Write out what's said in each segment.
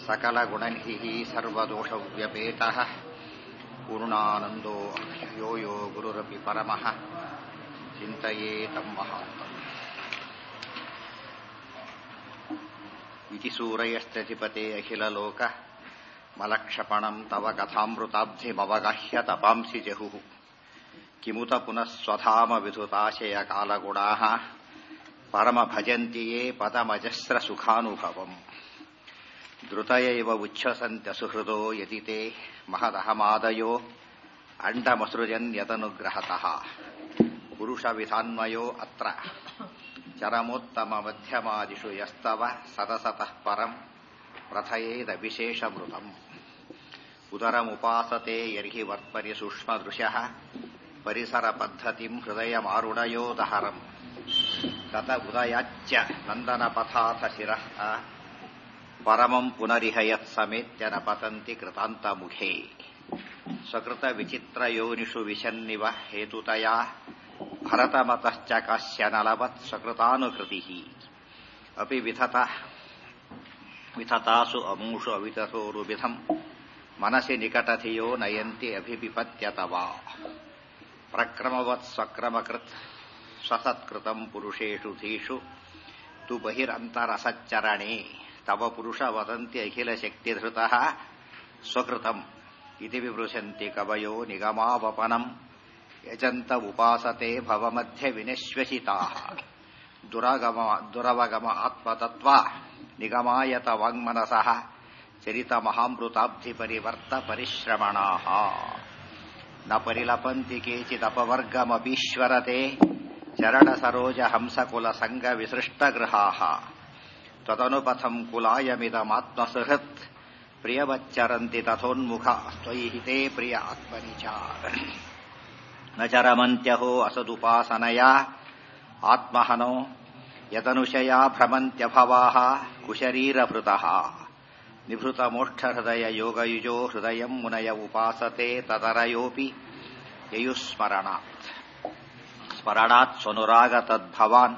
सकलगुणनिधिः सर्वदोषव्यपेतः पूर्णानन्दो यो यो गुरुरपि परमः चिन्तये तं महान्तम् इति सूरयश्चतिपते अखिललोक मलक्षपणम् तव कथामृताब्धिमवगाह्य तपांसि जहुः किमुत पुनः स्वधामविधुताशयकालगुणाः परमभजन्ति ये पदमजस्रसुखानुभवम् द्रुतयैव उच्छ्वसन्त्यसुहृदो यदि ते महदहमादयो अण्डमसृजन्यतनुग्रहतः पुरुषविधान्वयो अत्र चरमोत्तममध्यमादिषु यस्तव सतसतः परम् प्रथयेदविशेषमृतम् उदरमुपासते यर्हि वर्त्परि सूक्ष्मदृशः परिसरपद्धतिम् हृदयमारुणयोदहरम् तत उदयाच्च नन्दनपथाथ शिरः परमम् पुनरिह यत्समेत्य न पतन्ति कृतान्तमुखे स्वकृतविचित्रयोनिषु विशन्निव हेतुतया भरतमतश्च कश्चनलवत् स्वकृतानुकृतिः अपि विथतः विथतासु अमूषु अवितथोरुविधम् मनसि निकटधियो नयन्ति अभिपिपत्यत वा प्रक्रमवत् स्वक्रमकृत् स्वसत्कृतम् पुरुषेषु धीषु तु बहिरन्तरसच्चरणे तव पुरुष वदन्ति अखिलशक्तिधृतः स्वकृतम् इति विवृशन्ति कवयो निगमावपनम् यजन्त उपासते भवमध्यविनिश्वसिताः दुरगम दुरवगम आत्मतत्त्वा निगमायत वाङ्मनसः चरितमहामृताब्धिपरिवर्त परिश्रमणाः न परिलपन्ति केचिदपवर्गमपीश्वरते चरणसरोजहंसकुलसङ्गविसृष्टगृहाः त्वदनुपथम् कुलायमिदमात्मसुहृत् प्रियवच्चरन्ति तथोन्मुख त्वयि हिते प्रिय आत्मनि च न चरमन्त्यहो असदुपासनया आत्महनो यदनुशया भ्रमन्त्यभवाः कुशरीरभृतः निभृतमोक्षहृदय योगयुजो हृदयम् मुनय उपासते तदरयोऽपि ययुस्मरणात् स्मरणात् स्वनुरागतद्भवान्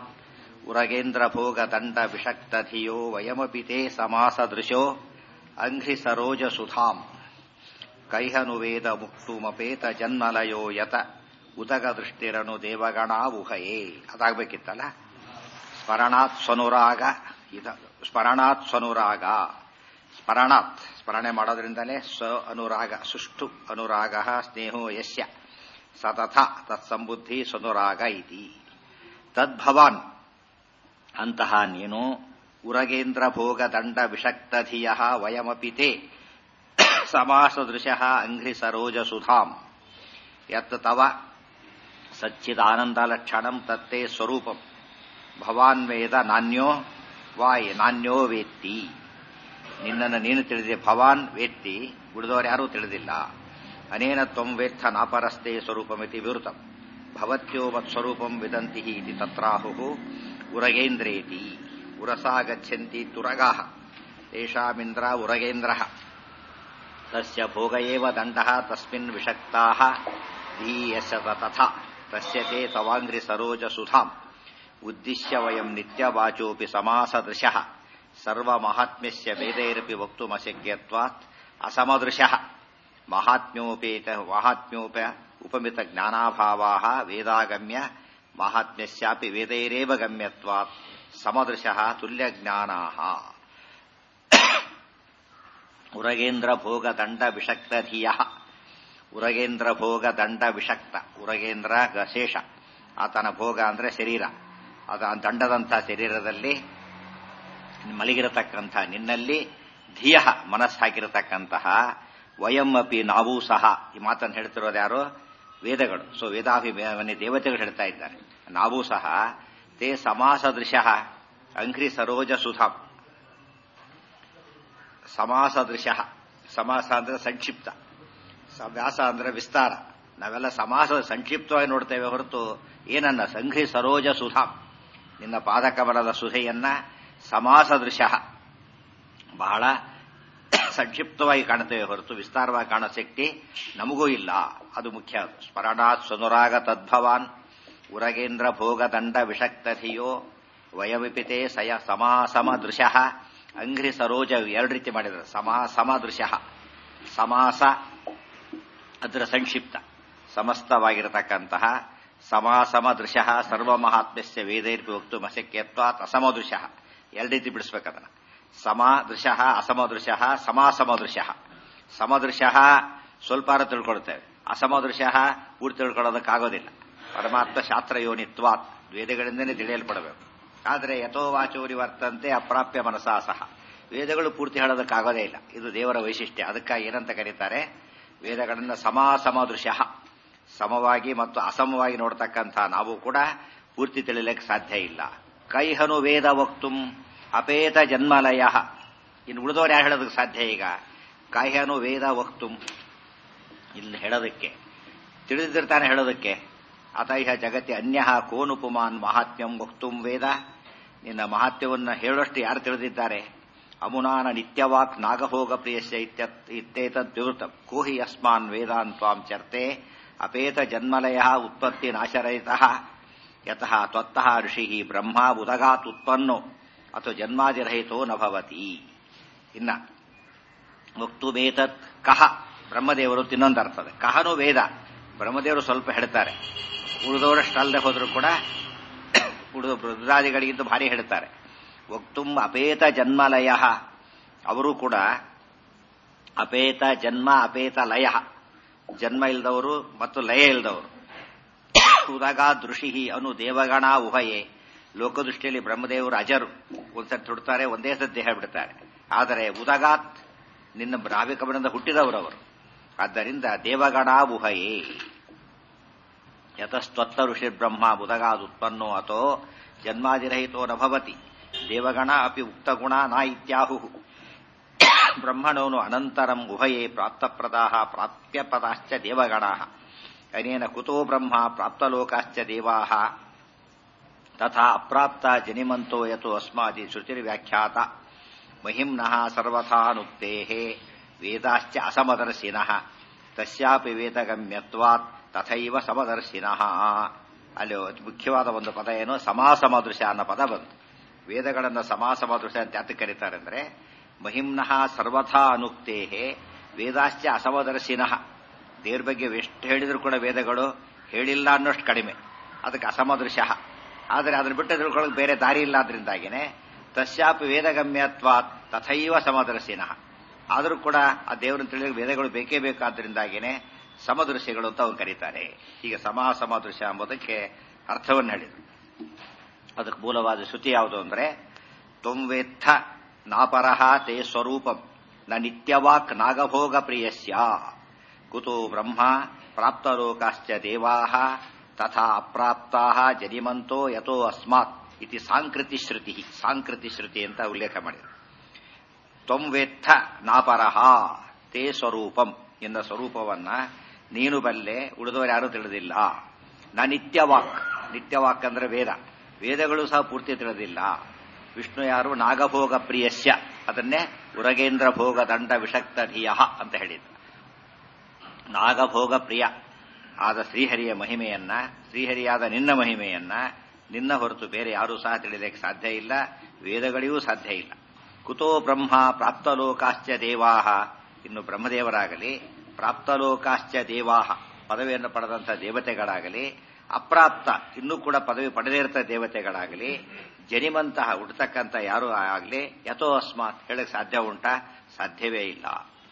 उरगेन्द्रभोगदण्डविषक्तधियो वयमपि ते समासदृशो अङ्घ्रिसरोजसुधाम् कैहनुवेद ಮುಕ್ತುಮಪೇತ ಜನ್ಮಲಯೋ ಯತ ಉದಗದೃಷ್ಟಿರನು ದೇವಗಣಾವುಹಯೇ ಅದಾಗಬೇಕಿತ್ತಲ್ಲ ಸ್ಮರಣಾತ್ ಸ್ವನುರಾಗ ಇದ ಸ್ಮರಣಾತ್ ಸ್ವನುರಾಗ ಸ್ಮರಣಾತ್ ಸ್ಮರಣೆ ಮಾಡೋದ್ರಿಂದಲೇ ಸ್ವ ಅನುರಾಗ ಸುಷ್ಟು ಅನುರಾಗ ಸ್ನೇಹೋ ಯಸ್ಯ ಸತತ ತತ್ಸಂಬುದ್ಧಿ ಸ್ವನುರಾಗ ಇತಿ ತದ್ಭವಾನ್ ಅಂತಹ ನೀನು ಉರಗೇಂದ್ರ ಭೋಗ ದಂಡ ವಿಷಕ್ತಧಿಯ ವಯಮಪಿ ತೇ ಸಮಾಸದೃಶಃ ಅಂಘ್ರಿ ಸರೋಜ ಸುಧಾಂ ಯತ್ ತವ ಸಚ್ಚಿದಾನಂದಲಕ್ಷಣಂ ತತ್ತೇ ಸ್ವರೂಪಂ ಭವಾನ್ ವೇದ ನಾನ್ಯೋ ವಾಯ್ ನಾನ್ಯೋ ವೇತ್ತಿ ನಿನ್ನನ್ನು ನೀನು ತಿಳಿದೆ ಭವಾನ್ ವೇತ್ತಿ ಉಳಿದವರು ಯಾರೂ ತಿಳಿದಿಲ್ಲ ಅನೇನ ತ್ವಂ ವೇತ್ಥ ನಾಪರಸ್ತೆ ಸ್ವರೂಪಮಿತಿ ವಿವೃತಂ ಭವತ್ಯೋ ಮತ್ಸ್ವರೂಪಂ ವಿದಂತಿ ಇತಿ ತತ್ರಾಹು ಉರಗೇಂದ್ರೇತಿ ಉರಸಾ ಗಚ್ಚಂತಿ ತುರಗಾಃ ತೇಷಾಮಿಂದ್ರ ಉರಗೇಂದ್ರಃ ತಸ್ಯ ಭೋಗ ಏವ ದಂಡಃ ತಸ್ಮಿನ್ ವಿಷಕ್ತಾಃ ಧೀಯಸ್ಯ ತಥಾ ತಸ್ಯ ತೇ ತವಾಂಗ್ರಿ ಸರೋಜ ಸುಧಾಂ ಉದ್ದಿಶ್ಯ ವಯಂ ನಿತ್ಯವಾಚೋಪಿ ಸಮಾಸದೃಶಃ ಸರ್ವಮಹಾತ್ಮ್ಯಸ್ಯ ವೇದೈರಪಿ ವಕ್ತುಮಶಕ್ಯತ್ವಾತ್ ಅಸಮದೃಶಃ ಮಹಾತ್ಮ್ಯೋಪೇತ ಮಹಾತ್ಮ್ಯೋಪ ಉಪಮಿತ ಜ್ಞಾನಾಭಾವಾಃ ವೇದಾಗಮ್ಯ ಮಹಾತ್ಮ್ಯಸ್ಯಾಪಿ ವೇದೈರೇವ ಗಮ್ಯತ್ವಾತ್ ಸಮದೃಶಃ ತುಲ್ಯಜ್ಞಾನಾಃ ಉರಗೇಂದ್ರ ಭೋಗ ದಂಡ ವಿಷಕ್ತ ಧಿಯ ಉರಗೇಂದ್ರ ಭೋಗ ದಂಡ ವಿಷಕ್ತ ಉರಗೇಂದ್ರ ಶೇಷ ಆತನ ಭೋಗ ಅಂದ್ರೆ ಶರೀರ ಅದ ದಂಡದಂಥ ಶರೀರದಲ್ಲಿ ಮಲಗಿರತಕ್ಕಂಥ ನಿನ್ನಲ್ಲಿ ಧಿಯ ಮನಸ್ಸಾಗಿರತಕ್ಕಂತಹ ವಯಂ ಅಪಿ ನಾವೂ ಸಹ ಈ ಮಾತನ್ನು ಹೇಳ್ತಿರೋದು ಯಾರು ವೇದಗಳು ಸೊ ವೇದಾಭಿಮಾನಿ ದೇವತೆಗಳು ಹೇಳ್ತಾ ಇದ್ದಾರೆ ನಾವೂ ಸಹ ತೇ ಸಮಾಸದೃಶ ಅಂಘ್ರಿ ಸರೋಜ ಸುಧಾಂ ಸಮಾಸದೃಶ ಸಮಾಸ ಅಂದ್ರೆ ಸಂಕ್ಷಿಪ್ತ ವ್ಯಾಸ ಅಂದ್ರೆ ವಿಸ್ತಾರ ನಾವೆಲ್ಲ ಸಮಾಸ ಸಂಕ್ಷಿಪ್ತವಾಗಿ ನೋಡ್ತೇವೆ ಹೊರತು ಏನನ್ನ ಸಂಘಿ ಸರೋಜ ಸುಧಾಂ ನಿನ್ನ ಪಾದಕಮಲದ ಸುಧೆಯನ್ನ ಸಮಾಸದೃಶ ಬಹಳ ಸಂಕ್ಷಿಪ್ತವಾಗಿ ಕಾಣುತ್ತೇವೆ ಹೊರತು ವಿಸ್ತಾರವಾಗಿ ಕಾಣೋ ಶಕ್ತಿ ನಮಗೂ ಇಲ್ಲ ಅದು ಮುಖ್ಯ ಸ್ಮರಣಾತ್ ಸ್ವನುರಾಗ ತದ್ಭವಾನ್ ಉರಗೇಂದ್ರ ಭೋಗದಂಡ ವಿಷಕ್ತಧಿಯೋ ವಯವಿಪಿತೆ ಸಯ ಸಮಾಸಮ ದೃಶಃ ಅಂಘ್ರಿ ಸರೋಜ ಎರಡು ರೀತಿ ಮಾಡಿದ್ದಾರೆ ಸಮಾ ಸಮದೃಶ ಸಮಾಸ ಅದರ ಸಂಕ್ಷಿಪ್ತ ಸಮಸ್ತವಾಗಿರತಕ್ಕಂತಹ ಸಮಾಸಮ ದೃಶ್ಯ ಸರ್ವಮಹಾತ್ಮ್ಯಸ್ಯ ವೇದೈರ್ಪಿ ವಕ್ತು ಅಶಕ್ಯತ್ವಾತ್ ಅಸಮದೃಶ ಎರಡು ರೀತಿ ಬಿಡಿಸ್ಬೇಕದನ್ನ ಸಮದೃಶ ಅಸಮದೃಶ ಸಮಾಸಮದೃಶ ಸಮದೃಶ ಸ್ವಲ್ಪ ತಿಳ್ಕೊಳ್ತೇವೆ ಅಸಮದೃಶ ಪೂರ್ತಿ ತಿಳ್ಕೊಳ್ಳೋದಕ್ಕಾಗೋದಿಲ್ಲ ಪರಮಾತ್ಮ ಶಾಸ್ತ್ರ ಯೋನಿತ್ವಾತ್ ವೇದಗಳಿಂದನೇ ತಿಳಿಯಲ್ಪಡಬೇಕು ಆದರೆ ಯಥೋವಾಚೋರಿ ವರ್ತಂತೆ ಅಪ್ರಾಪ್ಯ ಮನಸಾ ಸಹ ವೇದಗಳು ಪೂರ್ತಿ ಹೇಳೋದಕ್ಕಾಗೋದೇ ಇಲ್ಲ ಇದು ದೇವರ ವೈಶಿಷ್ಟ್ಯ ಅದಕ್ಕಾಗಿ ಏನಂತ ಕರೀತಾರೆ ವೇದಗಳನ್ನು ಸಮಾಸಮದೃಶ ಸಮವಾಗಿ ಮತ್ತು ಅಸಮವಾಗಿ ನೋಡ್ತಕ್ಕಂಥ ನಾವು ಕೂಡ ಪೂರ್ತಿ ತಿಳಿಲಿಕ್ಕೆ ಸಾಧ್ಯ ಇಲ್ಲ ಕೈಹನು ವೇದ ವಕ್ತುಂ ಅಪೇತ ಜನ್ಮಲಯ ಇನ್ನು ಉಳಿದವರು ಯಾರು ಹೇಳೋದಕ್ಕೆ ಸಾಧ್ಯ ಈಗ ಕಾಯ್ಹನು ವೇದ ವಕ್ತುಂ ಇಲ್ಲಿ ಹೇಳೋದಕ್ಕೆ ತಿಳಿದಿರ್ತಾನೆ ಹೇಳೋದಕ್ಕೆ ಅತೈಹ ಜಗತ್ತಿ ಅನ್ಯ ಕೋನುಪುಮಾನ್ ಮಹಾತ್ಮ್ಯಂ ವಕ್ತುಂ ವೇದ ನಿನ್ನ ಮಹಾತ್ಮ್ಯವನ್ನು ಹೇಳೋಷ್ಟು ಯಾರು ತಿಳಿದಿದ್ದಾರೆ ಅಮುನಾನ ನಿತ್ಯವಾಕ್ ನಾಗಭೋಗ ಪ್ರಿಯಸ್ಯ ಇತ್ಯೇತದ್ ವಿವೃತಂ ಕೋಹಿ ಅಸ್ಮಾನ್ ವೇದಾನ್ ತ್ವಾಂ ಚರ್ತೆ ಅಪೇತ ಜನ್ಮಲಯ ಉತ್ಪತ್ತಿ ನಾಶರಹಿತ ಯತಃ ತ್ವತ್ತಃ ಋಷಿ ಬ್ರಹ್ಮ ಉದಗಾತ್ ಉತ್ಪನ್ನೋ ಅಥವಾ ಜನ್ಮಾದಿರಹಿತೋ ನ ಭವತಿ ಇನ್ನ ವಕ್ತುಬೇತತ್ ಕಹ ಬ್ರಹ್ಮದೇವರು ತಿನ್ನೊಂದು ಅರ್ಥದೆ ಕಹನು ವೇದ ಬ್ರಹ್ಮದೇವರು ಸ್ವಲ್ಪ ಹೇಳ್ತಾರೆ ಉಳಿದವರಷ್ಟಲ್ಲದೆ ಹೋದರೂ ಕೂಡ ಉಳಿದ ರುದ್ರಾದಿಗಳಿಗಿಂತ ಭಾರಿ ಹೇಳ್ತಾರೆ ವಕ್ತುಂ ಅಪೇತ ಜನ್ಮಲಯ ಅವರು ಕೂಡ ಅಪೇತ ಜನ್ಮ ಅಪೇತ ಲಯ ಜನ್ಮ ಇಲ್ದವರು ಮತ್ತು ಲಯ ಇಲ್ದವರು ಉದಗ ದೃಷಿ ಅನು ದೇವಗಣ ಉಭಯೇ ಲೋಕದೃಷ್ಟಿಯಲ್ಲಿ ಬ್ರಹ್ಮದೇವರು ಅಜರು ಒಂದ್ಸತಿ ತುಡ್ತಾರೆ ಒಂದೇ ಸತಿ ಹೇಳ್ಬಿಡ್ತಾರೆ ಆದರೆ ಉದಗಾತ್ ನಿನ್ನ ನಾವಿಕಮನದಿಂದ ಹುಟ್ಟಿದವರವರು ಆದ್ದರಿಂದ ದೇವಗಣ ಉಭಯೇ ಯತಸ್ತ್ವತ್ತ ಋಷಿ ಬ್ರಹ್ಮ ಉದಗಾದ್ ಉತ್ಪನ್ನೋ ಅಥೋ ಜನ್ಮಾದಿರಹಿತೋ ನ ಭವತಿ ದೇವಗಣ ಅಪಿ ಉಕ್ತಗುಣ ನ ಇತ್ಯಾಹು ಬ್ರಹ್ಮಣೋನು ಅನಂತರಂ ಉಭಯೇ ಪ್ರಾಪ್ತಪ್ರದಾ ಪ್ರಾಪ್ಯಪದಾಶ್ಚ ದೇವಗಣಾ ಅನೇನ ಕುತೋ ಬ್ರಹ್ಮ ಪ್ರಾಪ್ತಲೋಕಾಶ್ಚ ದೇವಾ ತಥಾ ಅಪ್ರಾಪ್ತ ಜನಿಮಂತೋ ಯತೋ ಅಸ್ಮಾದಿ ಶ್ರುತಿರ್ವ್ಯಾಖ್ಯಾತ ಮಹಿಮ್ನಃ ಸರ್ವಥಾನುಕ್ತೆ ವೇದಾಶ್ಚ ಅಸಮದರ್ಶಿನಃ ತಸ್ಯಾಪಿ ವೇದಗಮ್ಯತ್ವಾತ್ ತಥೈವ ಸಮದರ್ಶಿನಃ ಅಲ್ಲಿ ಮುಖ್ಯವಾದ ಒಂದು ಪದ ಏನು ಸಮಾಸಮದೃಶ ಅನ್ನೋ ಪದ ಬಂತು ವೇದಗಳನ್ನು ಸಮಾಸಮದೃಶ ಅಂತ ಯಾತಕ್ಕೆ ಕರೀತಾರೆ ಅಂದ್ರೆ ಮಹಿಮ್ನಃ ಸರ್ವಥಾ ಅನುಕ್ತೇ ವೇದಾಶ್ಚ ಅಸಮದರ್ಶಿನಃ ದೇವ್ರ ಬಗ್ಗೆ ಎಷ್ಟು ಹೇಳಿದ್ರು ಕೂಡ ವೇದಗಳು ಹೇಳಿಲ್ಲ ಅನ್ನೋಷ್ಟು ಕಡಿಮೆ ಅದಕ್ಕೆ ಅಸಮದೃಶ ಆದರೆ ಅದನ್ನ ಬಿಟ್ಟು ತಿಳ್ಕೊಳ್ಳೋಕೆ ಬೇರೆ ದಾರಿ ಇಲ್ಲ ಆದ್ರಿಂದಾಗಿನೇ ತಸ್ಯಾಪಿ ವೇದಗಮ್ಯತ್ವಾತ್ ತಥೈವ ಸಮದರ್ಶಿನಃ ಆದರೂ ಕೂಡ ಆ ದೇವರನ್ನು ತಿಳಿಯಲು ವೇದಗಳು ಬೇಕೇ ಬೇಕಾದ್ರಿಂದಾಗಿನೇ ಸಮದೃಶ್ಯಗಳು ಅಂತ ಅವ್ರು ಕರೀತಾರೆ ಈಗ ಸಮಾ ಸಮದೃಶ್ಯ ಎಂಬುದಕ್ಕೆ ಅರ್ಥವನ್ನು ಹೇಳಿದರು ಅದಕ್ಕೆ ಮೂಲವಾದ ಶ್ರುತಿ ಯಾವುದು ಅಂದ್ರೆ ತ್ವಂವೇತ್ಥ ನಾಪರಹ ತೇ ಸ್ವರೂಪಂ ನ ನಿತ್ಯವಾಕ್ ನಾಗಭೋಗ ಪ್ರಿಯಸ್ಯ ಕುತೋ ಬ್ರಹ್ಮ ಪ್ರಾಪ್ತಲೋಕಾಶ್ಚ ದೇವಾ ತಥಾ ಅಪ್ರಾಪ್ತಾ ಜನಿಮಂತೋ ಯಥೋ ಅಸ್ಮಾತ್ ಇತಿ ಸಾಂಕೃತಿ ಶ್ರುತಿ ಸಾಂಕೃತಿ ಶ್ರುತಿ ಅಂತ ಉಲ್ಲೇಖ ಮಾಡಿದರು ತ್ವಂವೇತ್ಥ ನಾಪರಹ ತೇ ಸ್ವರೂಪಂ ಎನ್ನ ಸ್ವರೂಪವನ್ನ ನೀನು ಬಲ್ಲೆ ಉಳಿದವರು ಯಾರೂ ತಿಳಿದಿಲ್ಲ ನ ನಿತ್ಯವಾಕ್ ನಿತ್ಯವಾಕ್ ಅಂದ್ರೆ ವೇದ ವೇದಗಳು ಸಹ ಪೂರ್ತಿ ತಿಳಿದಿಲ್ಲ ವಿಷ್ಣು ಯಾರು ನಾಗಭೋಗ ಪ್ರಿಯಸ್ಯ ಅದನ್ನೇ ಉರಗೇಂದ್ರ ಭೋಗ ದಂಡ ವಿಷಕ್ತ ಧಿಯ ಅಂತ ಹೇಳಿದ್ರು ನಾಗಭೋಗ ಪ್ರಿಯ ಆದ ಶ್ರೀಹರಿಯ ಮಹಿಮೆಯನ್ನ ಶ್ರೀಹರಿಯಾದ ನಿನ್ನ ಮಹಿಮೆಯನ್ನ ನಿನ್ನ ಹೊರತು ಬೇರೆ ಯಾರೂ ಸಹ ತಿಳಿದಕ್ಕೆ ಸಾಧ್ಯ ಇಲ್ಲ ವೇದಗಳಿಗೂ ಸಾಧ್ಯ ಇಲ್ಲ ಕುತೋ ಬ್ರಹ್ಮ ಪ್ರಾಪ್ತಲೋಕಾಶ್ಚ ದೇವಾಹ ಇನ್ನು ಬ್ರಹ್ಮದೇವರಾಗಲಿ ಪ್ರಾಪ್ತಲೋಕಾಶ್ಚ ದೇವಾಹ ಪದವಿಯನ್ನು ಪಡೆದಂಥ ದೇವತೆಗಳಾಗಲಿ ಅಪ್ರಾಪ್ತ ಇನ್ನೂ ಕೂಡ ಪದವಿ ಪಡೆದೇ ಇರ್ತ ದೇವತೆಗಳಾಗಲಿ ಜನಿಮಂತಹ ಹುಟ್ಟತಕ್ಕಂಥ ಯಾರೂ ಆಗಲಿ ಯಥೋ ಅಸ್ಮಾತ್ ಹೇಳಕ್ ಸಾಧ್ಯ ಉಂಟಾ ಸಾಧ್ಯವೇ ಇಲ್ಲ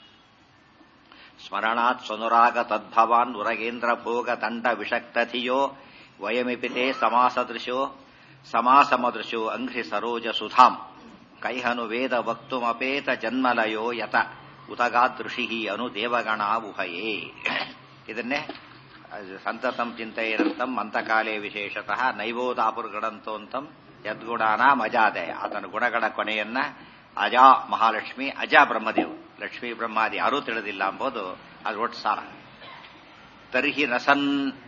ಸ್ಮರಣಾತ್ ಸ್ವನುರಾಗ ತದ್ಭವಾನ್ ಉರಗೇಂದ್ರ ಭೋಗ ದಂಡ ವಿಷಕ್ತಧಿಯೋ ವಯಮಿಪಿತೆ ಸಮಾಸದೃಶೋ ಸಮಾಸಮದೃಶೋ ಅಂಘ್ರಿ ಸರೋಜ ಸುಧಾಂ ಕೈಹನು ವೇದ ವಕ್ತುಮಪೇತ ಜನ್ಮಲಯೋ ಯತ ಉತಗಾದೃಷಿ ಅನು ದೇವಗಣ ಉಭಯೇ ಇದನ್ನೇ ಸಂತತಂ ಚಿಂತೆಯಿರಂತಂ ಅಂತಕಾಲೇ ವಿಶೇಷತಃ ನೈವೋದಾಪುರ್ಗಡಂತೋಂತಂ ಯದ್ಗುಣಾನಾಂ ಅಜಾದಯ ಆತನ ಗುಣಗಳ ಕೊನೆಯನ್ನ ಅಜಾ ಮಹಾಲಕ್ಷ್ಮಿ ಅಜಾ ಬ್ರಹ್ಮದೇವ್ ಲಕ್ಷ್ಮೀ ಬ್ರಹ್ಮಾದಿ ಯಾರೂ ತಿಳಿದಿಲ್ಲ ಎಂಬುದು ಅದು ಒಟ್ಟು ಸಾರ ತರ್ಹಿ ನಸನ್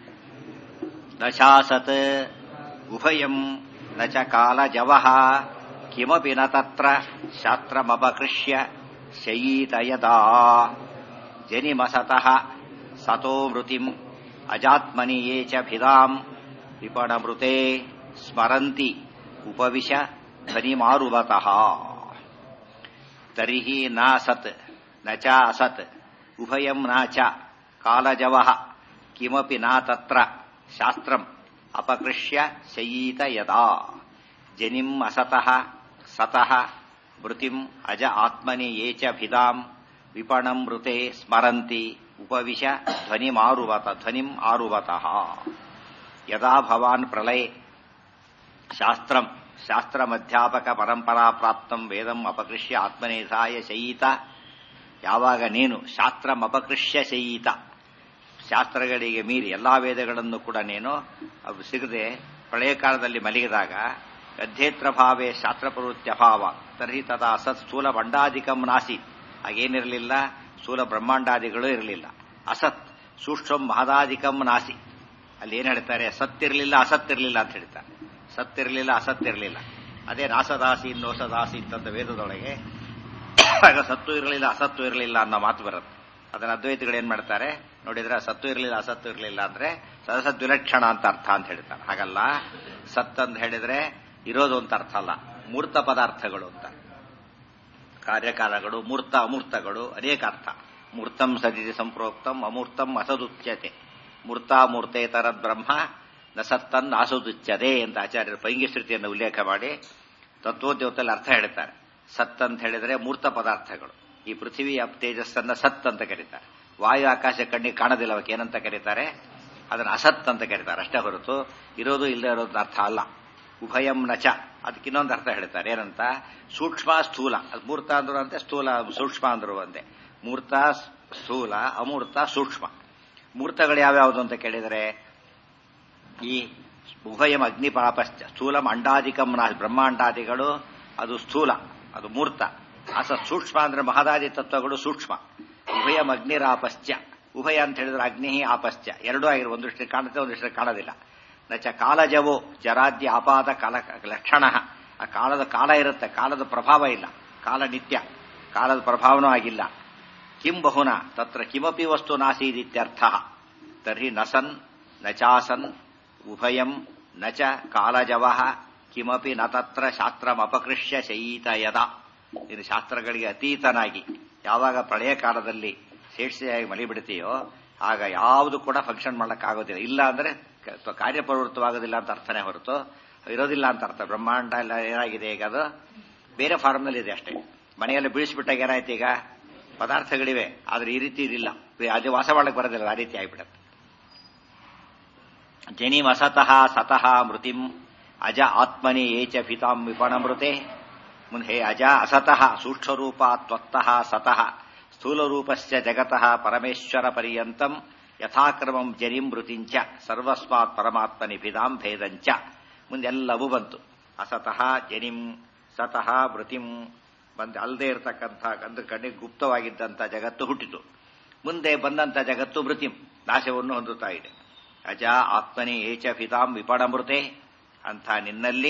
ನಶಾಸತ್ ಉಭಯಂ ನ ಚ ಕಾಲ ಜವಃ ಕಿಮಪಿ ನ ತತ್ರ ಶಾಸ್ತ್ರಮಪಕೃಷ್ಯ ಶಯೀತಯದಾ ಜನಿಮಸತಃ ಸತೋ ಮೃತಿಂ ಅಜಾತ್ಮನಿ ಯೇ ಚ ಭಿದಾಂ ವಿಪಣಮೃತೆ ಸ್ಮರಂತಿ ಉಪವಿಶ ಧ್ವನಿಮಾರುವತಃ ತರ್ಹಿ ನ ಸತ್ ನ ಚ ಅಸತ್ ಉಭಯಂ ನ ಚ ಕಾಲಜವ ಕಿಮಪಿ ನ ತತ್ರ ಶಾಸ್ತ್ರಂ ಅಪಕೃಷ್ಯ ಶಯೀತ ಯದಾ ಜನಿಂ ಅಸತಃ ಸತಃ ಮೃತಿಂ ಅಜ ಆತ್ಮನಿ ಯೇ ಚ ಭಿದಾಂ ವಿಪಣಂ ಮೃತೆ ಸ್ಮರಂತಿ ಉಪವಿಶ ಧ್ವನಿಮಾರುವತ ಧ್ವನಿಂ ಆರುವತಃ ಯದಾ ಭವಾನ್ ಪ್ರಳಯೇ ಶಾಸ್ತ್ರಂ ಶಾಸ್ತ್ರಮಧ್ಯಾಪಕ ಪರಂಪರಾ ಪ್ರಾಪ್ತಂ ವೇದಂ ಅಪಕೃಷ್ಯ ಆತ್ಮನೇಧಾಯ ಶಯೀತ ಯಾವಾಗ ನೀನು ಶಾಸ್ತ್ರಂ ಅಪಕೃಷ್ಯ ಶಯೀತ ಶಾಸ್ತ್ರಗಳಿಗೆ ಮೀರಿ ಎಲ್ಲಾ ವೇದಗಳನ್ನು ಕೂಡ ನೀನು ಅವು ಸಿಗದೆ ಪ್ರಳಯ ಕಾಲದಲ್ಲಿ ಮಲಗಿದಾಗ ಅಧ್ಯೇತ್ರ ಭಾವೇ ಶಾಸ್ತ್ರ ಪ್ರವೃತ್ತ್ಯಭಾವ ತರ್ಹಿ ತದಾ ಸತ್ ಸ್ಥೂಲ ಬಂಡಾಧಿಕಂ ನಾಸಿ ಹಾಗೇನಿರಲಿಲ್ಲ ಸ್ಥೂಲ ಬ್ರಹ್ಮಾಂಡಾದಿಗಳು ಇರಲಿಲ್ಲ ಅಸತ್ ಸೂಕ್ಷ್ಮ ಮಹದಾಧಿಕಂ ನಾಸಿ ಅಲ್ಲಿ ಏನ್ ಹೇಳ್ತಾರೆ ಸತ್ತಿರಲಿಲ್ಲ ಅಸತ್ತಿರಲಿಲ್ಲ ಅಂತ ಹೇಳ್ತಾರೆ ಸತ್ತಿರಲಿಲ್ಲ ಅಸತ್ತಿರಲಿಲ್ಲ ಅದೇ ನಾಸದಾಸಿ ನೋಸದಾಸಿ ಅಂತಂದ ವೇದದೊಳಗೆ ಆಗ ಸತ್ತು ಇರಲಿಲ್ಲ ಅಸತ್ತು ಇರಲಿಲ್ಲ ಅನ್ನೋ ಮಾತು ಬರುತ್ತೆ ಅದನ್ನ ಅದ್ವೈತಗಳು ಏನ್ ಮಾಡ್ತಾರೆ ನೋಡಿದ್ರೆ ಸತ್ತು ಇರಲಿಲ್ಲ ಅಸತ್ತು ಇರಲಿಲ್ಲ ಅಂದ್ರೆ ಸದಸದ್ ವಿಲಕ್ಷಣ ಅಂತ ಅರ್ಥ ಅಂತ ಹೇಳ್ತಾರೆ ಹಾಗಲ್ಲ ಸತ್ ಅಂತ ಹೇಳಿದ್ರೆ ಇರೋದು ಅಂತ ಅರ್ಥ ಅಲ್ಲ ಮೂರ್ತ ಪದಾರ್ಥಗಳು ಅಂತ ಕಾರ್ಯಕಾಲಗಳು ಮೂರ್ತ ಅಮೂರ್ತಗಳು ಅನೇಕ ಅರ್ಥ ಮೂರ್ತಂ ಸದಿತಿ ಸಂಪ್ರೋಕ್ತಂ ಅಮೂರ್ತಂ ಅಸದುಚ್ಯತೆ ಮೂರ್ತಾಮೂರ್ತೇತರ ಬ್ರಹ್ಮ ನ ಸತ್ತನ್ ಆಸುದುಚ್ಯದೆ ಅಂತ ಆಚಾರ್ಯರು ಪೈಂಗಿಶ್ರುತಿಯನ್ನು ಉಲ್ಲೇಖ ಮಾಡಿ ತತ್ವೋದ್ಯೋಗದಲ್ಲಿ ಅರ್ಥ ಹೇಳ್ತಾರೆ ಸತ್ ಅಂತ ಹೇಳಿದ್ರೆ ಮೂರ್ತ ಪದಾರ್ಥಗಳು ಈ ಪೃಥ್ವಿಯ ತೇಜಸ್ಸನ್ನ ಸತ್ ಅಂತ ಕರೀತಾರೆ ವಾಯು ಆಕಾಶ ಕಣ್ಣಿಗೆ ಕಾಣೋದಿಲ್ಲ ಅವಕ್ಕೆ ಏನಂತ ಕರೀತಾರೆ ಅದನ್ನ ಅಸತ್ ಅಂತ ಕರೀತಾರೆ ಅಷ್ಟೇ ಹೊರತು ಇರೋದು ಇಲ್ಲದೆ ಇರೋದು ಅರ್ಥ ಅಲ್ಲ ಉಭಯಂ ನಚ ಅದಕ್ಕೆ ಇನ್ನೊಂದು ಅರ್ಥ ಹೇಳ್ತಾರೆ ಏನಂತ ಸೂಕ್ಷ್ಮ ಸ್ಥೂಲ ಅದು ಮೂರ್ತ ಅಂದ್ರು ಅಂತೆ ಸ್ಥೂಲ ಸೂಕ್ಷ್ಮ ಅಂದ್ರು ಅಂತೆ ಮೂರ್ತ ಸ್ಥೂಲ ಅಮೂರ್ತ ಸೂಕ್ಷ್ಮ ಮೂರ್ತಗಳು ಯಾವ್ಯಾವುದು ಅಂತ ಕೇಳಿದರೆ ಈ ಉಭಯಂ ಅಗ್ನಿಪಾಪಶ್ಚ ಸ್ಥೂಲ ಅಂಡಾಧಿಕಂ ಬ್ರಹ್ಮಾಂಡಾದಿಗಳು ಅದು ಸ್ಥೂಲ ಅದು ಮೂರ್ತ ಅಸ ಸೂಕ್ಷ್ಮ ಅಂದ್ರೆ ಮಹದಾದಿ ತತ್ವಗಳು ಸೂಕ್ಷ್ಮ ಉಭಯಂ ಅಗ್ನಿರಾಪಶ್ಚ ಉಭಯ ಅಂತ ಹೇಳಿದ್ರೆ ಅಗ್ನಿ ಆಪಶ್ಚ ಎರಡೂ ಆಗಿರೋ ಒಂದಷ್ಟು ಕಾಣುತ್ತೆ ಒಂದಷ್ಟು ಕಾಣೋದಿಲ್ಲ ನಚ ಕಾಲಜವೋ ಜರಾದ್ಯ ಆಪಾದ ಕಾಲ ಲಕ್ಷಣ ಆ ಕಾಲದ ಕಾಲ ಇರುತ್ತೆ ಕಾಲದ ಪ್ರಭಾವ ಇಲ್ಲ ಕಾಲ ನಿತ್ಯ ಕಾಲದ ಪ್ರಭಾವನೂ ಆಗಿಲ್ಲ ಕಿಂ ಬಹುನ ತತ್ರ ಕಿಮಪಿ ವಸ್ತು ನಾಸೀದಿತ್ಯರ್ಥ ತರ್ಹಿ ನಸನ್ ನಚಾಸನ್ ಉಭಯಂ ನ ಚ ಕಾಲಜವ ಕಿಮಪಿ ನ ತತ್ರ ಶಾಸ್ತ್ರಮಪಕೃಷ್ಯ ಶಯೀತ ಯದ ಇದು ಶಾಸ್ತ್ರಗಳಿಗೆ ಅತೀತನಾಗಿ ಯಾವಾಗ ಪ್ರಳಯ ಕಾಲದಲ್ಲಿ ಶೇಷಿಯಾಗಿ ಮಲಿಬಿಡ್ತೀಯೋ ಆಗ ಯಾವುದು ಕೂಡ ಫಂಕ್ಷನ್ ಮಾಡೋಕ್ಕಾಗೋದಿಲ್ಲ ಇಲ್ಲ ಅಂದ್ರೆ ಕಾರ್ಯಪ್ರವೃತ್ತವಾಗೋದಿಲ್ಲ ಅಂತ ಅರ್ಥನೇ ಹೊರತು ಇರೋದಿಲ್ಲ ಅಂತ ಅರ್ಥ ಬ್ರಹ್ಮಾಂಡ ಎಲ್ಲ ಏನಾಗಿದೆ ಈಗ ಅದು ಬೇರೆ ಫಾರ್ಮ್ನಲ್ಲಿ ಇದೆ ಅಷ್ಟೇ ಮನೆಯಲ್ಲಿ ಬೀಳಿಸ್ಬಿಟ್ಟಾಗ ಏನಾಯ್ತು ಈಗ ಪದಾರ್ಥಗಳಿವೆ ಆದ್ರೆ ಈ ರೀತಿ ಇರಲಿಲ್ಲ ಅದು ವಾಸ ಮಾಡಕ್ಕೆ ಬರೋದಿಲ್ಲ ಆ ರೀತಿ ಆಗಿಬಿಡುತ್ತೆ ಜನಿಮಸತಃ ಸತಃ ಮೃತಿಂ ಅಜ ಆತ್ಮನಿ ಏಚ ಫಿತಾಂ ವಿಪಣಮೃತೆ ಮುಂದೆ ಅಜ ಅಸತಃ ಸೂಕ್ಷ್ಮರೂಪ ತ್ವತ್ತಃ ಸತಃ ಸ್ಥೂಲರೂಪಶ್ಚ ಜಗತಃ ಪರಮೇಶ್ವರ ಪರ್ಯಂತಂ ಯಥಾಕ್ರಮಂ ಜನಿಂ ಮೃತಿಂಚ ಸರ್ವಸ್ಮಾತ್ ಪರಮಾತ್ಮನಿ ಭಿದಾಂ ಭೇದಂಚ ಮುಂದೆಲ್ಲವೂ ಬಂತು ಅಸತಃ ಜನಿಂ ಸತಃ ಮೃತಿಂ ಬಂದು ಅಲ್ಲದೆ ಇರತಕ್ಕಂಥ ಅಂದ್ರೆ ಕಣ್ಣಿಗೆ ಗುಪ್ತವಾಗಿದ್ದಂಥ ಜಗತ್ತು ಹುಟ್ಟಿತು ಮುಂದೆ ಬಂದಂಥ ಜಗತ್ತು ಮೃತಿಂ ನಾಶವನ್ನು ಹೊಂದುತ್ತಾ ಇದೆ ಅಜ ಆತ್ಮನಿ ಏಚ ಫಿತಾಂ ವಿಪಣಮೃತೆ ಅಂಥ ನಿನ್ನಲ್ಲಿ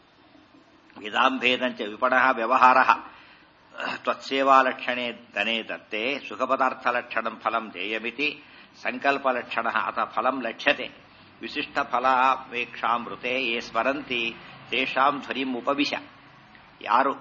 ವಿಧಾಂಭೇದಂಚ ವಿಪಣ ವ್ಯವಹಾರ ತ್ವತ್ಸೇವಾಲಕ್ಷಣೆ ಧನೆ ದತ್ತೆ ಸುಖಪದಾರ್ಥಲಕ್ಷಣಂ ಫಲಂ ಧ್ಯೇಯಮಿತಿ ಸಂಕಲ್ಪಲಕ್ಷಣ ಅಥ ಫಲಂ ಲಕ್ಷ್ಯತೆ ವಿಶಿಷ್ಟ ಫಲಾಪೇಕ್ಷಾಮೃತೆ ಯೇ ಸ್ಮರಂತಿ ತೇಷಾಂ ಧ್ವನಿಂ ಉಪವಿಶ ಯಾರು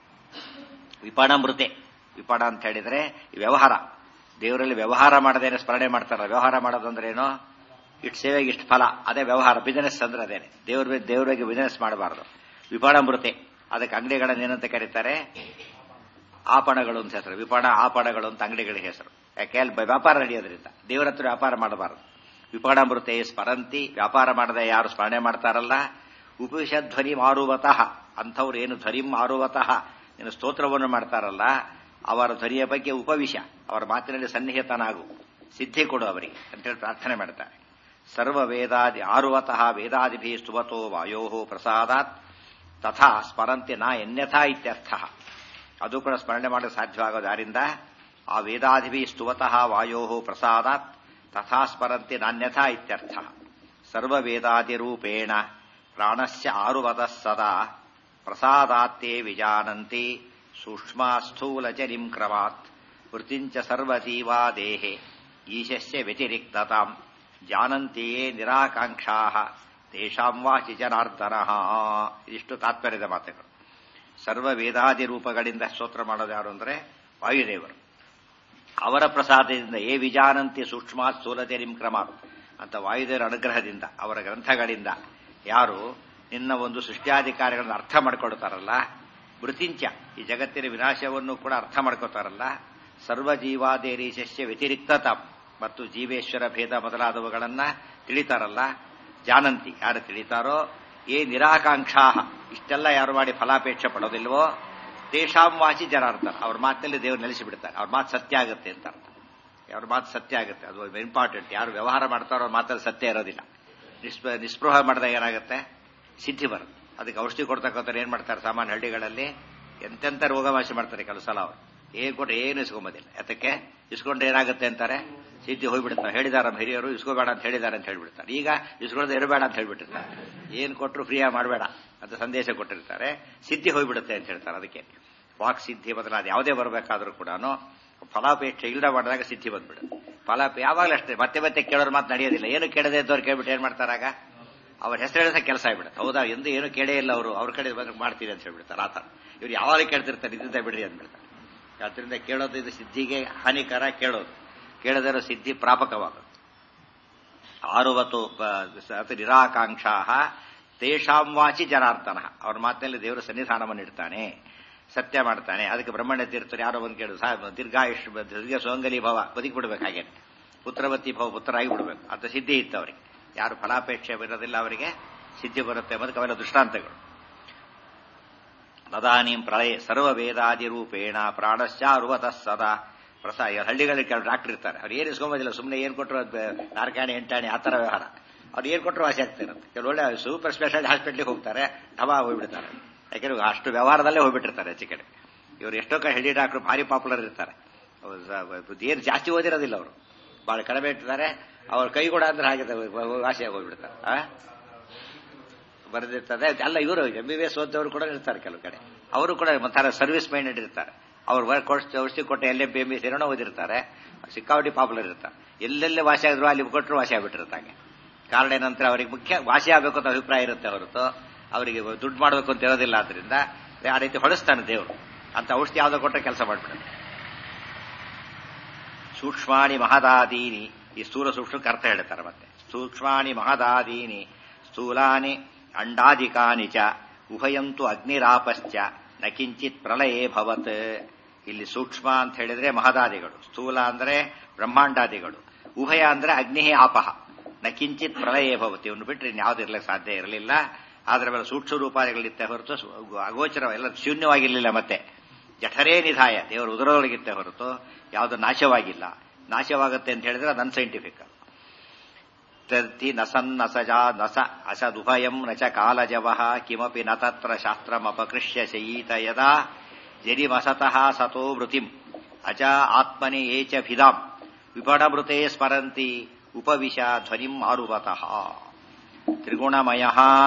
ವಿಪಣಮೃತೆ ವಿಪಣ ಅಂತ ಹೇಳಿದ್ರೆ ವ್ಯವಹಾರ ದೇವರಲ್ಲಿ ವ್ಯವಹಾರ ಮಾಡದೇನೆ ಸ್ಮರಣೆ ಮಾಡ್ತಾರ ವ್ಯವಹಾರ ಮಾಡೋದಂದ್ರೆ ಏನೋ ಇಷ್ಟು ಸೇವೆಗೆ ಇಷ್ಟು ಫಲ ಅದೇ ವ್ಯವಹಾರ ಬಿಸಿನೆಸ್ ಅಂದ್ರೆ ಅದೇನೆ ದೇವ್ರ ದೇವರಿಗೆ ಬಿಸಿನೆಸ್ ಮಾಡಬಾರದು ವಿಪಣಮೃತೆ ಅದಕ್ಕೆ ಅಂಗಡಿಗಳನ್ನ ಏನಂತ ಕರೀತಾರೆ ಆಪಣಗಳು ಅಂತ ಹೆಸರು ವಿಪಣ ಆಪಣಗಳು ಅಂತ ಅಂಗಡಿಗಳಿಗೆ ಹೆಸರು ಯಾಕೆ ಅಲ್ಲಿ ವ್ಯಾಪಾರ ನಡೆಯೋದ್ರಿಂದ ದೇವರ ಹತ್ರ ವ್ಯಾಪಾರ ಮಾಡಬಾರದು ವಿಪಣಮೃತೆ ಸ್ಮರಂತಿ ವ್ಯಾಪಾರ ಮಾಡದೆ ಯಾರು ಸ್ಮರಣೆ ಮಾಡ್ತಾರಲ್ಲ ಉಪನಿಷಧ್ವನಿ ಮಾರುವತಃ ಅಂಥವ್ರು ಏನು ಧ್ವನಿ ಮಾರುವತಃ ಏನು ಸ್ತೋತ್ರವನ್ನು ಮಾಡ್ತಾರಲ್ಲ ಅವರ ಧ್ವನಿಯ ಬಗ್ಗೆ ಉಪವಿಶ ಅವರ ಮಾತಿನಲ್ಲಿ ಸನ್ನಿಹಿತನಾಗು ಸಿದ್ಧಿ ಕೊಡು ಅವರಿಗೆ ಅಂತೇಳಿ ಪ್ರಾರ್ಥನೆ ಮಾಡ್ತಾರೆ ಸರ್ವ ವೇದಾದಿ ಆರುವತಃ ವೇದಾದಿಭಿ ಸ್ತುವತೋ ವಾಯೋ ಪ್ರಸಾದಾತ್ ತಥಾ ಸ್ಮರಂತಿ ನಾ ಎನ್ಯಥಾ ಇತ್ಯರ್ಥ ಅದು ಕೂಡ ಸ್ಮರಣೆ ಮಾಡಲು ಸಾಧ್ಯವಾಗೋದಾರಿಂದ ಆ ವೇದಾದಿಭಿ ಸ್ತುವತಃ ವಾಯೋ ಪ್ರಸಾದಾತ್ ತಥಾ ಸ್ಮರಂತಿ ನಾನ್ಯಥಾ ಇತ್ಯರ್ಥ ಸರ್ವ ವೇದಾದಿರೂಪೇಣ ಪ್ರಾಣಸ್ಯ ಆರುವತಃ ಸದಾ ಪ್ರಸಾದಾತ್ತೇ ವಿಜಾನಂತಿ ಸೂಕ್ಷ್ಮ ಸ್ಥೂಲಚರಿಂ ಕ್ರಮಾತ್ ವೃತ್ತಿಂಚ ಸರ್ವತೀವಾ ದೇಹೆ ಈಶಸ್ಯ ವ್ಯತಿರಿಕ್ತತಾಂ ಜಾನಂತೆಯೇ ನಿರಾಕಾಂಕ್ಷಾ ತೇಷಾಂ ವಾಚಿ ಜನಾರ್ದನ ಇದಿಷ್ಟು ತಾತ್ಪರ್ಯದ ಮಾತುಗಳು ಸರ್ವ ವೇದಾದಿ ರೂಪಗಳಿಂದ ಸ್ತೋತ್ರ ಮಾಡೋದು ಯಾರು ಅಂದರೆ ವಾಯುದೇವರು ಅವರ ಪ್ರಸಾದದಿಂದ ಏ ವಿಜಾನಂತಿ ಸೂಕ್ಷ್ಮ ಸ್ಥೂಲತೆರಿಂ ಕ್ರಮ ಅಂತ ವಾಯುದೇವರ ಅನುಗ್ರಹದಿಂದ ಅವರ ಗ್ರಂಥಗಳಿಂದ ಯಾರು ನಿನ್ನ ಒಂದು ಸೃಷ್ಟ್ಯಾಧಿಕಾರಿಗಳನ್ನು ಅರ್ಥ ಮಾಡ್ಕೊಳ್ತಾರಲ್ಲ ಮೃತಿಂಚ ಈ ಜಗತ್ತಿನ ವಿನಾಶವನ್ನು ಕೂಡ ಅರ್ಥ ಮಾಡ್ಕೋತಾರಲ್ಲ ಸರ್ವ ಜೀವಾದೇರೀಶಸ್ಯ ವ್ಯತಿರಿಕ್ತತ ಮತ್ತು ಜೀವೇಶ್ವರ ಭೇದ ಮೊದಲಾದವುಗಳನ್ನ ತಿಳಿತಾರಲ್ಲ ಜಾನಂತಿ ಯಾರು ತಿಳಿತಾರೋ ಏ ನಿರಾಕಾಂಕ್ಷಾ ಇಷ್ಟೆಲ್ಲ ಯಾರು ಮಾಡಿ ಫಲಾಪೇಕ್ಷೆ ಪಡೋದಿಲ್ವೋ ತೇಷಾಂ ವಾಚಿ ಜನಾರ್ದನ ಅವ್ರ ಮಾತಿನಲ್ಲಿ ದೇವರು ನೆಲೆಸಿ ಬಿಡ್ತಾರೆ ಅವ್ರ ಮಾತು ಸತ್ಯ ಆಗುತ್ತೆ ಅಂತ ಅರ್ಥ ಅವ್ರ ಮಾತು ಸತ್ಯ ಆಗುತ್ತೆ ಅದು ಇಂಪಾರ್ಟೆಂಟ್ ಯಾರು ವ್ಯವಹಾರ ಮಾಡ್ತಾರೋ ಅವ್ರ ಮಾತಲ್ಲಿ ಸತ್ಯ ಇರೋದಿಲ್ಲ ನಿಸ್ಪ ನಿಸ್ಪೃಹ ಮಾಡಿದಾಗ ಏನಾಗುತ್ತೆ ಸಿದ್ಧಿ ಬರುತ್ತೆ ಅದಕ್ಕೆ ಔಷಧಿ ಕೊಡ್ತಕ್ಕಂಥವ್ರು ಏನ್ ಮಾಡ್ತಾರೆ ಸಾಮಾನ್ಯ ಹಳ್ಳಿಗಳಲ್ಲಿ ಎಂತೆಂಥ ರೋಗವಾಸಿ ಮಾಡ್ತಾರೆ ಕೆಲವು ಸಲ ಅವರು ಏನ್ ಕೊಟ್ರೆ ಏನು ಇಸ್ಕೊಂಬೋದಿಲ್ಲ ಯಾತಕ್ಕೆ ಇಸ್ಕೊಂಡ್ರೆ ಏನಾಗುತ್ತೆ ಅಂತಾರೆ ಸಿದ್ಧಿ ಹೋಗ್ಬಿಡ್ತಾರೆ ಹೇಳಿದಾರ ನಮ್ಮ ಹಿರಿಯರು ಇಸ್ಕೋಬೇಡ ಅಂತ ಹೇಳಿದ್ದಾರೆ ಅಂತ ಹೇಳ್ಬಿಡ್ತಾರೆ ಈಗ ಇಸ್ಕೊಳ್ಳೋದು ಇರಬೇಡ ಅಂತ ಹೇಳ್ಬಿಟ್ಟಿರ್ತಾರೆ ಏನ್ ಕೊಟ್ಟರು ಫ್ರೀಯಾಗಿ ಮಾಡಬೇಡ ಅಂತ ಸಂದೇಶ ಕೊಟ್ಟಿರ್ತಾರೆ ಸಿದ್ಧಿ ಹೋಗ್ಬಿಡುತ್ತೆ ಅಂತ ಹೇಳ್ತಾರೆ ಅದಕ್ಕೆ ವಾಕ್ ಸಿದ್ಧಿ ಬದಲಾದ ಯಾವುದೇ ಬರಬೇಕಾದ್ರೂ ಕೂಡ ಫಲಾಪೇಕ್ಷೆ ಇಲ್ಲದ ಮಾಡಿದಾಗ ಸಿದ್ಧಿ ಬಂದ್ಬಿಡುತ್ತೆ ಫಲಾಪ ಯಾವಾಗಲೂ ಅಷ್ಟೇ ಮತ್ತೆ ಮತ್ತೆ ಕೇಳೋರು ಮಾತು ನಡೆಯೋದಿಲ್ಲ ಏನು ಕೇಳದೆ ಇದ್ದವ್ರು ಕೇಳ್ಬಿಟ್ಟು ಏನ್ ಮಾಡ್ತಾರಾಗ ಅವ್ರ ಹೆಸರು ಹೇಳಿದ್ರೆ ಕೆಲಸ ಆಗ್ಬಿಡುತ್ತೆ ಹೌದಾ ಎಂದು ಏನು ಕೇಳೇ ಇಲ್ಲ ಅವರು ಅವ್ರ ಕಡೆ ಬಂದ್ರೆ ಮಾಡ್ತೀರಿ ಅಂತ ಹೇಳ್ಬಿಡ್ತಾರೆ ಆತರ ಇವ್ರು ಯಾವಾಗ ಕೇಳ್ತಿರ್ತಾರೆ ಇದ್ದಿಂದ ಬಿಡ್ರಿ ಅಂದ್ಬಿಡ್ತಾರೆ ಅದರಿಂದ ಕೇಳೋದು ಇದು ಸಿದ್ಧಿಗೆ ಹಾನಿಕರ ಕೇಳೋದು ಕೇಳದಿರೋ ಸಿದ್ಧಿ ಪ್ರಾಪಕವಾಗುತ್ತೆ ಆರುವತ್ತು ಅತಿ ನಿರಾಕಾಂಕ್ಷಾ ತೇಷಾಂ ವಾಚಿ ಜನಾರ್ದನ ಅವ್ರ ಮಾತಿನಲ್ಲಿ ದೇವರು ಸನ್ನಿಧಾನವನ್ನು ಇಡ್ತಾನೆ ಸತ್ಯ ಮಾಡ್ತಾನೆ ಅದಕ್ಕೆ ಬ್ರಹ್ಮಣ್ಯ ತೀರ್ಥರು ಯಾರೋ ಒಂದು ಕೇಳು ದೀರ್ಘಾಯುಷ್ ದೀರ್ಘ ಸೋಂಗಲಿ ಭವ ಬದುಕಿಬಿಡ್ಬೇಕು ಹಾಗೆ ಪುತ್ರವತಿ ಭವ ಪುತ್ರ ಆಗಿಬಿಡ್ಬೇಕು ಅಂತ ಸಿದ್ಧಿ ಇತ್ತು ಅವರಿಗೆ ಯಾರು ಫಲಾಪೇಕ್ಷೆ ಬರೋದಿಲ್ಲ ಅವರಿಗೆ ಸಿದ್ಧಿ ಬರುತ್ತೆ ಎಂಬುದಕ್ಕೆ ಅವೆಲ್ಲ ದೃಷ್ಟಾಂತಗಳು ತದಾನೀಂ ಪ್ರಳಯ ಸರ್ವ ವೇದಾದಿ ರೂಪೇಣ ಪ್ರಾಣಶ್ಚಾರುವತಃ ಸದಾ ಪ್ರಸಾ ಹಳ್ಳಿಗಳಲ್ಲಿ ಕೆಲವು ಡಾಕ್ಟರ್ ಇರ್ತಾರೆ ಅವ್ರು ಏನು ಇಸ್ಕೊಂಬೋದಿಲ್ಲ ಸುಮ್ಮನೆ ಏನು ಕೊಟ್ಟರು ನಾರ್ಕಾಣಿ ಎಂಟಾಣಿ ಆ ಥರ ವ್ಯವಹಾರ ಅವ್ರು ಏನು ಕೊಟ್ಟರು ವಾಸಿ ಆಗ್ತಿರುತ್ತೆ ಕೆಲವು ಒಳ್ಳೆ ಸೂಪರ್ ಸ್ಪೆಷಾಲಿಟಿ ಹಾಸ್ಪಿಟ್ಲಿಗೆ ಹೋಗ್ತಾರೆ ಢಬಾ ಹೋಗ್ಬಿಡ್ತಾರೆ ಯಾಕೆಂದ್ರೆ ಅಷ್ಟು ವ್ಯವಹಾರದಲ್ಲೇ ಹೋಗ್ಬಿಟ್ಟಿರ್ತಾರೆ ಹೆಚ್ಚು ಕಡೆ ಇವರು ಎಷ್ಟೋ ಕಡೆ ಹಳ್ಳಿ ಡಾಕ್ಟರ್ ಭಾರಿ ಪಾಪ್ಯುಲರ್ ಇರ್ತಾರೆ ಏನು ಜಾಸ್ತಿ ಓದಿರೋದಿಲ್ಲ ಅವರು ಬಹಳ ಕಡಿಮೆ ಇಟ್ಟಿದ್ದಾರೆ ಅವ್ರ ಕೈ ಕೂಡ ಅಂದ್ರೆ ಹಾಗೆ ವಾಸಿಯಾಗಿ ಹೋಗ್ಬಿಡ್ತಾರೆ ಆ ಬರೆದಿರ್ತದೆ ಅಲ್ಲ ಇವರು ಎಂ ಬಿ ಬಿ ಎಸ್ ಓದವರು ಕೂಡ ಇರ್ತಾರೆ ಕೆಲವು ಕಡೆ ಅವರು ಕೂಡ ಒಂಥರ ಸರ್ವಿಸ್ ಮೈಂಡೆಡ್ ಇರ್ತಾರೆ ಅವ್ರು ಔಷಧಿ ಕೊಟ್ಟು L M B M B ಸೇರೋಣ ಓದಿರ್ತಾರೆ ಸಿಕ್ಕಾವಟಿ ಪಾಪ್ಯುಲರ್ ಇರ್ತಾರೆ ಎಲ್ಲೆಲ್ಲಿ ವಾಸಿ ಆಗಿದ್ರು ಅಲ್ಲಿ ಕೊಟ್ಟರು ವಾಸಿ ಆಗ್ಬಿಟ್ಟಿರ್ತಾಗೆ ಕಾರಣ ಏನಂದ್ರೆ ಅವರಿಗೆ ಮುಖ್ಯ ವಾಸಿ ಆಗಬೇಕು ಅಂತ ಅಭಿಪ್ರಾಯ ಇರುತ್ತೆ ಹೊರತು ಅವರಿಗೆ ದುಡ್ಡು ಮಾಡಬೇಕು ಅಂತ ಇರೋದಿಲ್ಲ ಆದ್ರಿಂದ ಆ ರೀತಿ ಹೊಳಿಸ್ತಾನೆ ದೇವರು ಅಂತ ಔಷಧಿ ಯಾವ್ದೋ ಕೊಟ್ಟರೆ ಕೆಲಸ ಮಾಡ್ಬಿಡುತ್ತೆ ಸೂಕ್ಷ್ಮಾಣಿ ಮಹದಾದೀನಿ ಈ ಸ್ಥೂಲ ಸೂಕ್ಷ್ಮಕ್ಕೆ ಅರ್ಥ ಹೇಳ್ತಾರೆ ಮತ್ತೆ ಸೂಕ್ಷ್ಮಾಣಿ ಮಹದಾದೀನಿ ಸ್ಥೂಲಾನಿ ಅಂಡಾದಿಕಾನಿ ಚ ಉಭಯಂತು ಅಗ್ನಿರಾಪಶ್ಚ ನ ಕಿಂಚಿತ್ ಪ್ರಳಯೇ ಭವತ್ ಇಲ್ಲಿ ಸೂಕ್ಷ್ಮ ಅಂತ ಹೇಳಿದ್ರೆ ಮಹದಾದಿಗಳು ಸ್ಥೂಲ ಅಂದ್ರೆ ಬ್ರಹ್ಮಾಂಡಾದಿಗಳು ಉಭಯ ಅಂದ್ರೆ ಅಗ್ನಿ ಆಪಹ ನ ಕಿಂಚಿತ್ ಪ್ರಳಯೇ ಭವತಿ ಇವನ್ನು ಬಿಟ್ಟರೆ ಇನ್ಯಾವುದೂ ಇರಲಿಕ್ಕೆ ಸಾಧ್ಯ ಇರಲಿಲ್ಲ ಆದ್ರೆ ಮೇಲೆ ಸೂಕ್ಷ್ಮ ರೂಪಾದಿಗಳಿತ್ತೆ ಹೊರತು ಅಗೋಚರ ಎಲ್ಲ ಶೂನ್ಯವಾಗಿರಲಿಲ್ಲ ಮತ್ತೆ ಜಠರೇ ನಿಧಾಯ ದೇವರು ಉದರದೊಳಗಿತ್ತೆ ಹೊರತು ಯಾವುದು ನಾಶವಾಗಿಲ್ಲ ನಾಶವಾಗುತ್ತೆ ಅಂತ ಹೇಳಿದ್ರೆ ಅದು ಅನ್ಸೈಂಟಿಫಿಕ್ ತರ್ತಿ ನಸನ್ನಸಜ ನಸ ಅಸದುಭಯಂ ನ ಚ ಕಾಲಜವಃ ಕಿಮಪಿ ನ ತತ್ರ ಶಾಸ್ತ್ರಮಪಕೃಷ್ಯ ಶಯೀತ ಯದಾ ಜರಿಮಸತಃ ಸತೋ ವೃತಿಂ ಅಚ ಆತ್ಮನಿ ಯೇ ಚ ಭಿದಾಂ ವಿಪಣಮೃತೆ ಸ್ಮರಂತಿ ಉಪವಿಶ ಧ್ವನಿಂ ಆರುವತಃ ತ್ರಿಗುಣಮಯ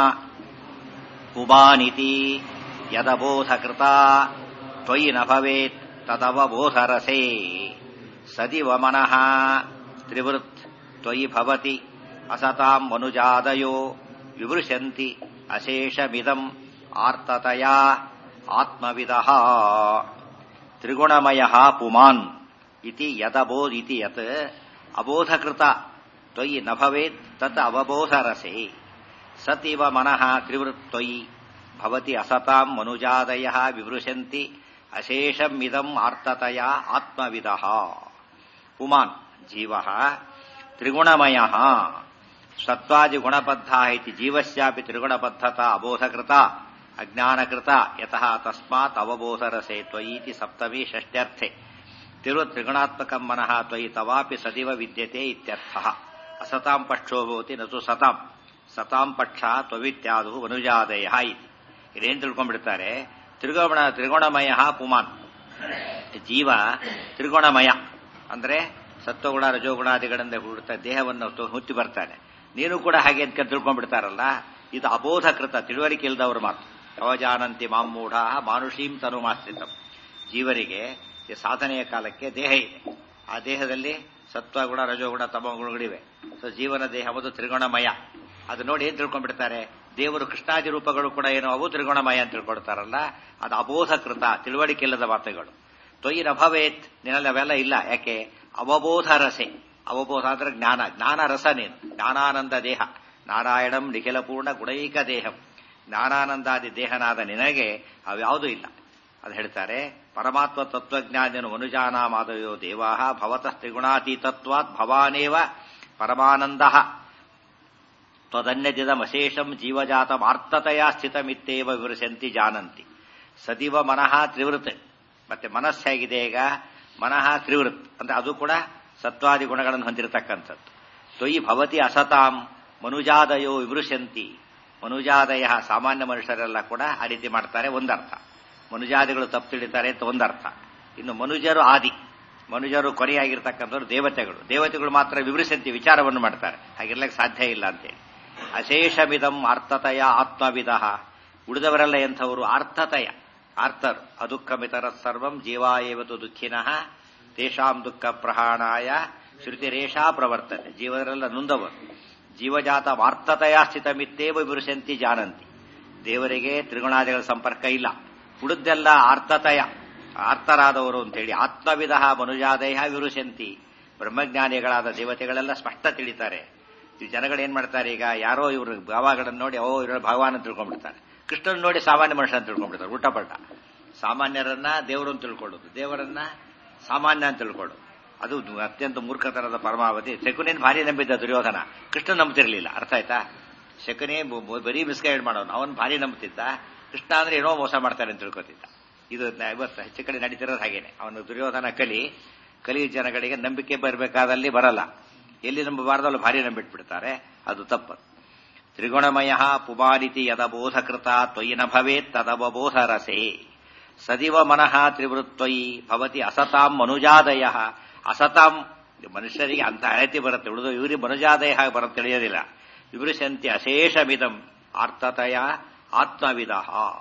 ಪುಮಾನಿತಿ ಯದಬೋಧಕೃತ ತ್ವಯಿ ನ ಭವೇತ್ ತದವಬೋಧರಸೇ ಸದಿವ ಮನಃ ತ್ರಿವೃತ್ ತ್ವಯಿ ಭವತಿ ಅಸತಾಂ ಮನುಜಾದಯೋ ವಿವೃಶಂತಿ ಅಶೇಷಮಿದಂ ಆರ್ತತಯ ಆತ್ಮವಿದ ತ್ರಿಗುಣಮಯ ಪುಮಾನ್ ಇತಿ ಯದಬೋಧ್ ಇತಿ ಯತ್ ಅಬೋಧಕೃತ ತ್ವಯಿ ನ ಭವೇತ್ ತತ್ ಅವಬೋಧರಸೆ ಸತ್ ಇವ ಮನಃ ತ್ರಿವೃತ್ ತ್ವಯಿ ಭವತಿ ಅಸತಾಂ ಮನುಜಾದಯ ವಿವೃಶಂತಿ ಅಶೇಷಮಿದಂ ಆರ್ತತಯ ಆತ್ಮವಿದ ಪುಮಾನ್ ಜೀವ ತ್ರಿಗುಣಮಯ ಸತ್ವಾದಿ ಗುಣಬದ್ಧ ಇತಿ ಜೀವಸ್ಯಾಪಿ ತ್ರಿಗುಣಬದ್ಧತ ಅಬೋಧಕೃತ ಅಜ್ಞಾನಕೃತ ಯತಃ ತಸ್ಮಾತ್ ಅವಬೋಧರಸೆ ತ್ವಯೀತಿ ಸಪ್ತಮಿ ಷಷ್ಟ್ಯರ್ಥೆ ತಿರು ತ್ರಿಗುಣಾತ್ಮಕಂ ಮನಃ ತ್ವಯಿ ತವಾಪಿ ಸದಿವ ವಿದ್ಯತೆ ಇತ್ಯರ್ಥ ಅಸತಾಂ ಪಕ್ಷೋ ಭವತಿ ನತು ಸತಾಂ ಸತಾಂ ಪಕ್ಷ ತ್ವವಿತ್ಯಾದು ಅನುಜಾದಯ ಇತಿ ಇದೇನು ತಿಳ್ಕೊಂಡ್ಬಿಡ್ತಾರೆ ತ್ರಿಗುಣ ತ್ರಿಗುಣಮಯ ಪುಮಾನ್ ಜೀವ ತ್ರಿಗುಣಮಯ ಅಂದ್ರೆ ಸತ್ವಗುಣ ರಜೋಗುಣಾದಿಗಳಿಂದ ಹುಡುತ್ತ ದೇಹವನ್ನು ಹುತ್ತಿ ಬರ್ತಾನೆ ನೀನು ಕೂಡ ಹಾಗೆ ಅಂತ ತಿಳ್ಕೊಂಡ್ಬಿಡ್ತಾರಲ್ಲ ಇದು ಅಬೋಧಕೃತ ತಿಳುವಳಿಕೆ ಇಲ್ಲದವ್ರ ಮಾತು ಅವಜಾನಂತಿ ಮಾಮೂಢ ಮಾನುಷೀಂ ತನು ಮಾಶ್ರಿತಂ ಜೀವರಿಗೆ ಈ ಸಾಧನೆಯ ಕಾಲಕ್ಕೆ ದೇಹ ಇದೆ ಆ ದೇಹದಲ್ಲಿ ಸತ್ವಗುಣ ರಜೋಗುಣ ತಮಗುಣಗಳಿವೆ ಸೊ ಜೀವನ ದೇಹ ಒಂದು ತ್ರಿಗುಣಮಯ ಅದು ನೋಡಿ ಏನ್ ತಿಳ್ಕೊಂಡ್ಬಿಡ್ತಾರೆ ದೇವರು ಕೃಷ್ಣಾದಿ ರೂಪಗಳು ಕೂಡ ಏನೋ ಅವು ತ್ರಿಗುಣಮಯ ಅಂತ ತಿಳ್ಕೊಳ್ತಾರಲ್ಲ ಅದು ಅಬೋಧಕೃತ ತಿಳುವಳಿಕೆ ಇಲ್ಲದ ಮಾತುಗಳು ತೊಯ್ಯಿನ ಭವೇತ್ ನಿನ್ನಲ್ಲಿ ಅವೆಲ್ಲ ಇಲ್ಲ ಯಾಕೆ ಅವಬೋಧ ರಸೆ ಅವಬೋಧ ಅಂದ್ರೆ ಜ್ಞಾನ ಜ್ಞಾನ ರಸ ನೀನು ಜ್ಞಾನಾನಂದ ದೇಹ ನಾರಾಯಣಂ ನಿಖಿಲ ಪೂರ್ಣ ಗುಣೈಕ ದೇಹಂ ಜ್ಞಾನಾನಂದಾದಿ ದೇಹನಾದ ನಿನಗೆ ಅವ್ಯಾವುದೂ ಇಲ್ಲ ಅದು ಹೇಳ್ತಾರೆ ಪರಮಾತ್ಮ ತತ್ವಜ್ಞಾನಿಯನ್ನು ಮನುಜಾನ ಮಾದಯೋ ದೇವಾಹ ಭವತಃ ತ್ರಿಗುಣಾತೀತತ್ವಾತ್ ಭವಾನೇವ ಪರಮಾನಂದ ತ್ವದನ್ಯದಿದಮಶೇಷಂ ಜೀವಜಾತಮಾರ್ತತೆಯ ಸ್ಥಿತಮಿತ್ತೇವ ವಿವರಿಸಂತಿ ಜಾನಂತಿ ಸದಿವ ಮನಃ ತ್ರಿವೃತ್ ಮತ್ತೆ ಮನಸ್ಸು ಹೇಗಿದೆ ಈಗ ಮನಃ ತ್ರಿವೃತ್ ಅಂದ್ರೆ ಅದು ಕೂಡ ಸತ್ವಾದಿ ಗುಣಗಳನ್ನು ಹೊಂದಿರತಕ್ಕಂಥದ್ದು ತ್ವಯಿ ಭವತಿ ಅಸತಾಂ ಮನುಜಾದಯೋ ವಿವೃಶಂತಿ ಮನುಜಾದಯ ಸಾಮಾನ್ಯ ಮನುಷ್ಯರೆಲ್ಲ ಕೂಡ ಆ ರೀತಿ ಮಾಡ್ತಾರೆ ಒಂದರ್ಥ ಮನುಜಾದಿಗಳು ತಪ್ಪು ತಿಳಿತಾರೆ ಅಂತ ಒಂದರ್ಥ ಇನ್ನು ಮನುಜರು ಆದಿ ಮನುಜರು ಕೊನೆಯಾಗಿರ್ತಕ್ಕಂಥವ್ರು ದೇವತೆಗಳು ದೇವತೆಗಳು ಮಾತ್ರ ವಿವರಿಸಂತಿ ವಿಚಾರವನ್ನು ಮಾಡ್ತಾರೆ ಹಾಗಿರ್ಲಿಕ್ಕೆ ಸಾಧ್ಯ ಇಲ್ಲ ಅಂತೇಳಿ ಅಶೇಷಮಿದಂ ಅರ್ಥತಯ ಆತ್ಮವಿದ ಉಳಿದವರೆಲ್ಲ ಎಂಥವರು ಅರ್ಥತಯ ಆರ್ತರು ಅದುಃಖಮಿತರ ಸರ್ವಂ ಜೀವಾಯೇವತು ದುಃಖಿನಃ ತೇಷಾಂ ದುಃಖ ಪ್ರಹಾಣಾಯ ಶ್ರುತಿರೇಷಾ ಪ್ರವರ್ತನೆ ಜೀವರೆಲ್ಲ ನೊಂದವರು ಜೀವಜಾತ ವಾರ್ತತೆಯ ಸ್ಥಿತಮಿತ್ತೇವ ವಿವರಿಸಂತಿ ಜಾನಂತಿ ದೇವರಿಗೆ ತ್ರಿಗುಣಾದಿಗಳ ಸಂಪರ್ಕ ಇಲ್ಲ ಉಳಿದೆಲ್ಲ ಆರ್ತತಯ ಆರ್ತರಾದವರು ಅಂತೇಳಿ ಆತ್ಮವಿಧ ಮನುಜಾದಯ ವಿರುಶಂತಿ ಬ್ರಹ್ಮಜ್ಞಾನಿಗಳಾದ ದೇವತೆಗಳೆಲ್ಲ ಸ್ಪಷ್ಟ ತಿಳಿತಾರೆ ಈ ಜನಗಳೇನ್ ಮಾಡ್ತಾರೆ ಈಗ ಯಾರೋ ಇವರು ಭಾವಗಳನ್ನು ನೋಡಿ ಓ ಇವರು ಭಗವಾನ್ ಅಂತ ತಿಳ್ಕೊಂಡ್ಬಿಡ್ತಾರೆ ಕೃಷ್ಣನ್ ನೋಡಿ ಸಾಮಾನ್ಯ ಮನುಷ್ಯ ಅಂತ ತಿಳ್ಕೊಂಡ್ಬಿಡ್ತಾರೆ ಊಟ ಪಲ್ಟ ಸಾಮಾನ್ಯರನ್ನ ದೇವರು ಅಂತ ತಿಳ್ಕೊಳ್ಳೋದು ದೇವರನ್ನ ಸಾಮಾನ್ಯ ಅಂತ ತಿಳ್ಕೊಳ್ಳೋದು ಅದು ಅತ್ಯಂತ ಮೂರ್ಖತನದ ಪರಮಾವಧಿ ಶಕುನೇನ್ ಭಾರಿ ನಂಬಿದ್ದ ದುರ್ಯೋಧನ ಕೃಷ್ಣ ನಂಬ್ತಿರ್ಲಿಲ್ಲ ಅರ್ಥ ಆಯ್ತಾ ಶಕುನೇ ಬರೀ ಮಿಸ್ಗೈಡ್ ಮಾಡೋನು ಅವನ್ ಭಾರಿ ನಂಬುತ್ತಿದ್ದ ಕೃಷ್ಣ ಅಂದ್ರೆ ಏನೋ ಮೋಸ ಮಾಡ್ತಾರೆ ಅಂತ ತಿಳ್ಕೊತಿದ್ದ ಇದು ಇವತ್ತು ಹೆಚ್ಚು ಕಡೆ ನಡೀತಿರೋದು ಹಾಗೇನೆ ಅವನು ದುರ್ಯೋಧನ ಕಲಿ ಕಲಿ ಜನಗಳಿಗೆ ನಂಬಿಕೆ ಬರಬೇಕಾದಲ್ಲಿ ಬರಲ್ಲ ಎಲ್ಲಿ ನಂಬಬಾರ್ದಲ್ಲ ಭಾರಿ ನಂಬಿಟ್ಬಿಡ್ತಾರೆ ಅದು ತಪ್ಪು ತ್ರಿಗುಣಮಯ ಪುಮಾನಿತಿ ಯದಬೋಧಕೃತ ತ್ವಯಿ ನ ಭವೇತ್ ತದವಬೋಧ ರಸೇ ಸದಿವ ಮನಃ ತ್ರಿವೃತ್ವಯಿ ಭವತಿ ಅಸತಾಂ ಮನುಜಾದಯ ಅಸತಾಂ ಮನುಷ್ಯರಿಗೆ ಅಂತ ಅಳತಿ ಬರುತ್ತೆ ಉಳಿದು ಇವರಿಗೆ ಮನುಜಾದಯ ಬರುತ್ತೆ ತಿಳಿಯೋದಿಲ್ಲ ವಿವೃಶಂತಿ ಅಶೇಷಮಿದಂ ಆರ್ತತಯ ಆತ್ಮವಿದ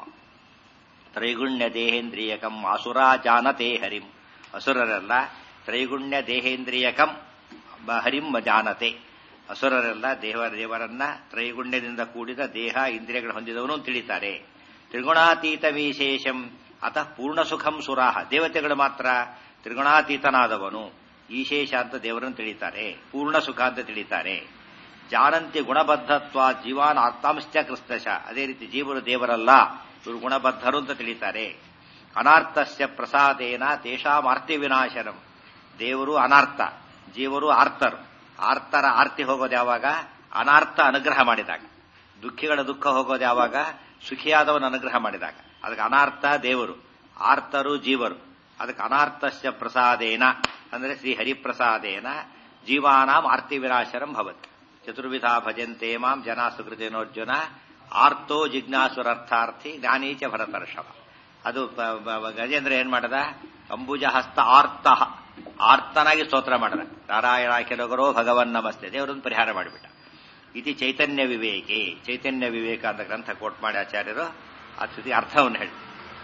ತ್ರೈಗುಣ್ಯ ದೇಹೇಂದ್ರಿಯಕಂ ಅಸುರ ಜಾನತೆ ಹರಿಂ ಅಸುರರೆಲ್ಲ ತ್ರೈಗುಣ್ಯ ದೇಹೇಂದ್ರಿಯಕಂ ಹರಿಂ ಜಾನತೆ ಅಸುರರೆಲ್ಲ ದೇವ ದೇವರನ್ನ ತ್ರೈಗುಣ್ಯದಿಂದ ಕೂಡಿದ ದೇಹ ಇಂದ್ರಿಯಗಳು ಹೊಂದಿದವನು ತಿಳಿತಾರೆ ತ್ರಿಗುಣಾತೀತ ವಿಶೇಷಂ ಅತಃ ಪೂರ್ಣ ಸುಖಂ ಸುರಾಹ ದೇವತೆಗಳು ಮಾತ್ರ ತ್ರಿಗುಣಾತೀತನಾದವನು ಈಶೇಷ ಅಂತ ದೇವರನ್ನು ತಿಳಿತಾರೆ ಪೂರ್ಣ ಸುಖ ಅಂತ ತಿಳಿತಾರೆ ಜಾನಂತಿ ಗುಣಬದ್ಧತ್ವ ಜೀವಾನ್ ಆರ್ತಾಂಶ್ಚ ಕೃಸ್ತಶ ಅದೇ ರೀತಿ ಜೀವರು ದೇವರಲ್ಲ ಇವರು ಗುಣಬದ್ಧರು ಅಂತ ತಿಳಿತಾರೆ ಅನಾರ್ಥಸ್ಯ ಪ್ರಸಾದೇನ ತೇಷಾಂ ಆರ್ತಿ ವಿನಾಶನಂ ದೇವರು ಅನಾರ್ಥ ಜೀವರು ಆರ್ತರು ಆರ್ತರ ಆರ್ತಿ ಹೋಗೋದು ಯಾವಾಗ ಅನಾರ್ಥ ಅನುಗ್ರಹ ಮಾಡಿದಾಗ ದುಃಖಿಗಳ ದುಃಖ ಹೋಗೋದು ಯಾವಾಗ ಸುಖಿಯಾದವನ ಅನುಗ್ರಹ ಮಾಡಿದಾಗ ಅದಕ್ಕೆ ಅನಾರ್ಥ ದೇವರು ಆರ್ತರು ಜೀವರು ಅದಕ್ಕೆ ಅನಾರ್ಥಸ್ಯ ಪ್ರಸಾದೇನ ಅಂದ್ರೆ ಶ್ರೀ ಹರಿಪ್ರಸಾದೇನ ಜೀವಾನಾಂ ಆರ್ತಿ ವಿನಾಶನಂ ಭವತಿ ಚತುರ್ವಿಧ ಭಜಂತೆ ಮಾಂ ಜನ ಸುಕೃತೇನೋರ್ಜುನ ಆರ್ತೋ ಜಿಜ್ಞಾಸುರರ್ಥಾರ್ಥಿ ಜ್ಞಾನೀಚ ಭರತರ್ಷಭ ಅದು ಗಜೇಂದ್ರ ಏನ್ ಮಾಡದ ಅಂಬುಜ ಹಸ್ತ ಆರ್ತ ಆರ್ತನಾಗಿ ಸ್ತೋತ್ರ ಮಾಡದ ನಾರಾಯಣ ಕೆಲಗರೋ ಭಗವನ್ ನಮಸ್ತೆ ದೇವರನ್ನು ಪರಿಹಾರ ಮಾಡಿಬಿಟ್ಟ ಇತಿ ಚೈತನ್ಯ ವಿವೇಕೆ ಚೈತನ್ಯ ವಿವೇಕ ಅಂತ ಗ್ರಂಥ ಕೋಟ್ ಮಾಡಿ ಆಚಾರ್ಯರು ಆ ಸ್ಥಿತಿ ಅರ್ಥವನ್ನು ಹೇಳಿ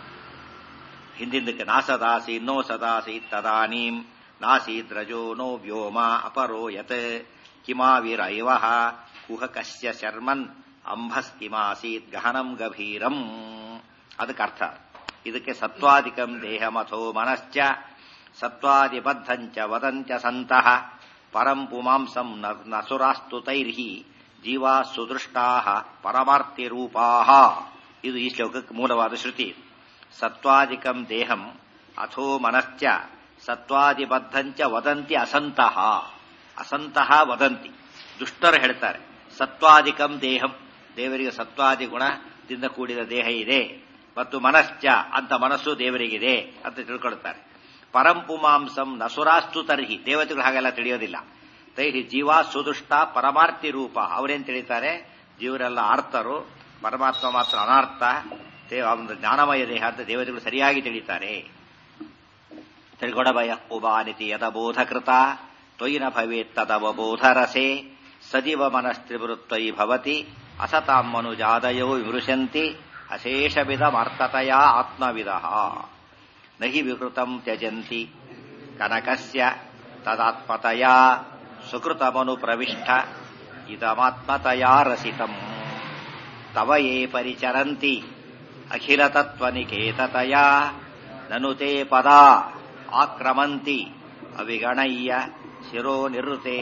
ಹಿಂದಿಂದಕ್ಕೆ ನಾಸದಾಸಿ ನೋ ಸದಾಸಿ ತದಾನೀಂ ನಾಸೀದ್ರಜೋ ನೋ ವ್ಯೋಮ ಅಪರೋ ಯತ್ ಕಿಮಾವಿರೈವ ಕುಹಕಸ್ಯ ಶರ್ಮನ್ ಅಂಭಸ್ಕಿಮಾಸೀತ್ ಗಹನಂ ಗಭೀರಂ ಅದಕ್ಕೆ ಅರ್ಥ ಇದಕ್ಕೆ ಸತ್ವಾದಿಕಂ ದೇಹಮಥೋ ಮನಶ್ಚ ಸತ್ವಾದಿಬದ್ಧಂಚ ವದಂಚ ಸಂತಃ ಪರಂ ಪುಮಾಂಸಂ ನಸುರಾಸ್ತು ತೈರ್ಹಿ ಜೀವಾ ಸುದೃಷ್ಟಾ ಪರಮಾರ್ತಿರೂಪಾ ಇದು ಈ ಶ್ಲೋಕಕ್ಕೆ ಮೂಲವಾದ ಶ್ರುತಿ ಸತ್ವಾದಿಕಂ ದೇಹಂ ಅಥೋ ಮನಶ್ಚ ಸತ್ವಾದಿಬದ್ಧಂಚ ವದಂತಿ ಅಸಂತಹ ಅಸಂತಹ ವದಂತಿ ದುಷ್ಟರು ಹೇಳ್ತಾರೆ ಸತ್ವಾದಿಕಂ ದೇಹಂ ದೇವರಿಗೆ ಸತ್ವಾದಿ ಗುಣದಿಂದ ಕೂಡಿದ ದೇಹ ಇದೆ ಮತ್ತು ಮನಶ್ಚ ಅಂತ ಮನಸ್ಸು ದೇವರಿಗಿದೆ ಅಂತ ತಿಳ್ಕೊಳ್ತಾರೆ ಪರಂಪುಮಾಂಸಂ ನಸುರಾಸ್ತು ತರ್ಹಿ ದೇವತೆಗಳು ಹಾಗೆಲ್ಲ ತಿಳಿಯೋದಿಲ್ಲ ತೈಹಿ ಜೀವ ಸುದುಷ್ಟ ಪರಮಾರ್ಥಿ ರೂಪ ಅವರೇನ್ ತಿಳಿತಾರೆ ಜೀವರೆಲ್ಲ ಆರ್ತರು ಪರಮಾತ್ಮ ಮಾತ್ರ ಅನಾರ್ಥ ಒಂದು ಜ್ಞಾನಮಯ ದೇಹ ಅಂತ ದೇವತೆಗಳು ಸರಿಯಾಗಿ ತಿಳಿತಾರೆ ತ್ರಿಗುಣಭಯ ಉಪಾನಿತಿ ಯದಬೋಧಕೃತ ತ್ವಯಿ ನ ಭವೇತ್ ತದವಬೋಧರಸೆ ಸದಿವ ಮನಸ್ತ್ರಿವೃತ್ತೈ ಭವತಿ ಅಸತಾಂ ಮನುಜಾದಯೋ ವಿಮೃಶಂತಿ ಅಶೇಷವಿಧಮರ್ಥತೆಯ ಆತ್ಮವಿದ ನಹಿ ವಿಕೃತಂ ತ್ಯಜಂತಿ ಕನಕಸ್ಯ ತದಾತ್ಮತಯ ಸುಕೃತಮನು ಪ್ರವಿಷ್ಟ ಇದಮಾತ್ಮತಯಾ ರಸಿತಂ ತವ ಯೇ ಪರಿಚರಂತಿ ಅಖಿಲ ತತ್ವನಿಕೇತತಯ ನನು ತೇ ಪದಾ ಆಕ್ರಮಂತಿ ಅವಿಗಣಯ್ಯ ಶಿರೋ ನಿವೃತೆ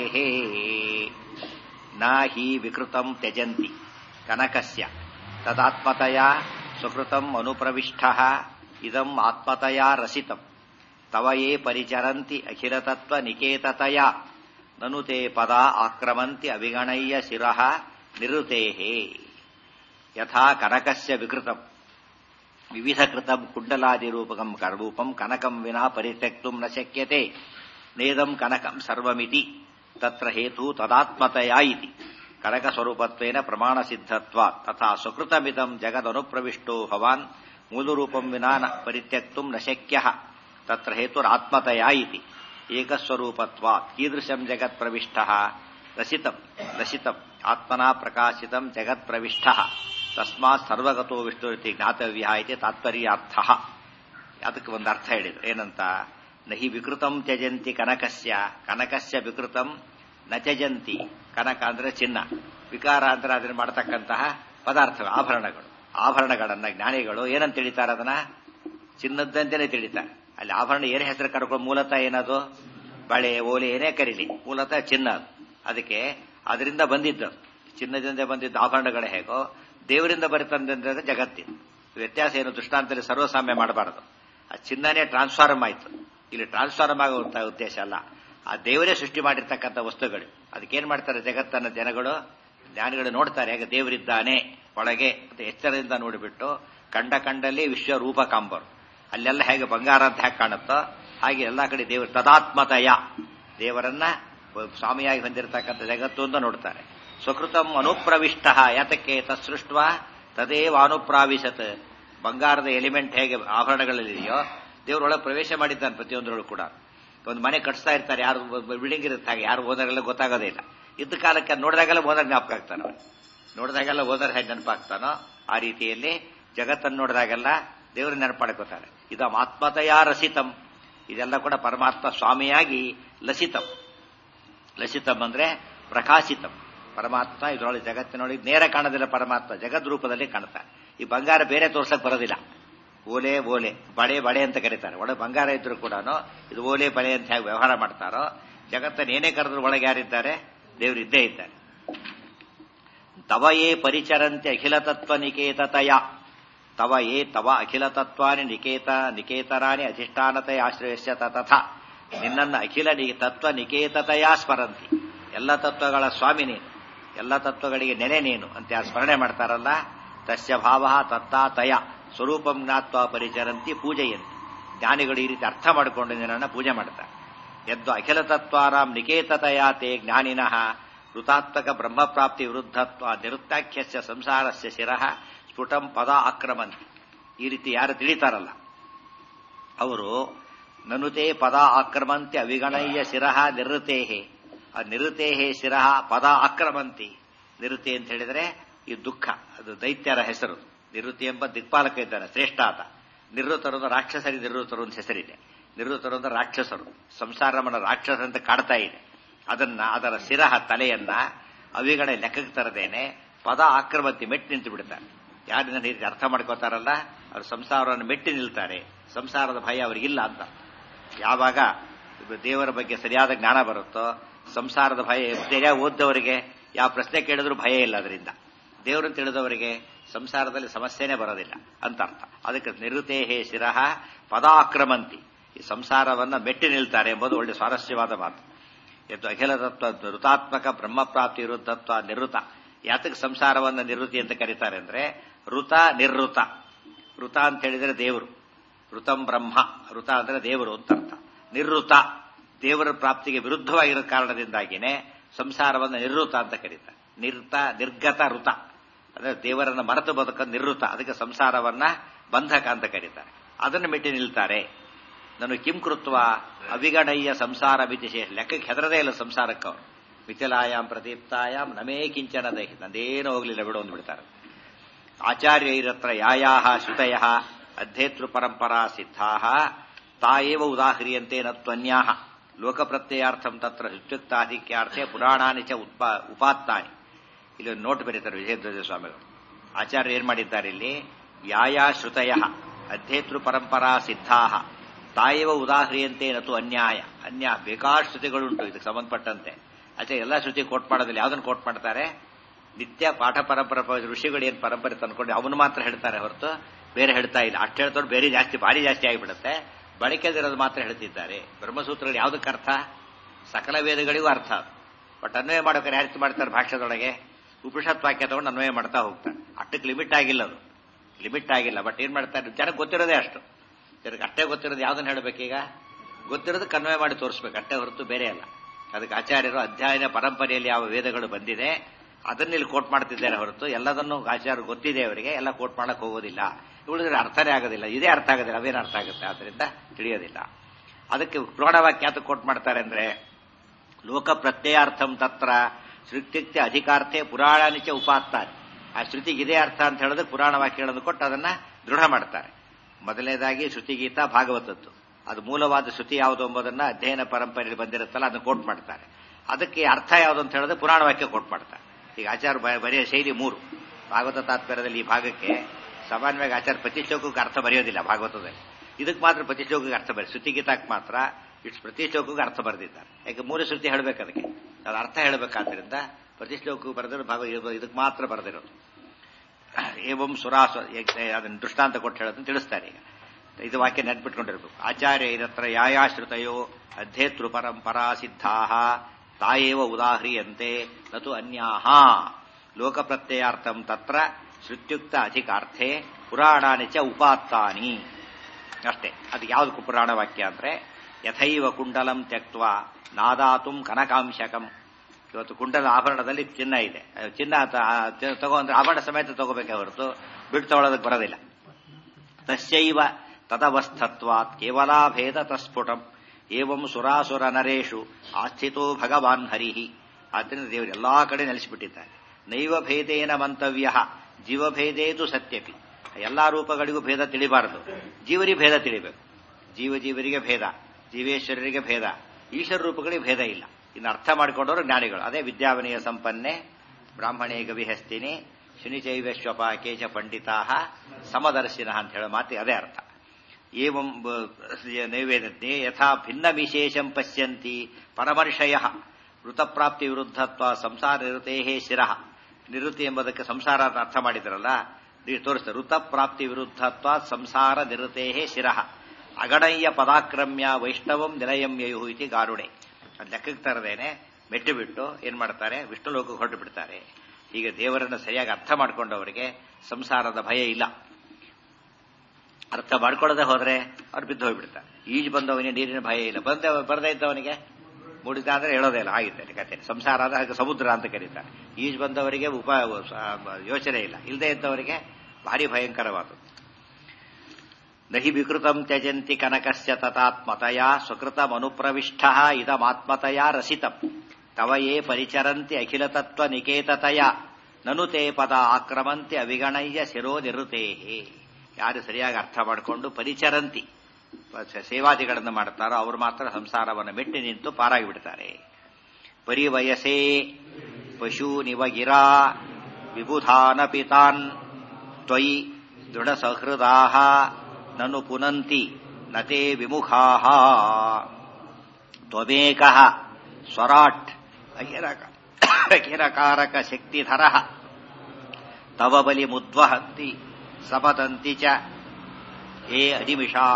ನ ಹಿ ವಿಕೃತಂ ತ್ಯಜಂತಿ ಕನಕಸ್ಯ ತದಾತ್ಮತಯ ಸುಕೃತಂ ಅನುಪ್ರವಿಷ್ಟ ಇದಂ ಆತ್ಮತಯಾ ರಸಿತಂ ತವ ಯೇ ಪರಿಚರಂತಿ ಅಖಿಲತತ್ವ ನಿಕೇತತಯ ನನು ತೇ ಪದ ಆಕ್ರಮಂತಿ ಅವಿಗಣಯ್ಯ ಶಿರಃ ನಿರುತೇಹೇ ಯಥಾ ಕನಕಸ್ಯ ವಿಕೃತಂ ವಿವಿಧಕೃತಂ ಕುಂಡಲಾದಿರೂಪಕಂ ಕರೂಪಂ ಕನಕಂ ವಿನಾ ಪರಿತ್ಯಕ್ತುಂ ನ ಶಕ್ಯತೆ ನೇದಂ ಕನಕಂ ಸರ್ವಮಿತಿ ತತ್ರ ಹೇತು ತದಾತ್ಮತಯಾ ಇತಿ ಕನಕಸ್ವರೂಪತ್ವೇನ ಪ್ರಮಾಣಸಿದ್ಧತ್ವ ತಥಾ ಸುಕೃತಮಿದಂ ಜಗದನುಪ್ರವಿಷ್ಟೋ ಭವಾನ್ ಮೂಲರೂಪಂ ವಿನಾ ನ ಪರಿತ್ಯಕ್ತುಂ ನ ಶಕ್ಯಃ ತತ್ರ ಹೇತುರಾತ್ಮತಯಾ ಇತಿ ಏಕಸ್ವರೂಪತ್ವಾತ್ ಕೀದೃಶಂ ಜಗತ್ಪ್ರವಿಷ್ಟಃ ರಸಿತಂ ರಸಿತಂ ಆತ್ಮನಾ ಪ್ರಕಾಶಿತಂ ಜಗತ್ಪ್ರವಿಷ್ಟಃ ತಸ್ಮಾತ್ ಸರ್ವಗತೋ ವಿಷ್ಣುರಿತಿ ಜ್ಞಾತವ್ಯ ಇತಿ ತಾತ್ಪರ್ಯಾರ್ಥ ಅದಕ್ಕೆ ಒಂದು ಅರ್ಥ ಹೇಳಿದ್ರು ಏನಂತ ನಹಿ ವಿಕೃತಂ ತ್ಯಜಂತಿ ಕನಕಸ್ಯ ಕನಕಸ್ಯ ವಿಕೃತಂ ನ ತ್ಯಜಂತಿ ಕನಕ ಅಂದ್ರೆ ಚಿನ್ನ ವಿಕಾರ ಅಂದ್ರೆ ಅದನ್ನು ಮಾಡತಕ್ಕಂತಹ ಪದಾರ್ಥಗಳು ಆಭರಣಗಳು ಆಭರಣಗಳನ್ನ ಜ್ಞಾನಿಗಳು ಏನಂತ ತಿಳಿತಾರೆ ಅದನ್ನ ಚಿನ್ನದ್ದಂತೆಯೇ ತಿಳಿತಾರೆ ಅಲ್ಲಿ ಆಭರಣ ಏನೇ ಹೆಸರು ಕರ್ಕೊಂಡು ಮೂಲತಃ ಏನದು ಬಳೆ ಓಲೆ ಏನೇ ಕರೀಲಿ ಮೂಲತಃ ಚಿನ್ನ ಅದು ಅದಕ್ಕೆ ಅದರಿಂದ ಬಂದಿದ್ದು ಚಿನ್ನದಿಂದ ಬಂದಿದ್ದ ಆಭರಣಗಳೇ ಹೇಗೋ ದೇವರಿಂದ ಬರುತ್ತಂದ್ರೆ ಜಗತ್ತಿನ ವ್ಯತ್ಯಾಸ ಏನು ದೃಷ್ಟಾಂತದಲ್ಲಿ ಸರ್ವಸಾಮ್ಯ ಮಾಡಬಾರದು ಆ ಚಿನ್ನನೇ ಟ್ರಾನ್ಸ್ಫಾರ್ಮ್ ಆಯ್ತು ಇಲ್ಲಿ ಟ್ರಾನ್ಸ್ಫಾರ್ಮ್ ಆಗೋ ಉದ್ದೇಶ ಅಲ್ಲ ಆ ದೇವರೇ ಸೃಷ್ಟಿ ಮಾಡಿರ್ತಕ್ಕಂಥ ವಸ್ತುಗಳು ಅದಕ್ಕೇನ್ ಮಾಡ್ತಾರೆ ಜಗತ್ತನ್ನ ಜನಗಳು ಜ್ಞಾನಿಗಳು ನೋಡ್ತಾರೆ ಹೇಗೆ ದೇವರಿದ್ದಾನೆ ಒಳಗೆ ಅಂತ ಎಚ್ಚರದಿಂದ ನೋಡಿಬಿಟ್ಟು ಕಂಡ ಕಂಡಲ್ಲಿ ವಿಶ್ವ ರೂಪ ಕಾಂಬರು ಅಲ್ಲೆಲ್ಲ ಹೇಗೆ ಬಂಗಾರ ಅಂತ ಹೇಗೆ ಕಾಣುತ್ತೋ ಹಾಗೆ ಎಲ್ಲ ಕಡೆ ದೇವರು ತದಾತ್ಮತಯ ದೇವರನ್ನ ಸ್ವಾಮಿಯಾಗಿ ಹೊಂದಿರತಕ್ಕಂಥ ಜಗತ್ತು ಅಂತ ನೋಡ್ತಾರೆ ಸ್ವಕೃತಂ ಅನುಪ್ರವಿಷ್ಟ ಯಾತಕ್ಕೆ ತತ್ಸೃಷ್ಟ ತದೇವ ಅನುಪ್ರಾವಿಶತ್ ಬಂಗಾರದ ಎಲಿಮೆಂಟ್ ಹೇಗೆ ಆಭರಣಗಳಲ್ಲಿದೆಯೋ ದೇವರೊಳಗೆ ಪ್ರವೇಶ ಮಾಡಿದ್ದಾನೆ ಪ್ರತಿಯೊಂದರೊಳಗೂ ಕೂಡ ಒಂದು ಮನೆ ಕಟ್ಸ್ತಾ ಇರ್ತಾರೆ ಯಾರು ಬಿಲ್ಡಿಂಗ್ ಇರುತ್ತೆ ಹಾಗೆ ಯಾರು ಓದರೆಲ್ಲ ಗೊತ್ತಾಗೋದೇ ಇಲ್ಲ ಇದ್ದ ಕಾಲಕ್ಕೆ ನೋಡಿದಾಗೆಲ್ಲ ಓದರ್ ಜ್ಞಾಪಕ ಆಗ್ತಾನೆ ನೋಡಿದಾಗೆಲ್ಲ ಓದರ್ ಹೇಗೆ ನೆನಪಾಗ್ತಾನೋ ಆ ರೀತಿಯಲ್ಲಿ ಜಗತ್ತನ್ನು ನೋಡಿದಾಗೆಲ್ಲ ದೇವರು ನೆನಪಾಡ್ಕೋತಾರೆ ಇದು ಆತ್ಮತಯ ರಸಿತಂ ಇದೆಲ್ಲ ಕೂಡ ಪರಮಾತ್ಮ ಸ್ವಾಮಿಯಾಗಿ ಲಸಿತಂ ಲಸಿತಂ ಅಂದ್ರೆ ಪ್ರಕಾಶಿತಂ ಪರಮಾತ್ಮ ಇದರೊಳಗೆ ಜಗತ್ತಿನೊಳಗೆ ನೇರ ಕಾಣೋದಿಲ್ಲ ಪರಮಾತ್ಮ ಜಗದ್ ರೂಪದಲ್ಲಿ ಕಾಣ್ತಾರೆ ಈ ಬಂಗಾರ ಬೇರೆ ತೋರ್ಸಕ್ ಬರೋದಿಲ್ಲ ಓಲೆ ಓಲೆ ಬಳೆ ಬಳೆ ಅಂತ ಕರೀತಾರೆ ಒಳಗೆ ಬಂಗಾರ ಇದ್ರು ಕೂಡ ಇದು ಓಲೆ ಬಳೆ ಅಂತ ಹೇಗೆ ವ್ಯವಹಾರ ಮಾಡ್ತಾರೋ ಜಗತ್ತನ್ನು ಏನೇ ಕರೆದ್ರು ಒಳಗೆ ಯಾರಿದ್ದಾರೆ ದೇವರು ಇದ್ದೇ ಇದ್ದಾರೆ ತವ ಯೇ ಪರಿಚರಂತೆ ಅಖಿಲ ತತ್ವ ನಿಕೇತತಯ ತವ ಯೇ ತವ ಅಖಿಲ ತತ್ವಾನಿ ನಿಕೇತ ನಿಕೇತರಾನಿ ಅಧಿಷ್ಠಾನತೆಯ ಆಶ್ರಯಸ್ಯ ತಥ ನಿನ್ನನ್ನು ಅಖಿಲ ತತ್ವ ನಿಕೇತತೆಯ ಸ್ಮರಂತಿ ಎಲ್ಲ ತತ್ವಗಳ ಸ್ವಾಮಿ ನೀನು ಎಲ್ಲ ತತ್ವಗಳಿಗೆ ನೆನೆ ನೀನು ಅಂತ ಯಾರು ಸ್ಮರಣೆ ಮಾಡ್ತಾರಲ್ಲ ತಸ್ಯ ಭಾವ ತತ್ತಾತಯ ಸ್ವರೂಪಂ ಜ್ಞಾತ್ವ ಪರಿಚರಂತಿ ಪೂಜೆಯಂತಿ ಜ್ಞಾನಿಗಳು ಈ ರೀತಿ ಅರ್ಥ ಮಾಡಿಕೊಂಡು ನಿನ್ನನ್ನು ಪೂಜೆ ಮಾಡ್ತಾರೆ ಎದ್ದು ಅಖಿಲ ತತ್ವಾರಾಮ್ ನಿಕೇತತೆಯ ತೇ ಜ್ಞಾನಿನಃ ಋತಾತ್ಮಕ ಬ್ರಹ್ಮಪ್ರಾಪ್ತಿ ವಿರುದ್ಧತ್ವ ನಿರುತ್ತಾಖ್ಯಸ್ಯ ಸಂಸಾರಸ್ಯ ಶಿರಃ ಸ್ಫುಟಂ ಪದ ಆಕ್ರಮಂತಿ ಈ ರೀತಿ ಯಾರು ತಿಳಿತಾರಲ್ಲ ಅವರು ನನುತೆ ಪದ ಆಕ್ರಮಂತಿ ಅವಿಗಣಯ್ಯ ಶಿರಃ ನಿವೃತ್ತೇಹೇ ಆ ನಿರುತೇಹೇ ಶಿರಃ ಪದ ಆಕ್ರಮಂತಿ ನಿರುತಿ ಅಂತ ಹೇಳಿದ್ರೆ ಈ ದುಃಖ ಅದು ದೈತ್ಯರ ಹೆಸರು ನಿವೃತ್ತಿ ಎಂಬ ದಿಕ್ಪಾಲಕ ಇದ್ದಾನೆ ಶ್ರೇಷ್ಠ ಆತ ನಿವೃತ್ತರು ರಾಕ್ಷಸರಿ ನಿವೃತ್ತರು ಅಂತ ಹೆಸರಿದೆ ನಿವೃತ್ತರು ಅಂದ್ರೆ ರಾಕ್ಷಸರು ಸಂಸಾರಮನ ರಾಕ್ಷಸ ಅಂತ ಕಾಡ್ತಾ ಇದೆ ಅದನ್ನ ಅದರ ಶಿರಹ ತಲೆಯನ್ನ ಅವಿಗಣೆ ಲೆಕ್ಕಕ್ಕೆ ತರದೇನೆ ಪದ ಆಕ್ರಮಂತಿ ಮೆಟ್ಟಿ ನಿಂತು ಬಿಡ್ತಾರೆ ಯಾರಿನ ರೀತಿ ಅರ್ಥ ಮಾಡ್ಕೋತಾರಲ್ಲ ಅವರು ಸಂಸಾರವನ್ನು ಮೆಟ್ಟಿ ನಿಲ್ತಾರೆ ಸಂಸಾರದ ಭಯ ಅವರಿಗಿಲ್ಲ ಅಂತ ಯಾವಾಗ ದೇವರ ಬಗ್ಗೆ ಸರಿಯಾದ ಜ್ಞಾನ ಬರುತ್ತೋ ಸಂಸಾರದ ಭಯ ಸರಿಯಾಗಿ ಓದ್ದವರಿಗೆ ಯಾವ ಪ್ರಶ್ನೆ ಕೇಳಿದ್ರು ಭಯ ಇಲ್ಲ ಅದರಿಂದ ದೇವರನ್ನು ತಿಳಿದವರಿಗೆ ಸಂಸಾರದಲ್ಲಿ ಸಮಸ್ಯೆನೇ ಬರೋದಿಲ್ಲ ಅಂತ ಅರ್ಥ ಅದಕ್ಕೆ ನಿರುತೇಹೇ ಶಿರಹ ಪದಾಕ್ರಮಂತಿ ಈ ಸಂಸಾರವನ್ನ ಮೆಟ್ಟಿ ನಿಲ್ತಾರೆ ಎಂಬುದು ಒಳ್ಳೆ ಸ್ವಾರಸ್ಯವಾದ ಮಾತು ಎದ್ದು ಅಖಿಲ ತತ್ವ ಋತಾತ್ಮಕ ಬ್ರಹ್ಮಪ್ರಾಪ್ತಿ ವಿರುದ್ಧತ್ವ ನಿವೃತ್ತ ಯಾತಕ್ಕೆ ಸಂಸಾರವನ್ನ ನಿವೃತ್ತಿ ಅಂತ ಕರೀತಾರೆ ಅಂದ್ರೆ ಋತ ನಿರ್ಋತ ಋತ ಅಂತ ಹೇಳಿದ್ರೆ ದೇವರು ಋತಂ ಬ್ರಹ್ಮ ಋತ ಅಂದ್ರೆ ದೇವರು ಅಂತ ಅರ್ಥ ನಿರ್ಋತ ದೇವರ ಪ್ರಾಪ್ತಿಗೆ ವಿರುದ್ಧವಾಗಿರೋ ಕಾರಣದಿಂದಾಗಿನೇ ಸಂಸಾರವನ್ನು ನಿರ್ಋತ ಅಂತ ಕರೀತಾರೆ ನಿರ್ತ ನಿರ್ಗತ ಋತ ಅಂದ್ರೆ ದೇವರನ್ನ ಮರೆತು ಬದುಕ ನಿರ್ಋತ ಅದಕ್ಕೆ ಸಂಸಾರವನ್ನ ಬಂಧಕ ಅಂತ ಕರೀತಾರೆ ಅದನ್ನು ಮೆಟ್ಟಿ ನಿಲ್ತಾರೆ ನಾನು ಕಿಂ ಕೃತ್ವ ಅವಿಗಣಯ್ಯ ಸಂಸಾರ ಮಿತಿ ಶೇಷ ಲೆಕ್ಕಕ್ಕೆ ಹೆದರದೇ ಇಲ್ಲ ಸಂಸಾರಕ್ಕೆ ಅವರು ಮಿಥಿಲಾಯಾಮ್ ಪ್ರದೀಪ್ತಾಯಾಮ್ ನಮೇ ಕಿಂಚನ ದಹಿ ನಂದೇನು ಹೋಗ್ಲಿಲ್ಲ ಬಿಡು ಅಂದ್ಬಿಡ್ತಾರೆ ಆಚಾರ್ಯೈರತ್ರ ಯಾಯಾಹ ಶ್ರುತಯ ಅಧ್ಯೇತೃ ಪರಂಪರಾ ಸಿದ್ಧಾ ತಾಯೇವ ಉದಾಹ್ರಿಯಂತೆ ನ ತ್ವನ್ಯಾಹ ಲೋಕಪ್ರತ್ಯಯಾರ್ಥಂ ತತ್ರ ಇತ್ಯುಕ್ತಾಧಿಕ್ಯಾರ್ಥೆ ಪುರಾಣಾನಿ ಚ ಉತ್ಪಾ ಉಪಾತ್ತಾನಿ ಇಲ್ಲಿ ಒಂದು ನೋಟ್ ಬರೀತಾರೆ ವಿಜಯಧ್ವಜ ಸ್ವಾಮಿಗಳು ಆಚಾರ್ಯ ಏನ್ ಮಾಡಿದ್ದಾರೆ ಇಲ್ಲಿ ಯಾಯಾ ಶ್ರುತಯ ಅಧ್ಯೇತೃ ಪರಂಪರಾ ಸಿದ್ಧಾ ತಾಯವ ಉದಾಹರಿಯಂತೆ ನತು ಅನ್ಯಾಯ ಅನ್ಯ ಬೇಕಾಷ್ಟು ಶ್ರುತಿಗಳುಂಟು ಇದಕ್ಕೆ ಸಂಬಂಧಪಟ್ಟಂತೆ ಆಚೆ ಎಲ್ಲ ಶ್ರುತಿ ಕೋಟ್ ಮಾಡೋದಿಲ್ಲ ಯಾವ್ದನ್ನು ಕೋಟ್ ಮಾಡ್ತಾರೆ ನಿತ್ಯ ಪಾಠ ಪರಂಪರ ಋಷಿಗಳು ಏನ್ ಪರಂಪರೆ ತಂದ್ಕೊಂಡು ಅವನು ಮಾತ್ರ ಹೇಳ್ತಾರೆ ಹೊರತು ಬೇರೆ ಹೇಳ್ತಾ ಇಲ್ಲ ಅಷ್ಟು ಹೇಳ್ತೋಡು ಬೇರೆ ಜಾಸ್ತಿ ಭಾರಿ ಜಾಸ್ತಿ ಆಗಿಬಿಡುತ್ತೆ ಬಳಕೆದಿರೋದು ಮಾತ್ರ ಹೇಳ್ತಿದ್ದಾರೆ ಬ್ರಹ್ಮಸೂತ್ರಗಳು ಯಾವುದಕ್ಕೆ ಅರ್ಥ ಸಕಲ ವೇದಗಳಿಗೂ ಅರ್ಥ ಬಟ್ ಅನ್ವಯ ಮಾಡೋಕೆ ಯಾರು ಮಾಡ್ತಾರೆ ಭಾಷ್ಯದೊಳಗೆ ಉಪನಿಷತ್ ವಾಕ್ಯ ತಗೊಂಡು ಅನ್ವಯ ಮಾಡ್ತಾ ಹೋಗ್ತಾರೆ ಅಷ್ಟಕ್ಕೆ ಲಿಮಿಟ್ ಆಗಿಲ್ಲ ಅದು ಲಿಮಿಟ್ ಆಗಿಲ್ಲ ಬಟ್ ಏನ್ ಮಾಡ್ತಾರೆ ಜನಕ್ಕೆ ಗೊತ್ತಿರೋದೇ ಅಷ್ಟು ಜನಕ್ಕೆ ಅಷ್ಟೇ ಗೊತ್ತಿರೋದು ಯಾವ್ದನ್ನ ಹೇಳ್ಬೇಕೀಗ ಗೊತ್ತಿರೋದಕ್ಕೆ ಅನ್ವಯ ಮಾಡಿ ತೋರಿಸ್ಬೇಕು ಅಷ್ಟೇ ಹೊರತು ಬೇರೆ ಅಲ್ಲ ಅದಕ್ಕೆ ಆಚಾರ್ಯರು ಅಧ್ಯಯನ ಪರಂಪರೆಯಲ್ಲಿ ಯಾವ ವೇದಗಳು ಬಂದಿದೆ ಅದನ್ನ ಇಲ್ಲಿ ಕೋಟ್ ಮಾಡ್ತಿದ್ದಾರೆ ಹೊರತು ಎಲ್ಲದನ್ನು ಆಚಾರ್ಯ ಗೊತ್ತಿದೆ ಅವರಿಗೆ ಎಲ್ಲ ಕೋಟ್ ಮಾಡಕ್ ಹೋಗೋದಿಲ್ಲ ಉಳಿದ್ರೆ ಅರ್ಥನೇ ಆಗೋದಿಲ್ಲ ಇದೇ ಅರ್ಥ ಆಗೋದಿಲ್ಲ ಅವೇನು ಅರ್ಥ ಆಗುತ್ತೆ ಆದ್ರಿಂದ ತಿಳಿಯೋದಿಲ್ಲ ಅದಕ್ಕೆ ಪುರಾಣವಾಕ್ಯ ಯಾತಕ್ಕೆ ಕೋಟ್ ಮಾಡ್ತಾರೆ ಅಂದ್ರೆ ಲೋಕ ಪ್ರತ್ಯಯಾರ್ಥಂ ತತ್ರ ಶ್ರುತ್ಯುಕ್ತಿ ಅಧಿಕಾರ್ಥೆ ಪುರಾಣನಿಚ ಉಪಾತ್ತಾನೆ ಆ ಶ್ರುತಿಗೆ ಇದೇ ಅರ್ಥ ಅಂತ ಹೇಳಿದ್ರೆ ಪುರಾಣ ವಾಕ್ಯ ಹೇಳೋದು ಕೊಟ್ಟು ಅದನ್ನ ದೃಢ ಮಾಡ್ತಾರೆ ಮೊದಲನೇದಾಗಿ ಶ್ರುತಿಗೀತ ಭಾಗವತದ್ದು ಅದು ಮೂಲವಾದ ಶ್ರುತಿ ಯಾವುದು ಎಂಬುದನ್ನ ಅಧ್ಯಯನ ಪರಂಪರೆಯಲ್ಲಿ ಬಂದಿರುತ್ತಲ್ಲ ಅದನ್ನ ಕೋಟ್ ಮಾಡ್ತಾರೆ ಅದಕ್ಕೆ ಅರ್ಥ ಯಾವುದು ಅಂತ ಹೇಳಿದ್ರೆ ಪುರಾಣ ವಾಕ್ಯ ಕೋಟ್ ಮಾಡ್ತಾರೆ ಈಗ ಆಚಾರ ಬರೆಯೋ ಶೈಲಿ ಮೂರು ಭಾಗವತ ತಾತ್ಪರ್ಯದಲ್ಲಿ ಈ ಭಾಗಕ್ಕೆ ಸಾಮಾನ್ಯವಾಗಿ ಆಚಾರ ಪ್ರತಿ ಶ್ಲೋಕಕ್ಕೆ ಅರ್ಥ ಬರೆಯೋದಿಲ್ಲ ಭಾಗವತದಲ್ಲಿ ಇದಕ್ಕೆ ಮಾತ್ರ ಪ್ರತಿ ಶ್ಲೋಕಕ್ಕೆ ಅರ್ಥ ಬರೀ ಶ್ರುತಿಗೀತಕ್ಕೆ ಮಾತ್ರ ಇಷ್ಟು ಪ್ರತಿ ಶ್ಲೋಕಕ್ಕೆ ಅರ್ಥ ಬರೆದಿದ್ದಾರೆ ಯಾಕೆ ಮೂರು ಶ್ರುತಿ ಹೇಳಬೇಕು ಅದಕ್ಕೆ ಅದು ಅರ್ಥ ಹೇಳಬೇಕಾದ್ರಿಂದ ಪ್ರತಿ ಶ್ಲೋಕಕ್ಕೆ ಬರೆದ್ರೆ ಭಾಗ ಇದಕ್ಕೆ ಮಾತ್ರ ಬರೆದಿರೋದು ಏವಂ ಸುರಾಸ ಅದನ್ನು ದೃಷ್ಟಾಂತ ಕೊಟ್ಟು ಹೇಳೋದನ್ನು ತಿಳಿಸ್ತಾರೆ ಈಗ ಇದು ವಾಕ್ಯ ನೆನ್ಪಿಟ್ಕೊಂಡಿರ್ಬೇಕು ಆಚಾರ್ಯ ಇದತ್ರ ಯಾಯಾಶ್ರುತಯೋ ಅಧ್ಯೇತೃ ಪರಂಪರಾ ಸಿದ್ಧಾ ತಾಯೇವ ಉದಾಹ್ರಿಯಂತೆ ನತು ಅನ್ಯಾಹ ಲೋಕಪ್ರತ್ಯಯಾರ್ಥಂ ತತ್ರ ಶ್ರುತ್ಯುಕ್ತ ಅಧಿಕಾರ್ಥೆ ಪುರಾಣಾನಿ ಚ ಉಪಾತ್ತಾನಿ ಅಷ್ಟೇ ಅದು ಯಾವ್ದು ಪುರಾಣ ವಾಕ್ಯ ಅಂದ್ರೆ ಯಥೈವ ಕುಂಡಲಂ ತ್ಯಕ್ವ ನಾದಾತುಂ ಕನಕಾಂಶಕಂ ಇವತ್ತು ಕುಂಡಲ ಆಭರಣದಲ್ಲಿ ಚಿನ್ನ ಇದೆ ಚಿನ್ನ ತಗೋ ಅಂದ್ರೆ ಆಭರಣ ಸಮೇತ ತಗೋಬೇಕೆ ಹೊರತು ಬಿಟ್ಟು ತಗೊಳ್ಳೋದಕ್ಕೆ ಬರೋದಿಲ್ಲ ತಸ್ಯೈವ ತದವಸ್ಥತ್ವಾತ್ ಕೇವಲಾಭೇದ ತಸ್ಫುಟಂ ಏವಂ ಸುರಾಸುರ ನರೇಶು ಆಸ್ಥಿತೋ ಭಗವಾನ್ ಹರಿಹಿ ಆದ್ದರಿಂದ ದೇವರು ಎಲ್ಲಾ ಕಡೆ ನೆಲೆಸಿಬಿಟ್ಟಿದ್ದಾರೆ ನೈವ ಭೇದೇನ ಮಂತವ್ಯ ಜೀವಭೇದೇದು ಸತ್ಯಪಿ ಎಲ್ಲಾ ರೂಪಗಳಿಗೂ ಭೇದ ತಿಳಿಬಾರದು ಜೀವರಿ ಭೇದ ತಿಳಿಬೇಕು ಜೀವ ಜೀವರಿಗೆ ಭೇದ ಜೀವೇಶ್ವರರಿಗೆ ಭೇದ ಈಶ್ವರ ರೂಪಗಳಿಗೆ ಭೇದ ಇಲ್ಲ ಇನ್ನು ಅರ್ಥ ಮಾಡಿಕೊಂಡವರು ಜ್ಞಾನಿಗಳು ಅದೇ ವಿದ್ಯಾವನೀಯ ಸಂಪನ್ನೆ ಬ್ರಾಹ್ಮಣೇ ಗವಿಹಸ್ತಿನಿ ಶುನಿಚೈವಶ್ವಪ ಕೇಶ ಪಂಡಿತಾ ಸಮದರ್ಶಿನ ಅಂತ ಹೇಳೋ ಮಾತಿ ಅದೇ ಅರ್ಥ ಏವಂ ನೈವೇದ್ಯತೆ ಯಥಾ ಭಿನ್ನ ವಿಶೇಷಂ ಪಶ್ಯಂತಿ ಪರಮರ್ಷಯ ಋತಪ್ರಾಪ್ತಿ ವಿರುದ್ಧತ್ವ ಸಂಸಾರ ನಿರುತೇ ಶಿರಃ ನಿವೃತ್ತಿ ಎಂಬುದಕ್ಕೆ ಸಂಸಾರ ಅಂತ ಅರ್ಥ ಮಾಡಿದ್ರಲ್ಲ ನೀವು ತೋರಿಸ್ತಾರೆ ಋತಪ್ರಾಪ್ತಿ ವಿರುದ್ಧತ್ವ ಸಂಸಾರ ನಿರುತೇ ಶಿರಃ ಅಗಣಯ್ಯ ಪದಾಕ್ರಮ್ಯ ವೈಷ್ಣವಂ ನಿಲಯಂ ಯಯು ಇತಿ ಗಾರುಡೆ ಅದು ಲೆಕ್ಕಕ್ಕೆ ತರದೇನೆ ಮೆಟ್ಟು ಬಿಟ್ಟು ಏನ್ ಮಾಡ್ತಾರೆ ವಿಷ್ಣು ಲೋಕಕ್ಕೆ ಹೊರಟು ಬಿಡ್ತಾರೆ ಹೀಗೆ ದೇವರನ್ನು ಸರಿಯಾಗಿ ಅರ್ಥ ಮಾಡ್ಕೊಂಡವರಿಗೆ ಸಂಸಾರದ ಭಯ ಇಲ್ಲ ಅರ್ಥ ಮಾಡ್ಕೊಳ್ಳದೆ ಹೋದ್ರೆ ಅವ್ರು ಬಿದ್ದು ಹೋಗ್ಬಿಡ್ತಾರೆ ಈಜು ಬಂದವನಿಗೆ ನೀರಿನ ಭಯ ಇಲ್ಲ ಬಂದ ಬರದೇ ಇದ್ದವನಿಗೆ ಮೂಡಿದ ಅಂದ್ರೆ ಹೇಳೋದೇ ಇಲ್ಲ ಆಗಿದ್ದಾರೆ ಕತೆ ಸಂಸಾರ ಅಂದ್ರೆ ಹಾಗೆ ಸಮುದ್ರ ಅಂತ ಕರೀತಾರೆ ಈಜು ಬಂದವರಿಗೆ ಉಪ ಯೋಚನೆ ಇಲ್ಲ ಇಲ್ಲದೆ ಇದ್ದವರಿಗೆ ಭಾರಿ ಭಯಂಕರವಾದದ್ದು ನಹಿ ವಿಕೃತಂ ತ್ಯಜಂತಿ ಕನಕಸ್ಯ ತಥಾತ್ಮತಯ ಸ್ವಕೃತಮನುಪ್ರವಿಷ್ಟ ಇದಮಾತ್ಮತಯ ರಸಿತಂ ತವ ಯೇ ಪರಿಚರಂತಿ ಅಖಿಲತತ್ವ ನಿಕೇತತಯ ನನು ತೇ ಪದ ಆಕ್ರಮಂತಿ ಅವಿಗಣಯ್ಯ ಶಿರೋ ನಿರುತೇಹೇ ಯಾರು ಸರಿಯಾಗಿ ಅರ್ಥ ಮಾಡಿಕೊಂಡು ಪರಿಚರಂತಿ ಸೇವಾದಿಗಳನ್ನು ಮಾಡ್ತಾರೋ ಅವರು ಮಾತ್ರ ಸಂಸಾರವನ್ನು ಮೆಟ್ಟಿ ನಿಂತು ಪಾರಾಗಿ ಬಿಡ್ತಾರೆ ಪರಿವಯಸೇ ಪಶು ನಿವಗಿರಾ ವಿಬುಧಾನ ಪಿತಾನ್ ತ್ವಯಿ ದೃಢ ಸಹೃದಾ ನನು ಪುನಂತಿ ನತೆ ವಿಮುಖಾ ತ್ವಮೇಕ ಸ್ವರಾಟ್ ಅಖಿರಕಾರಕ ಶಕ್ತಿಧರ ತವ ಬಲಿ ಮುದ್ವಹಂತಿ ಸಮದಂತಿ ಚ ಹೇ ಅನಿಮಿಷಾ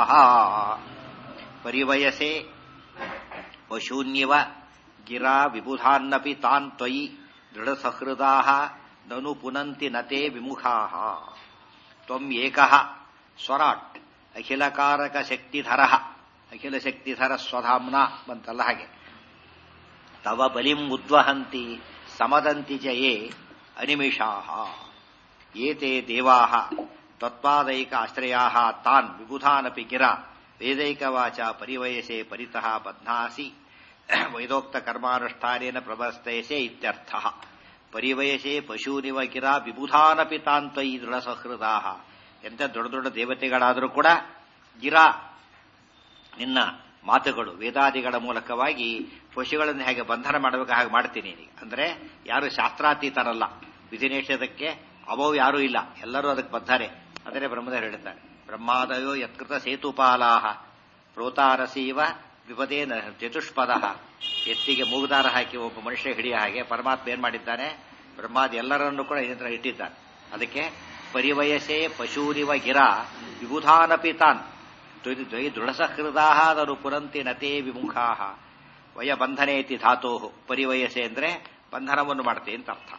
ಪರಿವಯಸೆ ಪಶೂನ್ಯವ ಗಿರಾ ವಿಬುಧಾನ್ನಪಿ ತಾನ್ ತ್ವಯಿ ದೃಢ ಸಹೃದಾ ನನು ಪುನಂತಿ ನತೆ ವಿಮುಖಾ ತ್ವಂ ಏಕಃ ಸ್ವರಾಟ್ ಅಖಿಲಕಾರಕ ಶಕ್ತಿಧರ ಅಖಿಲ ಶಕ್ತಿಧರ ಸ್ವಧಾಮ್ನ ಬಂತಲ್ಲ ಹಾಗೆ ತವ ಬಲಿಂ ಉದ್ವಹಂತಿ ಸಮದಂತಿ ಚ ಯೇ ಅನಿಮಿಷಾ ಏತೆ ದೇವಾ ತತ್ವಾದೈಕ ಆಶ್ರಯಾ ತಾನ್ ವಿಬುಧಾನಪಿ ಗಿರ ವೇದೈಕವಾಚ ಪರಿವಯಸೆ ಪರಿತಃ ಬಧ್ನಾಸಿ ವೈದೋಕ್ತ ಕರ್ಮಾನುಷ್ಠಾನೇನ ಪ್ರವರ್ತಯಸೆ ಇತ್ಯರ್ಥ ಪರಿವಯಸೆ ಪಶೂನಿವ ಗಿರ ವಿಬುಧಾನಪಿ ತಾನ್ ತ್ವಯಿ ದೃಢ ಸಹೃದಾ ಎಂತ ದೊಡ್ಡ ದೊಡ್ಡ ದೇವತೆಗಳಾದರೂ ಕೂಡ ಗಿರಾ ನಿನ್ನ ಮಾತುಗಳು ವೇದಾದಿಗಳ ಮೂಲಕವಾಗಿ ಪಶುಗಳನ್ನು ಹೇಗೆ ಬಂಧನ ಮಾಡಬೇಕು ಹಾಗೆ ಮಾಡ್ತೀನಿ ಅಂದ್ರೆ ಯಾರು ಶಾಸ್ತ್ರಾತೀತರಲ್ಲ ವಿಧಿ ನಿಷೇಧಕ್ಕೆ ಅಭವ್ ಯಾರೂ ಇಲ್ಲ ಎಲ್ಲರೂ ಅದಕ್ಕೆ ಬದ್ಧಾರೆ ಅದನ್ನೇ ಬ್ರಹ್ಮದೇವರು ಹೇಳ್ತಾರೆ ಬ್ರಹ್ಮಾದಯೋ ಯತ್ಕೃತ ಸೇತುಪಾಲಾಹ ಪ್ರೋತಾರಸೀವ ವಿಪದೇ ಚತುಷ್ಪದ ಎತ್ತಿಗೆ ಮೂಗುದಾರ ಹಾಕಿ ಒಬ್ಬ ಮನುಷ್ಯ ಹಿಡಿಯ ಹಾಗೆ ಪರಮಾತ್ಮ ಏನ್ ಮಾಡಿದ್ದಾನೆ ಬ್ರಹ್ಮಾದಿ ಎಲ್ಲರನ್ನೂ ಕೂಡ ಇದರ ಇಟ್ಟಿದ್ದಾನೆ ಅದಕ್ಕೆ ಪರಿವಯಸೇ ಪಶೂರಿವ ಗಿರ ವಿಬುಧಾನಪಿ ತಾನ್ ದ್ವೈ ದೃಢಸಹೃದಾದರು ಪುರಂತಿ ನತೇ ವಿಮುಖಾ ವಯ ಬಂಧನೇತಿ ಧಾತೋ ಪರಿವಯಸೆ ಅಂದ್ರೆ ಬಂಧನವನ್ನು ಮಾಡುತ್ತೆ ಅಂತ ಅರ್ಥ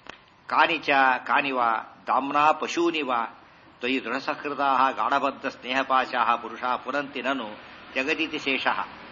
ಕಾನಿಚ ಕಾನಿವ ದಾಮ್ನಾ ಪಶೂನಿವ ತ್ವಯಿ ದೃಢಸಹೃದಾ ಗಾಢಬದ್ಧ ಸ್ನೇಹಪಾಶಾ ಪುರುಷ ಪುರಂತಿ ನನು ಜಗದೀತಿ ಶೇಷ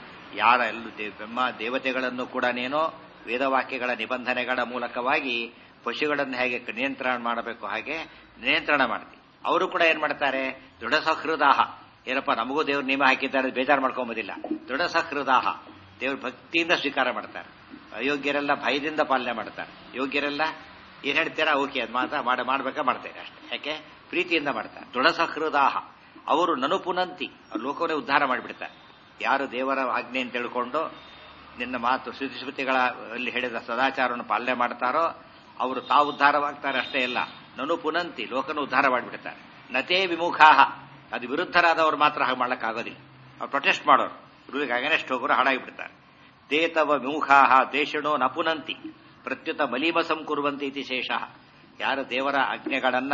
ಯಾರ ಎಲ್ಲೂ ಬ್ರಹ್ಮ ದೇವತೆಗಳನ್ನು ಕೂಡ ನೇನೋ ವೇದವಾಕ್ಯಗಳ ನಿಬಂಧನೆಗಳ ಮೂಲಕವಾಗಿ ಪಶುಗಳನ್ನು ಹೇಗೆ ನಿಯಂತ್ರಣ ಮಾಡಬೇಕು ಹಾಗೆ ನಿಯಂತ್ರಣ ಮಾಡ್ತಿ ಅವರು ಕೂಡ ಏನ್ ಮಾಡ್ತಾರೆ ದೃಢ ಸಹೃದಾಹ ಏನಪ್ಪ ನಮಗೂ ದೇವ್ರು ನಿಯಮ ಹಾಕಿದ್ದಾರೆ ಬೇಜಾರು ಮಾಡ್ಕೊಂಬೋದಿಲ್ಲ ದೃಢ ಸಹೃದಾಹ ದೇವ್ರ ಭಕ್ತಿಯಿಂದ ಸ್ವೀಕಾರ ಮಾಡ್ತಾರೆ ಅಯೋಗ್ಯರೆಲ್ಲ ಭಯದಿಂದ ಪಾಲನೆ ಮಾಡ್ತಾರೆ ಯೋಗ್ಯರೆಲ್ಲ ಏನ್ ಹೇಳ್ತೀರಾ ಓಕೆ ಅದು ಮಾತಾ ಮಾಡ ಮಾಡ್ಬೇಕಾ ಮಾಡ್ತೇನೆ ಅಷ್ಟೇ ಯಾಕೆ ಪ್ರೀತಿಯಿಂದ ಮಾಡ್ತಾರೆ ದೃಢ ಸಹೃದಾಹ ಅವರು ನನು ಪುನಂತಿ ಲೋಕವನ್ನೇ ಉದ್ಧಾರ ಮಾಡಿಬಿಡ್ತಾರೆ ಯಾರು ದೇವರ ಆಜ್ಞೆ ಅಂತ ತಿಳ್ಕೊಂಡು ನಿನ್ನ ಮಾತು ಶ್ರುತಿ ಸ್ಮೃತಿಗಳ ಅಲ್ಲಿ ಹೇಳಿದ ಸದಾಚಾರವನ್ನು ಪಾಲನೆ ಮಾಡ್ತಾರೋ ಅವರು ತಾವು ಉದ್ಧಾರವಾಗ್ತಾರೆ ಅಷ್ಟೇ ಇಲ್ಲ ನನು ಪುನಂತಿ ಲೋಕನ ಉದ್ಧಾರ ಮಾಡಿಬಿಡ್ತಾರೆ ನತೇ ವಿಮುಖಾಹ ಅದು ವಿರುದ್ಧರಾದವರು ಮಾತ್ರ ಹಾಗೆ ಮಾಡ್ಲಿಕ್ಕಾಗೋದಿಲ್ಲ ಅವ್ರು ಪ್ರೊಟೆಸ್ಟ್ ಮಾಡೋರು ರೂಲಿಗೆ ಅಗನೆಸ್ಟ್ ಹೋಗೋರು ಹಾಳಾಗಿಬಿಡ್ತಾರೆ ದೇತವ ವಿಮುಖಾಹ ದೇಶಣೋ ನಪುನಂತಿ ಪ್ರತ್ಯುತ ಮಲೀಮ ಸಂಕುರುವಂತಿ ಇತಿ ಶೇಷ ಯಾರು ದೇವರ ಆಜ್ಞೆಗಳನ್ನ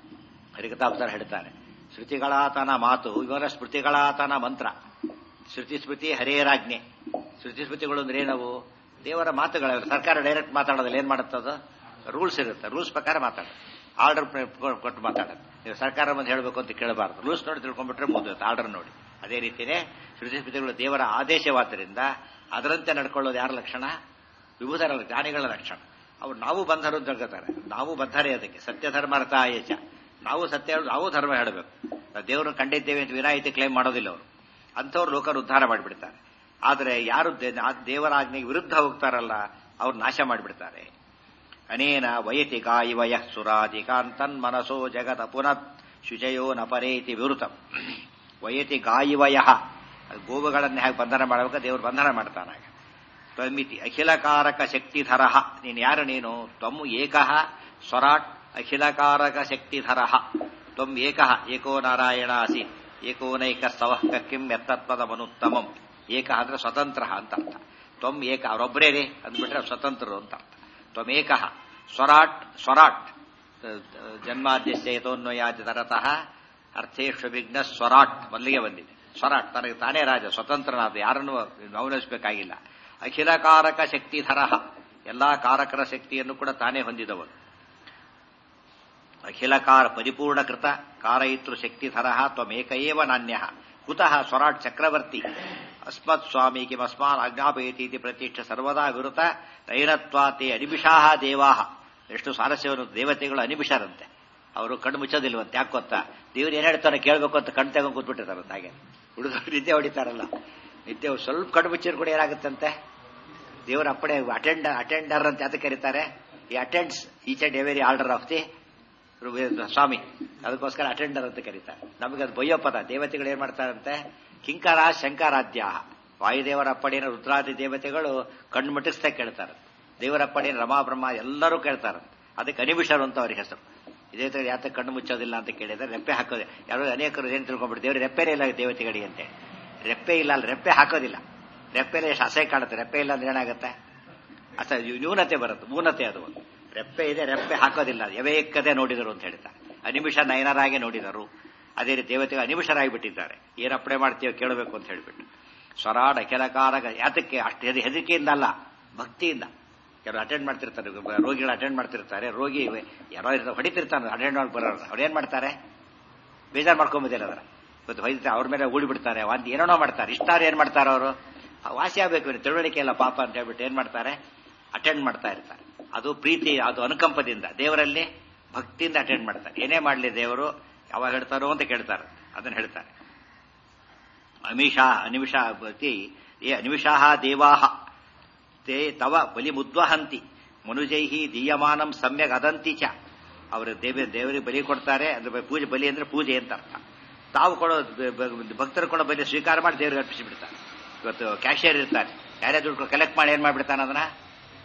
ಹರಿಕತಾಪ್ತರ ಹೇಳ್ತಾರೆ ಶ್ರುತಿಗಳಾತನ ಮಾತು ಇವರ ಸ್ಮೃತಿಗಳಾತನ ಮಂತ್ರ ಶ್ರುತಿ ಸ್ಮೃತಿ ಹರೇರಾಜ್ಞೆ ಶ್ರುತಿ ಸ್ಮೃತಿಗಳು ಅಂದ್ರೆ ಏನವು ದೇವರ ಮಾತುಗಳ ಸರ್ಕಾರ ಡೈರೆಕ್ಟ್ ಮಾತಾಡೋದಿಲ್ಲ ಏನ್ ಮಾಡುತ್ತದು ರೂಲ್ಸ್ ಇರುತ್ತೆ ರೂಲ್ಸ್ ಪ್ರಕಾರ ಮಾತಾಡೋದು ಆರ್ಡರ್ ಕೊಟ್ಟು ಮಾತಾಡೋದು ನೀವು ಸರ್ಕಾರ ಬಂದು ಹೇಳಬೇಕು ಅಂತ ಕೇಳಬಾರ್ದು ರೂಲ್ಸ್ ನೋಡಿ ತಿಳ್ಕೊಂಡ್ಬಿಟ್ರೆ ಮುಗಿದೋದು ಆರ್ಡರ್ ನೋಡಿ ಅದೇ ರೀತಿಯೇ ಶ್ರುತಿ ಸ್ಮೃತಿಗಳು ದೇವರ ಆದೇಶವಾದ್ದರಿಂದ ಅದರಂತೆ ನಡ್ಕೊಳ್ಳೋದು ಯಾರ ಲಕ್ಷಣ ವಿಭುಧರ ಜ್ಞಾನಿಗಳ ಲಕ್ಷಣ ಅವ್ರು ನಾವು ಬಂಧರು ಅಂತ ಹೇಳ್ತಾರೆ ನಾವು ಬದ್ಧರೇ ಅದಕ್ಕೆ ಸತ್ಯ ಧರ್ಮ ಅರ್ಥ ಆಯಚ ನಾವು ಸತ್ಯ ಹೇಳೋದು ನಾವು ಧರ್ಮ ಹೇಳಬೇಕು ದೇವರನ್ನು ಕಂಡಿದ್ದೇವೆ ಅಂತ ವಿನಾಯಿತಿ ಕ್ಲೈಮ್ ಮಾಡೋದಿಲ್ಲ ಅವರು ಅಂಥವ್ರು ಲೋಕರು ಉದ್ಧಾರ ಮಾಡಿಬಿಡ್ತಾರೆ ಆದರೆ ಯಾರು ದೇವರ ಆಜ್ಞೆಗೆ ವಿರುದ್ಧ ಹೋಗ್ತಾರಲ್ಲ ಅವ್ರು ನಾಶ ಮಾಡಿಬಿಡ್ತಾರೆ ಅನೇನ ವಯತಿ ಗಾಯಿವಯ ಸುರಾಧಿಕಾಂತನ್ ಮನಸೋ ಜಗತ ಪುನಃ ಶುಚಯೋ ನ ಪರೇತಿ ವಿವೃತಂ ವಯತಿ ಗಾಯಿವಯ ಗೋವುಗಳನ್ನು ಹೇಗೆ ಬಂಧನ ಮಾಡಬೇಕು ದೇವರು ಬಂಧನ ಮಾಡ್ತಾನಾಗ ತ್ವಮಿತಿ ಅಖಿಲಕಾರಕ ಶಕ್ತಿಧರ ನೀನು ಯಾರು ನೀನು ತ್ವಮ್ ಏಕಃ ಸ್ವರಾಟ್ ಅಖಿಲಕಾರಕ ಶಕ್ತಿಧರ ತ್ವಮ್ ಏಕಃ ಏಕೋ ನಾರಾಯಣ ಅಸಿ ಏಕೋನೈಕ ಸ್ತವಃ ಕಿಂ ಎತ್ತತ್ವದ ಮನುತ್ತಮಂ ಏಕ ಅಂದ್ರೆ ಸ್ವತಂತ್ರ ಅಂತ ಅರ್ಥ ತ್ವಮ್ ಏಕ ಅವರೊಬ್ಬರೇ ರೇ ಅಂದ್ಬಿಟ್ರೆ ಸ್ವತಂತ್ರರು ಅಂತ ಅರ್ಥ ತ್ವಮೇಕಃ ಸ್ವರಾಟ್ ಸ್ವರಾಟ್ ಜನ್ಮಾದ್ಯಸ್ಯೇತೋನ್ವಯಾತಿ ತರತಃ ಅರ್ಥೇಶ್ವ ವಿಘ್ನ ಸ್ವರಾಟ್ ಮಲ್ಲಿಗೆ ಬಂದಿದೆ ಸ್ವರಾಟ್ ತನಗೆ ತಾನೇ ರಾಜ ಸ್ವತಂತ್ರನಾದ ಯಾರನ್ನು ಗೌರವಿಸಬೇಕಾಗಿಲ್ಲ ಅಖಿಲಕಾರಕ ಶಕ್ತಿಧರ ಎಲ್ಲಾ ಕಾರಕರ ಶಕ್ತಿಯನ್ನು ಕೂಡ ತಾನೇ ಹೊಂದಿದವನು ಅಖಿಲಕಾರ ಪರಿಪೂರ್ಣ ಕೃತ ಕಾರಯಿತೃ ಶಕ್ತಿಧರ ತ್ವಮೇಕ ಏವ ನಾಣ್ಯ ಕುತಃ ಸ್ವರಾಟ್ ಚಕ್ರವರ್ತಿ ಅಸ್ಮತ್ ಸ್ವಾಮಿ ಕಿಮಸ್ಮಾನ್ ಆಜ್ಞಾಪಯತಿ ಪ್ರತಿಷ್ಠ ಸರ್ವದಾ ವಿರುತ ನೈರತ್ವಾತೆ ಅನಿಮಿಷಾಹ ದೇವಾಹ ಎಷ್ಟು ಸ್ವಾರಸ್ಯವನ್ನು ದೇವತೆಗಳು ಅನಿಮಿಷರಂತೆ ಅವರು ಕಣ್ಣು ಮುಚ್ಚೋದಿಲ್ವಂತೆ ಯಾಕೆ ಗೊತ್ತಾ ದೇವ್ರು ಏನ್ ಹೇಳ್ತಾನೆ ಕೇಳಬೇಕು ಅಂತ ಕಣ್ ತಗೊಂಡು ಕೂತ್ಬಿಟ್ಟಿರ್ತಾರಂತೆ ಹಾಗೆ ಹುಡುಗರು ನಿದ್ದೆ ಹೊಡಿತಾರಲ್ಲ ನಿದ್ದೆ ಸ್ವಲ್ಪ ಕಣ್ಣು ಮುಚ್ಚಿದ್ರು ಕೂಡ ಏನಾಗುತ್ತಂತೆ ದೇವರ ಅಪ್ಪಣೆ ಅಟೆಂಡರ್ ಅಟೆಂಡರ್ ಅಂತ ಯಾತಕ್ಕೆ ಕರೀತಾರೆ ಈ attends each and every order of the ಸ್ವಾಮಿ ಅದಕ್ಕೋಸ್ಕರ ಅಟೆಂಡರ್ ಅಂತ ಕರೀತಾರೆ ನಮಗೆ ಅದು ಬಯ್ಯೋ ಪದ ದೇವತೆಗಳು ಏನ್ ಮಾಡ್ತಾರಂತೆ ಕಿಂಕರ ಶಂಕರಾಧ್ಯ ವಾಯುದೇವರ ಅಪ್ಪಣೆಯನ್ನು ರುದ್ರಾದಿ ದೇವತೆಗಳು ಕಣ್ಣು ಮುಟ್ಟಿಸ್ತಾ ಕೇಳ್ತಾರೆ ದೇವರ ಅಪ್ಪಣೆಯನ್ನು ರಮಾ ಬ್ರಹ್ಮ ಎಲ್ಲರೂ ಕೇಳ್ತಾರೆ ಅದಕ್ಕೆ ಅನಿಮಿಷರು ಅಂತ ಅವ್ರ ಹೆಸರು ಇದೇ ತರ ಯಾತ ಕಣ್ಣು ಮುಚ್ಚೋದಿಲ್ಲ ಅಂತ ಕೇಳಿದ್ರೆ ರೆಪ್ಪೆ ಹಾಕೋದು ಯಾರೋ ಅನೇಕರು ಏನ್ ತಿಳ್ಕೊಂಡ್ಬಿಟ್ಟು ದೇವ್ರ ರೆಪ್ಪೆನೇ ಇಲ್ಲ ದೇವತೆಗಳಿಗೆ ಅಂತ ರೆಪ್ಪೆ ಇಲ್ಲ ಅಲ್ಲ ರೆಪ್ಪೆ ಹಾಕೋದಿಲ್ಲ ರೆಪ್ಪೆಲೆ ಎಷ್ಟು ಅಸಹ್ಯ ಕಾಣುತ್ತೆ ರೆಪ್ಪೆ ಇಲ್ಲ ಅಂದ್ರೆ ಏನಾಗುತ್ತೆ ಅಸ ನ್ಯೂನತೆ ಬರುತ್ತೆ ಮೂನತೆ ಅದು ಒಂದು ರೆಪ್ಪೆ ಇದೆ ರೆಪ್ಪೆ ಹಾಕೋದಿಲ್ಲ ಯವೇಕದೆ ನೋಡಿದರು ಅಂತ ಹೇಳ್ತಾರೆ ಅನಿಮಿಷ ನಯನರಾಗಿ ನೋಡಿದರು ಅದೇ ರೀತಿ ದೇವತೆಗೆ ಅನಿಮಿಷರಾಗಿ ಬಿಟ್ಟಿದ್ದಾರೆ ಏನ್ ಅಪ್ಪಣೆ ಮಾಡ್ತೀವೋ ಕೇಳಬೇಕು ಅಂತ ಹೇಳ್ಬಿಟ್ಟು ಸ್ವರಾಡ ಕೆಲಕಾರಕ ಯಾತಕ್ಕೆ ಅಷ್ಟು ಹೆದರಿಕೆಯಿಂದ ಅಲ್ಲ ಭಕ್ತಿಯಿಂದ ಕೆಲವರು ಅಟೆಂಡ್ ಮಾಡ್ತಿರ್ತಾರೆ ರೋಗಿಗಳು ಅಟೆಂಡ್ ಮಾಡ್ತಿರ್ತಾರೆ ರೋಗಿ ಯಾರೋ ಇರ್ತಾರೆ ಹೊಡಿತಿರ್ತಾನೆ ಅಟೆಂಡ್ ಮಾಡಿ ಬರೋರು ಅವ್ರು ಏನ್ ಮಾಡ್ತಾರೆ ಬೇಜಾರು ಮಾಡ್ಕೊಂಬೋದಿಲ್ಲ ಅದರ ಇವತ್ತು ಹೊಯ್ತಾರೆ ಅವ್ರ ಮೇಲೆ ಊಡಿ ಬಿಡ್ತಾರೆ ಒಂದು ಏನೇನೋ ಮಾಡ್ತಾರೆ ಇಷ್ಟಾರು ಏನ್ ಮಾಡ್ತಾರೆ ಅವರು ವಾಸಿ ಆಗ್ಬೇಕು ತಿಳುವಳಿಕೆ ಇಲ್ಲ ಪಾಪ ಅಂತ ಹೇಳ್ಬಿಟ್ಟು ಏನ್ ಮಾಡ್ತಾರೆ ಅಟೆಂಡ್ ಮಾಡ್ತಾ ಇರ್ತಾರೆ ಅದು ಪ್ರೀತಿ ಅದು ಅನುಕಂಪದಿಂದ ದೇವರಲ್ಲಿ ಭಕ್ತಿಯಿಂದ ಅಟೆಂಡ್ ಮಾಡ್ತಾರೆ ಏನೇ ಮಾಡಲಿ ದೇವರು ಯಾವಾಗ ಹೇಳ್ತಾರೋ ಅಂತ ಕೇಳ್ತಾರೆ ಅದನ್ನ ಹೇಳ್ತಾರೆ ಅಮಿಷಾ ಅನಿಮಿಷ ಏ ಅನಿಮಿಷಾಹ ದೇವಾಹ ತೇ ತವ ಬಲಿ ಮುದ್ವಹಂತಿ ಮನುಜೈಹಿ ದೀಯಮಾನಂ ಸಮ್ಯಕ್ ಅದಂತಿ ಚ ಅವರು ದೇವ ದೇವರಿಗೆ ಬಲಿ ಕೊಡ್ತಾರೆ ಅಂದ್ರೆ ಪೂಜೆ ಬಲಿ ಅಂದ್ರೆ ಪೂಜೆ ಅಂತ ಅರ್ಥ ತಾವು ಕೊಡೋ ಭಕ್ತರು ಕೊಡೋ ಬಲಿ ಸ್ವೀಕಾರ ಮಾಡಿ ದೇವರಿಗೆ ಅರ್ಪಿಸಿ ಬಿಡ್ತಾರೆ ಇವತ್ತು ಕ್ಯಾಶಿಯರ್ ಇರ್ತಾರೆ ಯಾರೇ ದುಡ್ಡು ಕಲೆಕ್ಟ್ ಮಾಡಿ ಏನ್ ಮಾಡ್ಬಿಡ್ತಾನೆ ಅದನ್ನ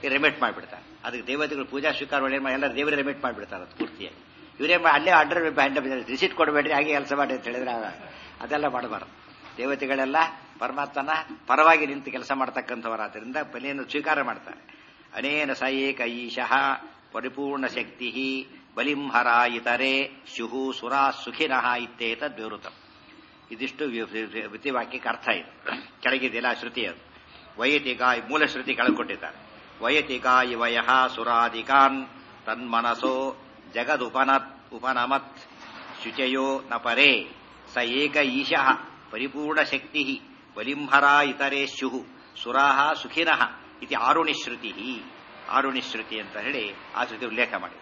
ರೆಮಿಟ್ ಮಾಡಿಬಿಡ್ತಾರೆ ಅದಕ್ಕೆ ದೇವತೆಗಳು ಪೂಜಾ ಸ್ವೀಕಾರ ಮಾಡಿ ಎಲ್ಲ ದೇವರೇ ರೆಮಿಟ್ ಮಾಡಿಬಿಡ್ತಾರೆ ಅದು ಪೂರ್ತಿಯಾಗಿ ಇವರೇ ಅಲ್ಲೇ ಆರ್ಡರ್ ರಿಸಿಟ್ ಕೊಡಬೇಡ್ರಿ ಹಾಗೆ ಕೆಲಸ ಮಾಡಿ ಅಂತ ಹೇಳಿದ್ರೆ ಅದೆಲ್ಲ ಮಾಡಬಾರ್ದು ದೇವತೆಗಳೆಲ್ಲ ಪರಮಾತ್ಮನ ಪರವಾಗಿ ನಿಂತು ಕೆಲಸ ಮಾಡ್ತಕ್ಕಂಥವರಾದ್ದರಿಂದ ಬಲಿಯನ್ನು ಸ್ವೀಕಾರ ಮಾಡ್ತಾರೆ ಅನೇನ ಸ ಏಕ ಈಶಃ ಪರಿಪೂರ್ಣ ಶಕ್ತಿ ಬಲಿಂಹರ ಇತರೆ ಶುಹು ಸುರಾ ಸುಖಿನಃ ಇತ್ತೇತದ್ ವಿವೃತಂ ಇದಿಷ್ಟು ವಾಕ್ಯಕ್ಕೆ ಅರ್ಥ ಇದೆ ಕೆಳಗಿದೆಯಲ್ಲ ಶ್ರುತಿ ಅದು ವೈಯತಿಕ ಮೂಲ ಶ್ರುತಿ ಕೆಳಕೊಟ್ಟಿದ್ದಾರೆ ವಯತಿಕ ಇವಯ ಸುರಾದಿಕಾನ್ ತನ್ಮನಸೋ ಜಗದುಪನತ್ ಉಪನಮತ್ ಶುಚಯೋ ನ ಪರೇ ಸ ಏಕ ಈಶಃ ಪರಿಪೂರ್ಣ ಶಕ್ತಿ ಬಲಿಂಹರ ಇತರೆ ಶುಹು ಸುರಾಹ ಸುಖಿನಃ ಇತಿ ಆರುಣಿಶ್ರುತಿ ಆರುಣಿಶ್ರುತಿ ಅಂತ ಹೇಳಿ ಆ ಶ್ರುತಿ ಉಲ್ಲೇಖ ಮಾಡಿ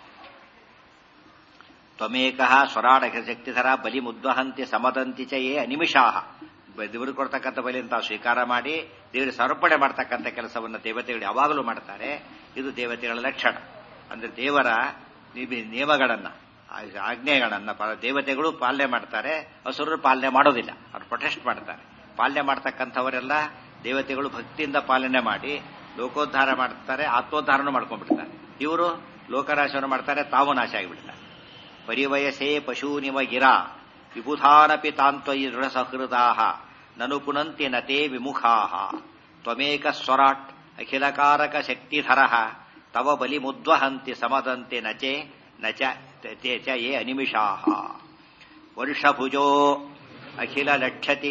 ತ್ವಮೇಕ ಸ್ವರಾಟ ಶಕ್ತಿಧರ ಬಲಿ ಮುದ್ವಹಂತಿ ಸಮದಂತಿ ಚ ಯೇ ಅನಿಮಿಷಾಹ ದೇವರು ಕೊಡ್ತಕ್ಕಂಥ ಬಲಿ ಅಂತ ಸ್ವೀಕಾರ ಮಾಡಿ ದೇವರಿಗೆ ಸಮರ್ಪಣೆ ಮಾಡ್ತಕ್ಕಂಥ ಕೆಲಸವನ್ನು ದೇವತೆಗಳು ಯಾವಾಗಲೂ ಮಾಡ್ತಾರೆ ಇದು ದೇವತೆಗಳ ಲಕ್ಷಣ ಅಂದ್ರೆ ದೇವರ ನಿಯಮಗಳನ್ನ ಆಜ್ಞೆಗಳನ್ನ ದೇವತೆಗಳು ಪಾಲನೆ ಮಾಡ್ತಾರೆ ಹಸುರರು ಪಾಲನೆ ಮಾಡೋದಿಲ್ಲ ಅವ್ರು ಪ್ರೊಟೆಸ್ಟ್ ಮಾಡ್ತಾರೆ ಪಾಲನೆ ಮಾಡ್ತಕ್ಕಂಥವರೆಲ್ಲ ದೇವತೆಗಳು ಭಕ್ತಿಯಿಂದ ಪಾಲನೆ ಮಾಡಿ ಲೋಕೋದ್ಧಾರ ಮಾಡ್ತಾರೆ ಆತ್ಮೋದ್ಧಾರನೂ ಮಾಡ್ಕೊಂಡ್ಬಿಡ್ತಾರೆ ಇವರು ಲೋಕನಾಶವನ್ನು ಮಾಡ್ತಾರೆ ತಾವು ನಾಶ ಆಗಿಬಿಡ್ತಾರೆ ಪರಿವಯಸೇ ಪಶೂನಿವ ಗಿರ ವಿಬುಧಾನಪಿ ತಾಂತ್ವಯಿ ದೃಢ ಸಹೃದಾ ನನು ಪುನಂತಿ ನತೆ ವಿಮುಖಾ ತ್ವಮೇಕ ಸ್ವರಾಟ್ ಅಖಿಲಕಾರಕ ಶಕ್ತಿಧರ ತವ ಬಲಿ ಮುದ್ವಹಂತಿ ಸಮದಂತೆ ನಚೆ ನಚ ಚ ಯೇ ಅನಿಮಿಷಾ ವರ್ಷಭುಜೋ ಅಖಿಲ ಲಕ್ಷತಿ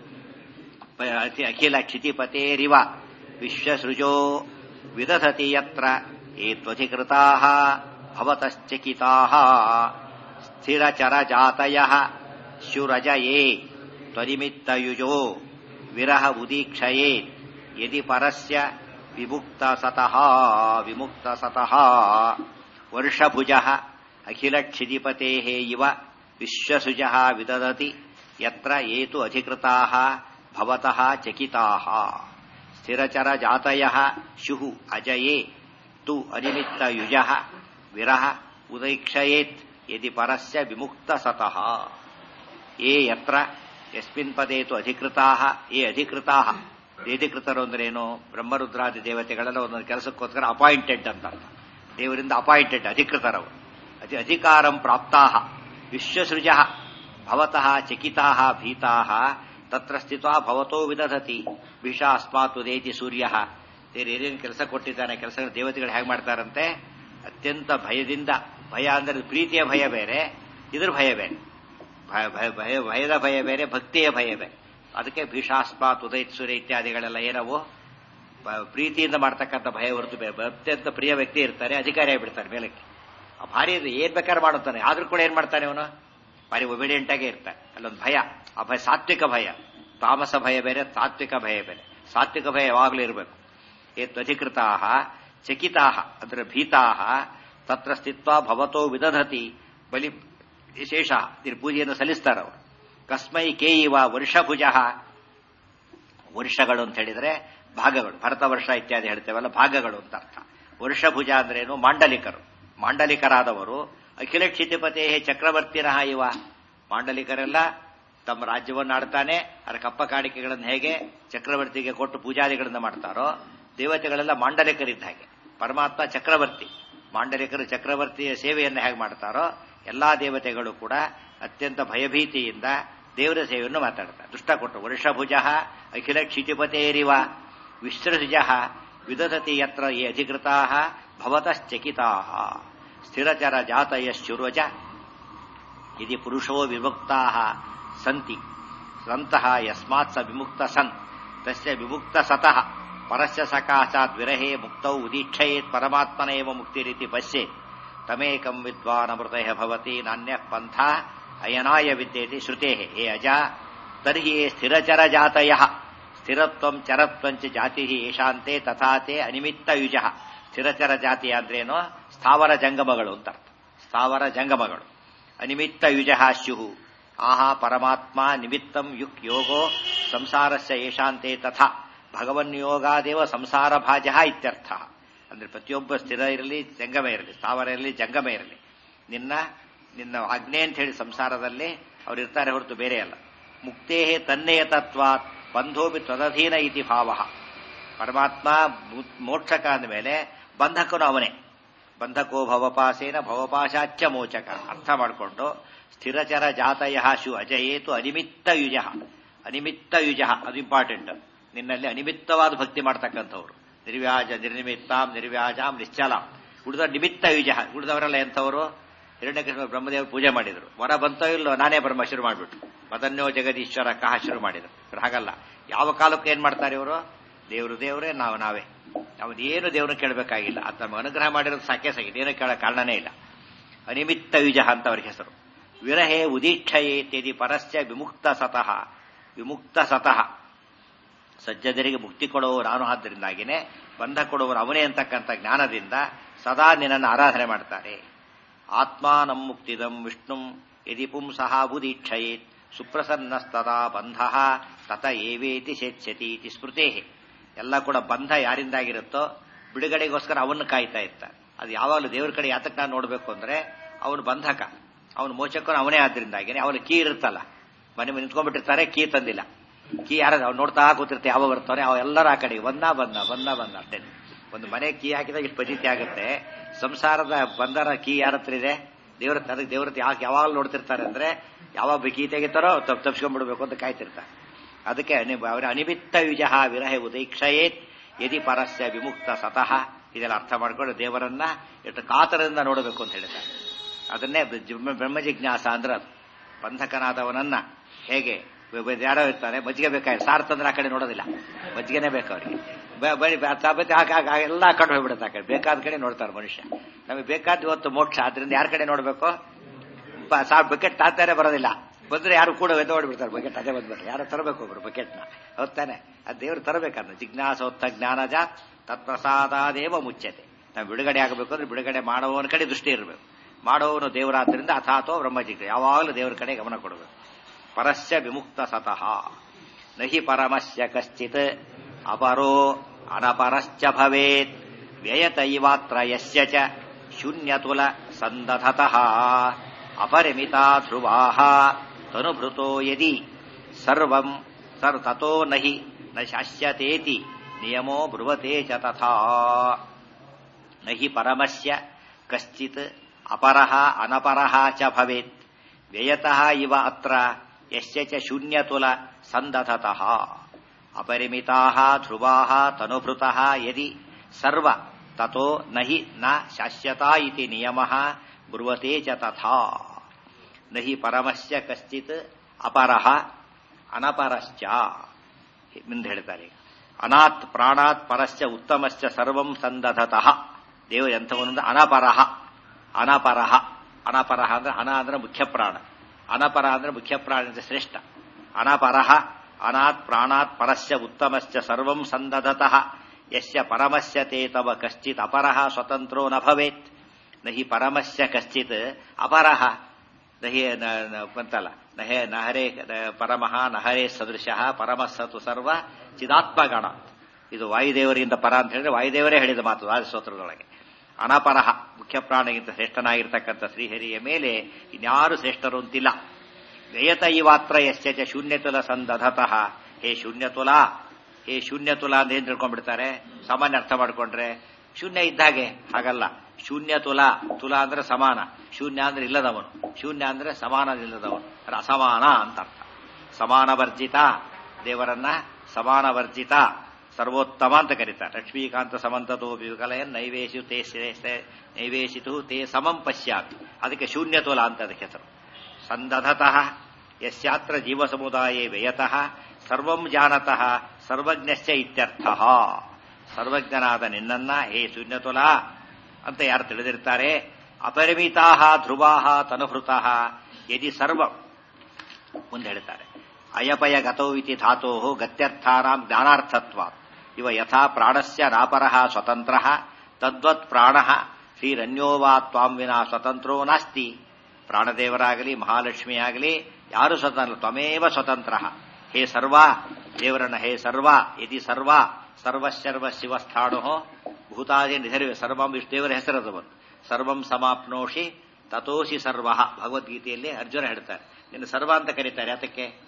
ಅಖಿಲ ಕ್ಷಿತಿಪತೇರಿವ ವಿಶ್ವಸೃಜೋ ವಿದಧತಿ ಯತ್ರ ಏತ್ವಧಿಕೃತಾ ಭವತಶ್ಚಕಿತಾ ಸ್ಥಿರಚರಜಾತಯ ಶುರಜಯೇ ತ್ವನಿಮಿತ್ತಯುಜೋ ವಿರಹ ಉದೀಕ್ಷಯೇ ಯದಿ ಪರಸ್ಯ ವಿಮುಕ್ತ ಸತಃ ವಿಮುಕ್ತ ಸತಃ ವರ್ಷಭುಜ ಅಖಿಲಕ್ಷಿತಿಪತೆ ಇವ ವಿಶ್ವಸುಜ ವಿದದತಿ ಯತ್ರ ಏತು ಅಧಿಕೃತಾ ಭವತಃ ಚಕಿತಾ ಸ್ಥಿರಚರಜಾತಯ ಶುಹು ಅಜಯೇ ತು ಅನಿಮಿತ್ತಯುಜ ವಿರಹ ಉದೈಕ್ಷಯೇತ್ ಯದಿ ಪರಸ್ಯ ವಿಮುಕ್ತ ಸತಃ ಏ ಯತ್ರ ಯಸ್ಮಿನ್ ಪದೇತು ಅಧಿಕೃತಾ ಏ ಅಧಿಕೃತಾ ಅಧಿಕೃತರು ಅಂದ್ರೇನು ಬ್ರಹ್ಮರುದ್ರಾದಿ ದೇವತೆಗಳೆಲ್ಲ ಒಂದೊಂದು ಕೆಲಸಕ್ಕೋಸ್ಕರ ಅಪಾಯಿಂಟೆಡ್ ಅಂತ ಅರ್ಥ ದೇವರಿಂದ ಅಪಾಯಿಂಟೆಡ್ ಅಧಿಕೃತರವರು ಅತಿ ಅಧಿಕಾರಂ ಪ್ರಾಪ್ತಾ ವಿಶ್ವಸೃಜ ಭವತಃ ಚಕಿತಾ ಭೀತಾ ತತ್ರ ಸ್ಥಿತ್ವಾ ಭವತೋ ವಿದಧತಿ ಭೀಷ ಅಸ್ಮಾತ್ ಉದೇತಿ ಸೂರ್ಯ ದೇವರು ಏನೇನು ಕೆಲಸ ಕೊಟ್ಟಿದ್ದಾನೆ ಕೆಲಸ ದೇವತೆಗಳು ಹೇಗೆ ಮಾಡ್ತಾರಂತೆ ಅತ್ಯಂತ ಭಯದಿಂದ ಭಯ ಅಂದರೆ ಪ್ರೀತಿಯ ಭಯ ಬೇರೆ ಇದ್ರ ಭಯ ಬೇರೆ ಭಯ ಭಯದ ಭಯ ಬೇರೆ ಭಕ್ತಿಯ ಭಯ ಬೇರೆ ಅದಕ್ಕೆ ಭೀಷಾಸ್ಮಾತ್ ಉದಯಿತ್ ಸೂರ್ಯ ಇತ್ಯಾದಿಗಳೆಲ್ಲ ಏನವು ಪ್ರೀತಿಯಿಂದ ಮಾಡ್ತಕ್ಕಂಥ ಭಯ ಹೊರತು ಅತ್ಯಂತ ಪ್ರಿಯ ವ್ಯಕ್ತಿ ಇರ್ತಾರೆ ಅಧಿಕಾರಿ ಆಗಿಬಿಡ್ತಾರೆ ಮೇಲಕ್ಕೆ ಭಾರಿ ಏನ್ ಬೇಕಾದ್ರೆ ಮಾಡುತ್ತಾನೆ ಆದ್ರೂ ಕೂಡ ಏನ್ ಮಾಡ್ತಾನೆ ಅವನು ಭಾರಿ ಒಬಿಡಿಯಂಟ್ ಆಗೇ ಇರ್ತಾನೆ ಅಲ್ಲೊಂದು ಭಯ ಆ ಭಯ ಸಾತ್ವಿಕ ಭಯ ತಾಮಸ ಭಯ ಬೇರೆ ತಾತ್ವಿಕ ಭಯ ಬೇರೆ ಸಾತ್ವಿಕ ಭಯ ಯಾವಾಗಲೂ ಇರಬೇಕು ಏತ್ವಧಿಕೃತಾ ಚಕಿತಾ ಅಂದ್ರೆ ಭೀತಾ ತತ್ರ ಸ್ಥಿತ್ವ ಭವತೋ ವಿದಧತಿ ಬಲಿ ವಿಶೇಷ ಪೂಜೆಯನ್ನು ಸಲ್ಲಿಸ್ತಾರೆ ಅವರು ಕಸ್ಮೈ ಕೇಯಿವ ವರ್ಷಭುಜ ವರ್ಷಗಳು ಅಂತ ಹೇಳಿದ್ರೆ ಭಾಗಗಳು ಭರತ ವರ್ಷ ಇತ್ಯಾದಿ ಹೇಳ್ತೇವಲ್ಲ ಭಾಗಗಳು ಅಂತ ಅರ್ಥ ವರ್ಷಭುಜ ಅಂದ್ರೇನು ಮಾಂಡಲಿಕರು ಮಾಂಡಲಿಕರಾದವರು ಅಖಿಲ ಕ್ಷಿತಿಪತೆ ಚಕ್ರವರ್ತಿನಃ ಇವ ಮಾಂಡಲಿಕರೆಲ್ಲ ತಮ್ಮ ರಾಜ್ಯವನ್ನು ಆಡ್ತಾನೆ ಅದರ ಕಪ್ಪ ಕಾಣಿಕೆಗಳನ್ನು ಹೇಗೆ ಚಕ್ರವರ್ತಿಗೆ ಕೊಟ್ಟು ಪೂಜಾದಿಗಳನ್ನು ಮಾಡ್ತಾರೋ ದೇವತೆಗಳೆಲ್ಲ ಮಾಂಡಲಿಕರಿದ್ದ ಹಾಗೆ ಪರಮಾತ್ಮ ಚಕ್ರವರ್ತಿ ಮಾಂಡಲಿಕರು ಚಕ್ರವರ್ತಿಯ ಸೇವೆಯನ್ನು ಹೇಗೆ ಮಾಡ್ತಾರೋ ಎಲ್ಲಾ ದೇವತೆಗಳು ಕೂಡ ಅತ್ಯಂತ ಭಯಭೀತಿಯಿಂದ ದೇವರ ಸೇವೆಯನ್ನು ಮಾತಾಡ್ತಾರೆ ದುಷ್ಟ ಕೊಟ್ಟು ವರ್ಷಭುಜ ಅಖಿಲ ಕ್ಷಿತಿಪತೇರಿವ ವಿಶ್ರಸುಜ ವಿದಧತಿ ಯತ್ರ ಯೇ ಅಧಿಕೃತಾ ಭವತಶ್ಚಕಿತಾ ಸ್ಥಿರಚರ ಜಾತಯಶ್ಚುರ್ವಜ ಯದಿ ಪುರುಷೋ ವಿಮುಕ್ತಾ ಸಂತಿ ಸಂತಹ ಯಸ್ಮಾತ್ ಸ ವಿಮುಕ್ತ ಸನ್ ತಸ್ಯ ವಿಮುಕ್ತ ಸತಃ ಪರಸ್ಯ ಸಕಾಶಾತ್ ವಿರಹೇ ಮುಕ್ತೌ ಉದೀಕ್ಷಯೇತ್ ಪರಮಾತ್ಮನ ಏವ ಮುಕ್ತಿರಿತಿ ಪಶ್ಯೇತ್ ತಮೇಕಂ ವಿದ್ವಾನ್ ಅಮೃತಯ ಭವತಿ ನಾಣ್ಯ ಪಂಥ ಅಯನಾಯ ವಿದ್ಯೇತಿ ಶ್ರುತೆ ಹೇ ಅಜ ತರ್ಹಿ ಸ್ಥಿರಚರ ಜಾತಯ ಸ್ಥಿರತ್ವಂ ಚರತ್ವಂಚ ಜಾತಿ ಯಶಾಂತೆ ತಥಾತೆ ಅನಿಮಿತ್ತ ಯುಜ ಸ್ಥಿರಚರ ಜಾತಿ ಅಂದ್ರೇನು ಸ್ಥಾವರ ಜಂಗಮಗಳು ಅಂತ ಅರ್ಥ ಸ್ಥಾವರ ಜಂಗಮಗಳು ಅನಿಮಿತ್ತ ಯುಜ ಸ್ಯುಹು ಆಹಾ ಪರಮಾತ್ಮ ನಿಮಿತ್ತಂ ಯುಕ್ ಯೋಗೋ ಸಂಸಾರಸ್ಯ ಯಶಾಂತೆ ತಥಾ ಭಗವನ್ಯೋಗಾದೇವ ಸಂಸಾರ ಭಾಜ ಇತ್ಯರ್ಥ ಅಂದ್ರೆ ಪ್ರತಿಯೊಬ್ಬ ಸ್ಥಿರ ಇರಲಿ ಜಂಗಮ ಇರಲಿ ಸ್ಥಾವರ ಇರಲಿ ಜಂಗಮ ಇರಲಿ ನಿನ್ನ ನಿನ್ನ ಆಜ್ಞೆ ಅಂತ ಹೇಳಿ ಸಂಸಾರದಲ್ಲಿ ಅವ್ರು ಇರ್ತಾರೆ ಹೊರತು ಬೇರೆ ಅಲ್ಲ ಮುಕ್ತೇ ತನ್ನೆಯ ತತ್ವಾತ್ ಬಂಧೋಪಿ ತ್ವದಧೀನ ಇತಿ ಭಾವ ಪರಮಾತ್ಮ ಮು- ಮೋಕ್ಷಕ ಅಂದಮೇಲೆ ಬಂಧಕನು ಅವನೇ ಬಂಧಕೋ ಭವಪಾಸೇನ ಭವಪಾಶಾಚ್ಯ ಮೋಚಕ ಅರ್ಥ ಮಾಡಿಕೊಂಡು ಸ್ಥಿರಚರ ಜಾತಯ ಶು ಅಜಯೇತು ಅನಿಮಿತ್ತ ಯುಜ ಅನಿಮಿತ್ತ ಯುಜ ಅದು ಇಂಪಾರ್ಟೆಂಟ್ ನಿನ್ನಲ್ಲಿ ಅನಿಮಿತ್ತವಾದ ಭಕ್ತಿ ಮಾಡ್ತಕ್ಕಂಥವ್ರು ನಿರ್ವ್ಯಾಜ ನಿರ್ನಿಮಿತ್ತಾಂ ನಿರ್ವ್ಯಾಜಾಂ ನಿಶ್ಚಲಾಂ ಉಳಿದ ನಿಮಿತ್ತ ಯುಜ ಉಳಿದವರೆಲ್ಲ ಎಂಥವರು ಹಿರಣ್ಯಕೃಷ್ಣ ಬ್ರಹ್ಮದೇವರು ಪೂಜೆ ಮಾಡಿದ್ರು ವರ ಬಂತೋ ಇಲ್ಲೋ ನಾನೇ ಬ್ರಹ್ಮ ಶುರು ಮಾಡಿಬಿಟ್ಟು ಮದನ್ಯೋ ಜಗದೀಶ್ವರ ಕಹ ಶುರು ಮಾಡಿದ್ರು ಇವ್ರು ಹಾಗಲ್ಲ ಯಾವ ಕಾಲಕ್ಕೆ ಏನ್ ಮಾಡ್ತಾರೆ ಇವರು ದೇವರು ದೇವರೇ ನಾವು ನಾವೇ ಅವನೇನು ದೇವ್ರನ್ನ ಕೇಳಬೇಕಾಗಿಲ್ಲ ಅದು ನಮ್ಗೆ ಅನುಗ್ರಹ ಮಾಡಿರೋದು ಸಾಕೆ ಸಾಕಿದೆ ಏನು ಕೇಳೋ ಕಾರಣನೇ ಇಲ್ಲ ಅನಿಮಿತ್ತ ಯುಜ ಅಂತ ಅವ್ರಿಗೆ ಹೆಸರು ವಿರಹೇ ಉದೀಕ್ಷಯೇತ್ಯದಿ ಪರಸ್ಯ ವಿಮುಕ್ತ ಸತಃ ವಿಮುಕ್ತ ಸತಃ ಸಜ್ಜದರಿಗೆ ಮುಕ್ತಿ ಕೊಡುವವರು ನಾನು ಆದ್ದರಿಂದಾಗಿನೇ ಬಂಧ ಕೊಡುವವರು ಅವನೇ ಅಂತಕ್ಕಂಥ ಜ್ಞಾನದಿಂದ ಸದಾ ನಿನ್ನನ್ನು ಆರಾಧನೆ ಮಾಡ್ತಾರೆ ಆತ್ಮಾನಂ ಮುಕ್ತಿದಂ ವಿಷ್ಣುಂ ಯದಿ ಪುಂಸಃ ಬುದೀಕ್ಷಯೇತ್ ಸುಪ್ರಸನ್ನಸ್ತದಾ ಬಂಧ ತತ ಏವೇತಿ ಶೇಚ್ಯತಿ ಇತಿ ಸ್ಮೃತೇ ಎಲ್ಲ ಕೂಡ ಬಂಧ ಯಾರಿಂದಾಗಿರುತ್ತೋ ಬಿಡುಗಡೆಗೋಸ್ಕರ ಅವನ್ನ ಕಾಯ್ತಾ ಇರ್ತಾರೆ ಅದು ಯಾವಾಗಲೂ ದೇವ್ರ ಕಡೆ ಯಾತಕ್ಕೆ ನಾನು ನೋಡಬೇಕು ಅಂದ್ರೆ ಅವನು ಬಂಧಕ ಅವನು ಮೋಚಕನು ಅವನೇ ಆದ್ರಿಂದಾಗಿನೇ ಅವನ ಕೀ ಇರುತ್ತಲ್ಲ ಮನೆ ಮೇಲೆ ನಿಂತ್ಕೊಂಡ್ಬಿಟ್ಟಿರ್ತಾರೆ ಕೀ ತಂದಿಲ್ಲ ಕೀ ಯಾರ ಅವ್ನು ನೋಡ್ತಾ ಕೂತಿರ್ತೆ ಯಾವ ಬರ್ತಾನೆ ಅವ ಎಲ್ಲರ ಆ ಕಡೆ ಬಂದ ಬಂದ ಬಂದ ಬಂದ ಅಷ್ಟೇ ಒಂದು ಮನೆ ಕೀ ಹಾಕಿದಾಗ ಇಷ್ಟು ಪಜಿತಿ ಆಗುತ್ತೆ ಸಂಸಾರದ ಬಂದರ ಕೀ ಯಾರ ಹತ್ರ ಇದೆ ದೇವ್ರ ಅದಕ್ಕೆ ದೇವ್ರ ಯಾಕೆ ಯಾವಾಗ ನೋಡ್ತಿರ್ತಾರೆ ಅಂದ್ರೆ ಯಾವಾಗ ಕೀ ತೆಗಿತಾರೋ ತಪ್ಪು ತಪ್ಸ್ಕೊಂಡ್ಬಿಡ್ಬೇಕು ಅಂತ ಕಾಯ್ತಿರ್ತಾರೆ ಅದಕ್ಕೆ ಅನಿ- ಅವರ ಅನಿಮಿತ್ತ ವಿಜಹ ವಿರಹ ಉದೀಕ್ಷಯೇತ್ ಯದಿ ಪರಸ್ಯ ವಿಮುಕ್ತ ಸತಃ ಇದೆಲ್ಲ ಅರ್ಥ ಮಾಡ್ಕೊಂಡು ದೇವರನ್ನ ಎಷ್ಟು ಕಾತರದಿಂದ ನೋಡಬೇಕು ಅಂತ ಹೇಳ್ತಾರೆ ಅದನ್ನೇ ಬ್ರಹ್ಮ- ಬ್ರಹ್ಮ ಜಿಜ್ಞಾಸ ಅಂದ್ರೆ ಅದು ಬಂಧಕನಾದವನನ್ನ ಹೇಗೆ ಬ- ಬ- ಯಾರೋ ಇರ್ತಾರೆ ಮಜ್ಜಿಗೆ ಬೇಕಾದ್ರೆ ಸಾರ್ ತಂದ್ರೆ ಆ ಕಡೆ ನೋಡೋದಿಲ್ಲ ಮಜ್ಜಿಗೆನೇ ಬೇಕು ಅವ್ರಿಗೆ ಬ- ಬರೀ ಬ- ತಾಪತಿ ಹಾಕಿ ಹಾಕಿ ಹಾಕಿ ಎಲ್ಲ ಕಡೆ ಹೋಗ್ಬಿಡುತ್ತೆ ಆ ಕಡೆ ಬೇಕಾದ ಕಡೆ ನೋಡ್ತಾರೆ ಮನುಷ್ಯ ನಮಗೆ ಬೇಕಾದ ಇವತ್ತು ಮೋಕ್ಷ ಆದ್ರಿಂದ ಯಾರ ಕಡೆ ನೋಡಬೇಕು ಸಾರ್ ಬಕೆಟ್ ತಾತಾನೆ ಬರೋದಿಲ್ಲ ಬಂದ್ರೆ ಯಾರು ಕೂಡ ಎದ್ದು ಹೊಡ್ಬಿಡ್ತಾರೆ ಬಕೆಟ್ ಅದೇ ಬಂದ್ಬಿಟ್ರೆ ಯಾರು ತರಬೇಕು ಒಬ್ರು ಬಕೆಟ್ನ ಹೊತ್ತಾನೆ ಅದು ದೇವ್ರು ತರಬೇಕನ್ನ ಜಿಜ್ಞಾಸೋತ್ತ ಜ್ಞಾನಜ ತತ್ಪ್ರಸಾದಾದೇವ ಮುಚ್ಚತೆ ನಾವು ಬಿಡುಗಡೆ ಆಗಬೇಕು ಅಂದ್ರೆ ಬಿಡುಗಡೆ ಮಾಡುವವನ ಕಡೆ ದೃಷ್ಟಿ ಇರಬೇಕು ಮಾಡುವವನು ದೇವರಾದ್ರಿಂದ ಅಥಾತೋ ಬ್ರಹ್ಮ ಜಿಜ್ಞ ಯಾವಾಗಲೂ ದೇವರ ಕಡೆ ಗಮನ ಕೊಡಬೇಕು ಪರಸ್ಯ ವಿಮುಕ್ತ ಸತಃ ನಹಿ ಪರಮಸ್ಯ ಕಶ್ಚಿತ್ ಅಪರೋ ಅನಪರಶ್ಚ ಭವೇತ್ ವ್ಯಯತೈವಾತ್ರ ಯಸ್ಯ ಚ ಶೂನ್ಯತುಲ ಸಂದಧತಃ ಅಪರಿಮಿತಾ ಧ್ರುವಾಃ ತನುಭೃತೋ ಯದಿ ಸರ್ವಂ ಸರ್ ತತೋ ನಹಿ ನ ಶಾಸ್ಯತೇತಿ ನಿಯಮೋ ಬ್ರುವತೆ ಚ ತಥಾ ನಹಿ ಪರಮಸ್ಯ ಕಶ್ಚಿತ್ ಅಪರಃ ಅನಪರಃ ಚ ಭವೇತ್ ವ್ಯಯತಃ ಇವ ಅತ್ರ ಯಸ್ಯ ಚ ಶೂನ್ಯತುಲ ಸಂದಧತಃ ಅಪರಿಮಿತಾಃ ಧ್ರುವಾಃ ತನುಭೃತಃ ಯದಿ ಸರ್ವ ತತೋ ನಹಿ ನ ಶಾಶ್ಯತಾ ಇತಿ ನಿಯಮಃ ಬ್ರುವತೆ ಚ ತಥಾ ನಹಿ ಪರಮಸ್ಯ ಕಶ್ಚಿತ್ ಅಪರಃ ಅನಪರಶ್ಚ ಮುಂದೆ ಹೇಳ್ತಾರೆ ಈಗ. ಅನಾತ್ ಪ್ರಾಣಾತ್ ಪರಸ್ಯ ಉತ್ತಮಶ್ಚ ಸರ್ವಂ ಸಂದಧತಃ ದೇವರು ಎಂಥವನಂದ್ರೆ ಅನಪರಃ ಅನಪರಃ ಅನಪರಃ ಅಂದ್ರೆ ಅನ ಅಂದ್ರೆ ಮುಖ್ಯ ಪ್ರಾಣ ಅನಪರ ಅಂದ್ರೆ ಮುಖ್ಯ ಪ್ರಾಣ ಅಂದ್ರೆ ಶ್ರೇಷ್ಠ ಅನಪರಃ ಅನಾತ್ ಪ್ರಾಣಾತ್ ಪರಸ್ಯ ಉತ್ತಮಶ್ಚ ಸರ್ವಂ ಸಂದಧತಃ ಯಸ್ಯ ಪರಮಸ್ಯ ತೇ ತವ ಕಶ್ಚಿತ್ ಅಪರಃ ಸ್ವತಂತ್ರೋ ನ ಭವೇತ್ ನಹಿ ಪರಮಸ್ಯ ಕಶ್ಚಿತ್ ಅಪರಃ ನಹಿ ನ- ನ- ಬಂತಲ್ಲ ನಹೇ ನಹರೇ ನ- ಪರಮಃ ನಹರೇ ಸದೃಶಃ ಪರಮಸ್ಸತು ಸರ್ವ ಚಿದಾತ್ಮಗಣ ಇದು ವಾಯುದೇವರಿಂದ ಪರ ಅಂತ ಹೇಳಿದ್ರೆ ವಾಯುದೇವರೇ ಹೇಳಿದ ಮಾತು ರಾಜಸ್ತೋತ್ರದೊಳಗೆ ಅನಪರಹ ಮುಖ್ಯ ಪ್ರಾಣಿಗಿಂತ ಶ್ರೇಷ್ಠನಾಗಿರ್ತಕ್ಕಂಥ ಶ್ರೀಹರಿಯ ಮೇಲೆ ಇನ್ಯಾರು ಶ್ರೇಷ್ಠರು ಅಂತಿಲ್ಲ ವ್ಯಯತ ಇವಾತ್ರ ಯಶ್ಚ ಚ ಶೂನ್ಯತುಲ ಸಂದಧತಃ ಹೇ ಶೂನ್ಯತುಲ ಹೇ ಶೂನ್ಯತುಲ ಅಂತ ಏನ್ ತಿಳ್ಕೊಂಡ್ಬಿಡ್ತಾರೆ ಸಾಮಾನ್ಯ ಅರ್ಥ ಮಾಡ್ಕೊಂಡ್ರೆ ಶೂನ್ಯ ಇದ್ದಾಗೆ ಹಾಗಲ್ಲ ಶೂನ್ಯ ತುಲ ತುಲ ಅಂದ್ರೆ ಸಮಾನ ಶೂನ್ಯ ಅಂದ್ರೆ ಇಲ್ಲದವನು ಶೂನ್ಯ ಅಂದ್ರೆ ಸಮಾನ ಇಲ್ಲದವನು ಅಂದ್ರೆ ಅಸಮಾನ ಅಂತ ಅರ್ಥ ಸಮಾನ ವರ್ಜಿತ ದೇವರನ್ನ ಸಮಾನ ವರ್ಜಿತ ಸರ್ವೋತ್ತಮ ಅಂತ ಕರೀತಾರೆ ಲಕ್ಷ್ಮೀಕಾಂತ ಸಮಂತತೋ ವಿಕಲಯನ್ ನೈವೇಶು ತೇ ಶ್ರೇಷ್ಠ ನೈವೇಶಿತು ತೇ ಸಮಂ ಪಶ್ಯಾತ್ ಅದಕ್ಕೆ ಶೂನ್ಯತೋಲ ಅಂತ ಅದಕ್ಕೆ ಹೆಸರು ಸಂದಧತಃ ಯಸ್ಯಾತ್ರ ಜೀವ ಸಮುದಾಯೇ ವ್ಯಯತಃ ಸರ್ವಂ ಜಾನತಃ ಸರ್ವಜ್ಞಶ್ಚ ಇತ್ಯರ್ಥ ಸರ್ವಜ್ಞನಾದ ನಿನ್ನನ್ನ ಹೇ ಶೂನ್ಯತುಲ ಅಂತ ಯಾರು ತಿಳಿದಿರ್ತಾರೆ ಅಪರಿಮಿತಾ ಧ್ರುವಾಹ ತನುಹೃತಃ ಯದಿ ಸರ್ವ ಮುಂದೆ ಹೇಳ್ತಾರೆ ಅಯಪಯ ಗತೌ ಇತಿ ಧಾತೋ ಗತ್ಯರ್ಥಾನಾಂ ಜ್ಞಾನಾರ್ಥತ್ವ ಇವ ಯಥಾ ಪ್ರಾಣಸ್ಯ ನಾಪರಃ ಸ್ವತಂತ್ರ ತದ್ವತ್ ಪ್ರಾಣ ಶ್ರೀರನ್ಯೋ ವಾ ತ್ವಾಂ ವಿನಾ ಸ್ವತಂತ್ರೋ ನಾಸ್ತಿ ಪ್ರಾಣದೇವರಾಗಲಿ ಮಹಾಲಕ್ಷ್ಮಿಯಾಗಲಿ ಯಾರು ಸ್ವತಂತ್ರ ತ್ವಮೇವ ಸ್ವತಂತ್ರ ಹೇ ಸರ್ವ ದೇವರನ್ನ ಹೇ ಸರ್ವ ಯದಿ ಸರ್ವ ಸರ್ವಶರ್ವ ಶಿವಸ್ಥಾಣು ಭೂತಾದಿ ನಿಧರಿವೆ ಸರ್ವಂ ಇಷ್ಟು ದೇವರ ಹೆಸರದು ಬಂತು ಸರ್ವಂ ಸಮಾಪ್ನೋಷಿ ತಥೋಷಿ ಸರ್ವ ಭಗವದ್ಗೀತೆಯಲ್ಲಿ ಅರ್ಜುನ ಹೇಳ್ತಾರೆ ನಿನ್ನ ಸರ್ವ ಅಂತ ಕರೀತಾರೆ ಅದಕ್ಕೆ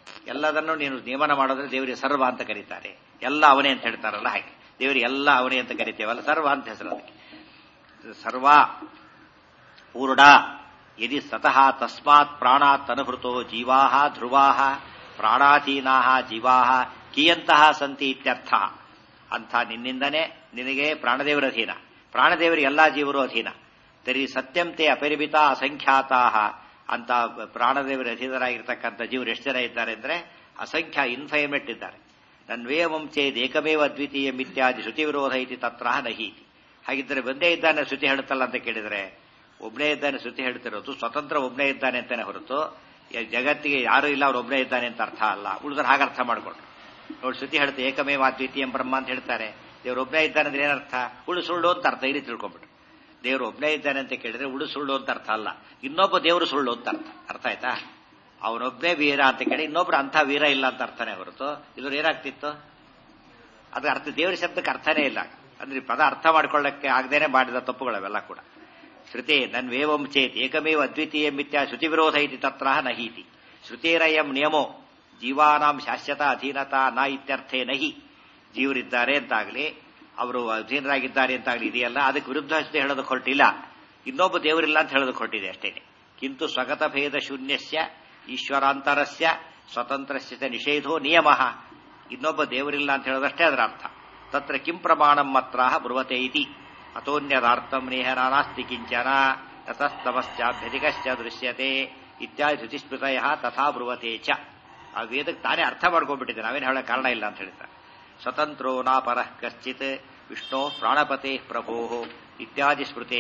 ಎಲ್ಲದನ್ನು ನೀನು ನಿಯಮನ ಮಾಡೋದ್ರೆ ದೇವರಿಗೆ ಸರ್ವ ಅಂತ ಕರೀತಾರೆ ಎಲ್ಲ ಅವನೇ ಅಂತ ಹೇಳ್ತಾರಲ್ಲ ಹಾಗೆ ದೇವರಿಗೆ ಎಲ್ಲ ಅವನೇ ಅಂತ ಕರಿತೇವಲ್ಲ ಸರ್ವ ಅಂತ ಹೆಸರು ಅದಕ್ಕೆ ಸರ್ವ ಪೂರ್ಣ ಯದಿ ಸತಃ ತಸ್ಮಾತ್ ಪ್ರಾಣಾತ್ ಅನುಭೃತೋ ಜೀವಾ ಧ್ರುವಾ ಪ್ರಾಣಾಧೀನಾ ಜೀವಾ ಕಿಯಂತಹ ಸಂತಿ ಇತ್ಯರ್ಥ ಅಂಥ ನಿನ್ನಿಂದನೇ ನಿನಗೆ ಪ್ರಾಣದೇವರ ಅಧೀನ ಪ್ರಾಣದೇವರಿಗೆ ಎಲ್ಲಾ ಜೀವರು ಅಧೀನ ತರಿ ಸತ್ಯಂತೆ ಅಪರಿಮಿತ ಅಸಂಖ್ಯಾತಾ ಅಂತ ಪ್ರಾಣದೇವರ ಅಧೀನರಾಗಿರ್ತಕ್ಕಂಥ ಜೀವರು ಎಷ್ಟು ಜನ ಇದ್ದಾರೆ ಅಂದ್ರೆ ಅಸಂಖ್ಯ ಇನ್ಫೈಮೆಟ್ ಇದ್ದಾರೆ ನನ್ವೇವಂ ಚೇದ್ ಏಕಮೇವ ಅದ್ವಿತೀಯ ಇತ್ಯಾದಿ ಶ್ರುತಿ ವಿರೋಧ ಇತಿ ತತ್ರ ನಹೀತಿ ಹಾಗಿದ್ದರೆ ಒಂದೇ ಇದ್ದಾನೆ ಶ್ರುತಿ ಹೇಳುತ್ತಲ್ಲ ಅಂತ ಕೇಳಿದ್ರೆ ಒಬ್ಬನೇ ಇದ್ದಾನೆ ಶ್ರುತಿ ಹೇಳ್ತಿರೋದು ಸ್ವತಂತ್ರ ಒಬ್ಬನೇ ಇದ್ದಾನೆ ಅಂತಾನೆ ಹೊರತು ಜಗತ್ತಿಗೆ ಯಾರು ಇಲ್ಲ ಅವ್ರು ಒಬ್ಬನೇ ಇದ್ದಾನೆ ಅಂತ ಅರ್ಥ ಅಲ್ಲ ಉಳಿದ್ರೆ ಹಾಗೆ ಅರ್ಥ ಮಾಡ್ಕೊಂಡ್ರು ನೋಡಿ ಶ್ರುತಿ ಹೇಳುತ್ತೆ ಏಕಮೇವ ದ್ವಿತೀಯ ಬ್ರಹ್ಮ ಅಂತ ಹೇಳ್ತಾರೆ ದೇವ್ರು ಒಬ್ಬನೇ ಇದ್ದಾನೆ ಅಂದ್ರೆ ಏನರ್ಥ ಉಳು ಸುಳ್ಳು ಅಂತ ಅರ್ಥ ಇಲ್ಲಿ ತಿಳ್ಕೊಂಡ್ಬಿಟ್ಟು ದೇವರು ಒಬ್ಬನೇ ಇದ್ದಾನೆ ಅಂತ ಕೇಳಿದ್ರೆ ಉಳು ಸುಳ್ಳು ಅಂತ ಅರ್ಥ ಅಲ್ಲ ಇನ್ನೊಬ್ಬ ದೇವರು ಸುಳ್ಳು ಅಂತ ಅರ್ಥ ಅರ್ಥ ಆಯ್ತಾ ಅವನೊಬ್ಬನೇ ವೀರ ಅಂತ ಕೇಳಿ ಇನ್ನೊಬ್ರು ಅಂಥ ವೀರ ಇಲ್ಲ ಅಂತ ಅರ್ಥನೇ ಹೊರತು ಇದ್ರ ಏನಾಗ್ತಿತ್ತು ಅದು ಅರ್ಥ ದೇವರ ಶಬ್ದಕ್ಕೆ ಅರ್ಥನೇ ಇಲ್ಲ ಅಂದ್ರೆ ಪದ ಅರ್ಥ ಮಾಡ್ಕೊಳ್ಳಕ್ಕೆ ಆಗದೇನೆ ಮಾಡಿದ ತಪ್ಪುಗಳವೆಲ್ಲ ಕೂಡ ಶ್ರುತಿ ನನ್ವೇವಂ ಚೇತ್ ಏಕಮೇವ ಅದ್ವಿತೀಯ ಮಿಥ್ಯಾ ಶ್ರುತಿ ವಿರೋಧ ಇತಿ ತತ್ರ ನಹೀತಿ ಶ್ರುತಿರಯಂ ನಿಯಮೋ ಜೀವಾನಾಂ ಶಾಶ್ವತ ಅಧೀನತಾ ನ ಇತ್ಯರ್ಥೇ ನಹಿ ಜೀವರಿದ್ದಾರೆ ಅಂತಾಗಲಿ ಅವರು ಅಧೀನರಾಗಿದ್ದಾರೆ ಅಂತಾಗಲಿ ಇದೆಯಲ್ಲ ಅದಕ್ಕೆ ವಿರುದ್ಧ ಹೇಳೋದಕ್ಕೆ ಹೊರಟಿಲ್ಲ ಇನ್ನೊಬ್ಬ ದೇವರಿಲ್ಲ ಅಂತ ಹೇಳೋದಕ್ಕೆ ಹೊರಟಿದೆ ಅಷ್ಟೇ ಕಿಂತು ಸ್ವಗತ ಭೇದ ಶೂನ್ಯಸ್ಯ ಈಶ್ವರಾಂತರಸ್ಯ ಸ್ವತಂತ್ರಸ್ಯ ನಿಷೇಧೋ ನಿಯಮ ಇನ್ನೊಬ್ಬ ದೇವರಿಲ್ಲ ಅಂತ ಹೇಳೋದಷ್ಟೇ ಅದರ ಅರ್ಥ ತತ್ರ ಕಿಂ ಪ್ರಮಾಣಂ ಮಾತ್ರ ಬ್ರುವತೆ ಇತಿ ಅತೋನ್ಯದಾರ್ಥಂ ನೇಹರಾನಾಸ್ತಿ ಕಿಂಚನ ತತಸ್ತಮಶ್ಚಾಭ್ಯಧಿಕಶ್ಚ ದೃಶ್ಯತೆ ಇತ್ಯಾದಿ ಶ್ರುತಿಸ್ಮೃತಯ ತಥಾ ಬ್ರುವತೆ ಚ ಆ ವೇದಕ್ಕೆ ತಾನೇ ಅರ್ಥ ಮಾಡ್ಕೊಂಡ್ಬಿಟ್ಟಿದೆ ನಾವೇನು ಹೇಳೋ ಕಾರಣ ಇಲ್ಲ ಅಂತ ಹೇಳ್ತಾರೆ ಸ್ವತಂತ್ರೋ ನಾ ಪರಃ ಕಶ್ಚಿತ್ ವಿಷ್ಣು ಪ್ರಾಣಪತೆ ಪ್ರಭೋ ಇತ್ಯಾದಿ ಸ್ಮೃತೆ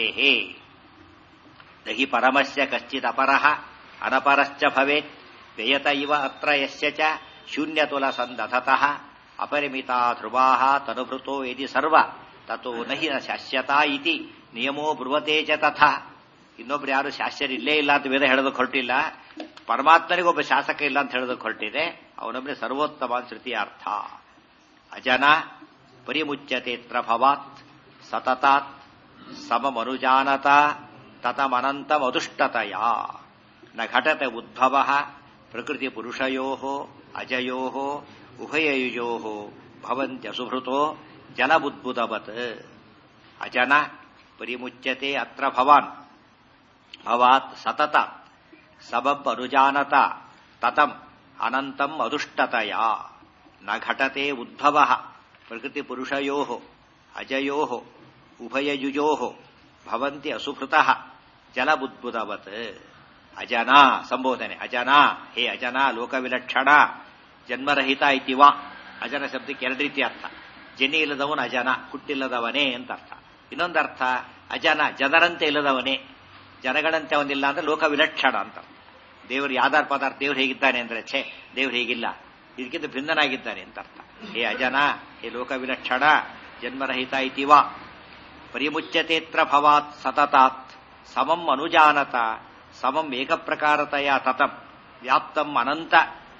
ನಹಿ ಪರಮಸ್ಯ ಕಶ್ಚಿತ್ ಅಪರಃ ಅನಪರಶ್ಚ ಭವೇತ್ ವ್ಯಯತ ಇವ ಅತ್ರ ಯಸ್ಯ ಚ ಶೂನ್ಯತುಲ ಸಂದಧತಃ ಅಪರಿಮಿತಾ ಧ್ರುವಾ ತನುಭೃತೋ ಯದಿ ಸರ್ವ ತಥೋ ನಹಿ ನ ಶಾಶ್ಯತಾ ಇತಿ ನಿಯಮೋ ಬ್ರುವತೆ ಚ ತಥಾ ಇನ್ನೊಬ್ರು ಯಾರು ಶಾಸ್ತ್ರ ಇಲ್ಲೇ ಇಲ್ಲ ಅಂತ ವೇದ ಹೇಳೋದಕ್ಕೆ ಹೊರಟಿಲ್ಲ ಪರಮಾತ್ಮನಿಗೊಬ್ಬ ಶಾಸಕ ಇಲ್ಲ ಅಂತ ಹೇಳೋದಕ್ಕೆ ಹೊರಟಿದೆ ಅವನೊಬ್ಬನೇ ಸರ್ವೋತ್ತಮ ಶ್ರುತಿಯ ಅರ್ಥ ಅಜನ ಪರಿಮುಚ್ಯತೆತ್ರ ಭವಾತ್ ಸತತಾತ್ ಸಮಮನುಜಾನತ ತತಮನಂತಮದುಷ್ಟತಯ ನ ಘಟತೆ ಉದ್ಭವ ಪ್ರಕೃತಿ ಪುರುಷಯೋ ಅಜಯೋ ಉಭಯಯುಜೋ ಭವಂತ್ಯಸುಭೃತೋ ಜಲಬುದ್ಬುದವತ್ ಅಜನ ಪರಿಮುಚ್ಯತೆ ಅತ್ರ ಭವಾನ್ ಭವಾತ್ ಸತತ ಸಬಬ್ ಅನುಜಾನತ ತತಂ ಅನಂತಂ ಅದುಷ್ಟತಯ ನ ಘಟತೆ ಉದ್ಭವ ಪ್ರಕೃತಿ ಪುರುಷಯೋ ಅಜಯೋ ಉಭಯಯುಜೋ ಭವಂತಿ ಅಸುಭೃತ ಜಲಬುದ್ಬುದವತ್ ಅಜನ ಸಂಬೋಧನೆ ಅಜನ ಹೇ ಅಜನ ಲೋಕವಿಲಕ್ಷಣ ಜನ್ಮರಹಿತ ಇತಿವ ಅಜನ ಶಬ್ದಕ್ಕೆ ಎರಡು ರೀತಿ ಅರ್ಥ ಜನಿ ಇಲ್ಲದವನು ಅಜನ ಹುಟ್ಟಿಲ್ಲದವನೇ ಅಂತ ಅರ್ಥ ಇನ್ನೊಂದು ಅರ್ಥ ಅಜನ ಜನರಂತೆ ಇಲ್ಲದವನೇ ಜನಗಳಂತೆ ಅವನಿಲ್ಲ ಅಂದ್ರೆ ಲೋಕ ವಿಲಕ್ಷಣ ಅಂತ ದೇವರು ಯಾವ್ದಾರ ಪದಾರ್ಥ ದೇವ್ರು ಹೇಗಿದ್ದಾನೆ ಅಂದ್ರೆ ಛೇ ದೇವ್ರು ಹೇಗಿಲ್ಲ ಇದಕ್ಕಿಂತ ಭಿನ್ನನಾಗಿದ್ದಾನೆ ಅಂತ ಅರ್ಥ ಹೇ ಅಜನ ಹೇ ಲೋಕ ವಿಲಕ್ಷಣ ಜನ್ಮರಹಿತ ಇತಿವ ಪರಿಮುಚ್ಯತೇತ್ರ ಭವಾತ್ ಸತತಾತ್ ಸಮಂ ಅನುಜಾನತ ಸಮಂ ಏಕಪ್ರಕಾರತೆಯ ತತಂ ವ್ಯಾಪ್ತಂ ಅನಂತ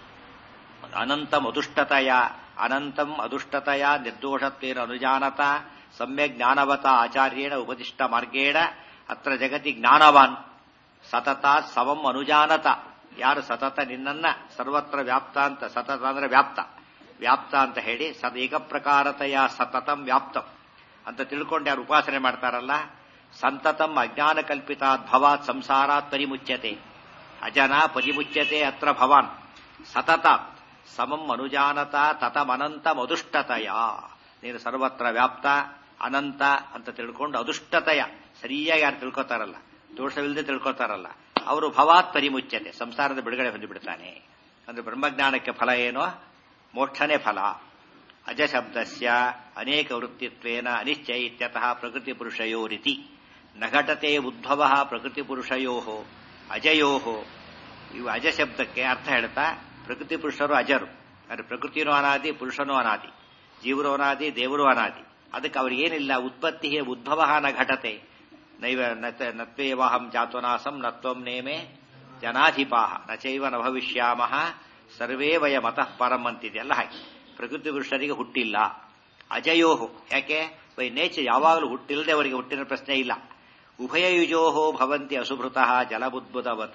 ಅನಂತಂ ಅದುಷ್ಟತೆಯ ಅನಂತಂ ಅದುಷ್ಟತೆಯ ನಿರ್ದೋಷತ್ವೇನ ಅನುಜಾನತ ಸಮ್ಯಕ್ ಜ್ಞಾನವತ ಆಚಾರ್ಯೇಣ ಉಪದಿಷ್ಟ ಮಾರ್ಗೇಣ ಅತ್ರ ಜಗತಿ ಜ್ಞಾನವಾನ್ ಸತತ ಸಮಂ ಅನುಜಾನತ ಯಾರು ಸತತ ನಿನ್ನನ್ನ ಸರ್ವತ್ರ ವ್ಯಾಪ್ತ ಅಂತ ಸತತ ಅಂದ್ರೆ ವ್ಯಾಪ್ತ ವ್ಯಾಪ್ತ ಅಂತ ಹೇಳಿ ಸದ ಏಕಪ್ರಕಾರತೆಯ ಸತತಂ ವ್ಯಾಪ್ತಂ ಅಂತ ತಿಳ್ಕೊಂಡು ಯಾರು ಉಪಾಸನೆ ಮಾಡ್ತಾರಲ್ಲ ಸಂತತಂ ಅಜ್ಞಾನ ಕಲ್ಪಿತಾತ್ ಭವಾತ್ ಸಂಸಾರಾತ್ ಪರಿಮುಚ್ಯತೆ ಅಜನ ಪರಿಮುಚ್ಯತೆ ಅತ್ರ ಭವಾನ್ ಸತತಾತ್ ಸಮಂ ಅನುಜಾನತ ತತಮನಂತ ಮದುಷ್ಟತಯ ನೀನು ಸರ್ವತ್ರ ವ್ಯಾಪ್ತ ಅನಂತ ಅಂತ ತಿಳ್ಕೊಂಡು ಅದುಷ್ಟತಯ ಸರಿಯಾಗಿ ಯಾರು ತಿಳ್ಕೊತಾರಲ್ಲ ದೋಷವಿಲ್ಲದೆ ತಿಳ್ಕೊತಾರಲ್ಲ ಅವರು ಭವಾತ್ ಪರಿಮುಚ್ಯತೆ ಸಂಸಾರದ ಬಿಡುಗಡೆ ಹೊಂದಿಬಿಡ್ತಾನೆ ಅಂದ್ರೆ ಬ್ರಹ್ಮಜ್ಞಾನಕ್ಕೆ ಫಲ ಏನೋ ಮೋಕ್ಷನೇ ಫಲ ಅಜ ಶಬ್ದಸ್ಯ ಅನೇಕ ವೃತ್ತಿತ್ವೇನ ಅನಿಶ್ಚಯ ಇತ್ಯತಃ ಪ್ರಕೃತಿ ಪುರುಷಯೋ ರೀತಿ ನಘಟತೆ ಉದ್ಭವ ಪ್ರಕೃತಿ ಪುರುಷಯೋ ಅಜಯೋ ಇವು ಅಜ ಶಬ್ದಕ್ಕೆ ಅರ್ಥ ಹೇಳ್ತಾ ಪ್ರಕೃತಿ ಪುರುಷರು ಅಜರು ಅಂದ್ರೆ ಪ್ರಕೃತಿನೂ ಅನಾದಿ ಪುರುಷನೂ ಅನಾದಿ ಜೀವರು ಅನಾದಿ ದೇವರು ಅನಾದಿ ಅದಕ್ಕೆ ಅವ್ರಿಗೇನಿಲ್ಲ ಉತ್ಪತ್ತಿ ಉದ್ಭವ ನ ಘಟತೆ ನೈವ ನತ್ವೇವಾಹಂ ಜಾತ್ವನಾಸಂ ನತ್ವಂ ನೇಮೆ ಜನಾಧಿಪಾಹ ನಚೈವ ನ ಭವಿಷ್ಯಾಮಹ ಸರ್ವೇ ವಯ ಮತಃ ಪರಂ ಅಂತಿದೆಯಲ್ಲ ಹಾಗೆ ಪ್ರಕೃತಿ ಪುರುಷರಿಗೆ ಹುಟ್ಟಿಲ್ಲ ಅಜಯೋಹು ಯಾಕೆ ಬೈ ನೇಚರ್ ಯಾವಾಗಲೂ ಹುಟ್ಟಿಲ್ಲದೆ ಅವರಿಗೆ ಹುಟ್ಟಿನ ಪ್ರಶ್ನೆ ಇಲ್ಲ ಉಭಯಯುಜೋಹೋ ಭವಂತಿ ಅಸುಭೃತಃ ಜಲಬುದ್ಭುತವತ್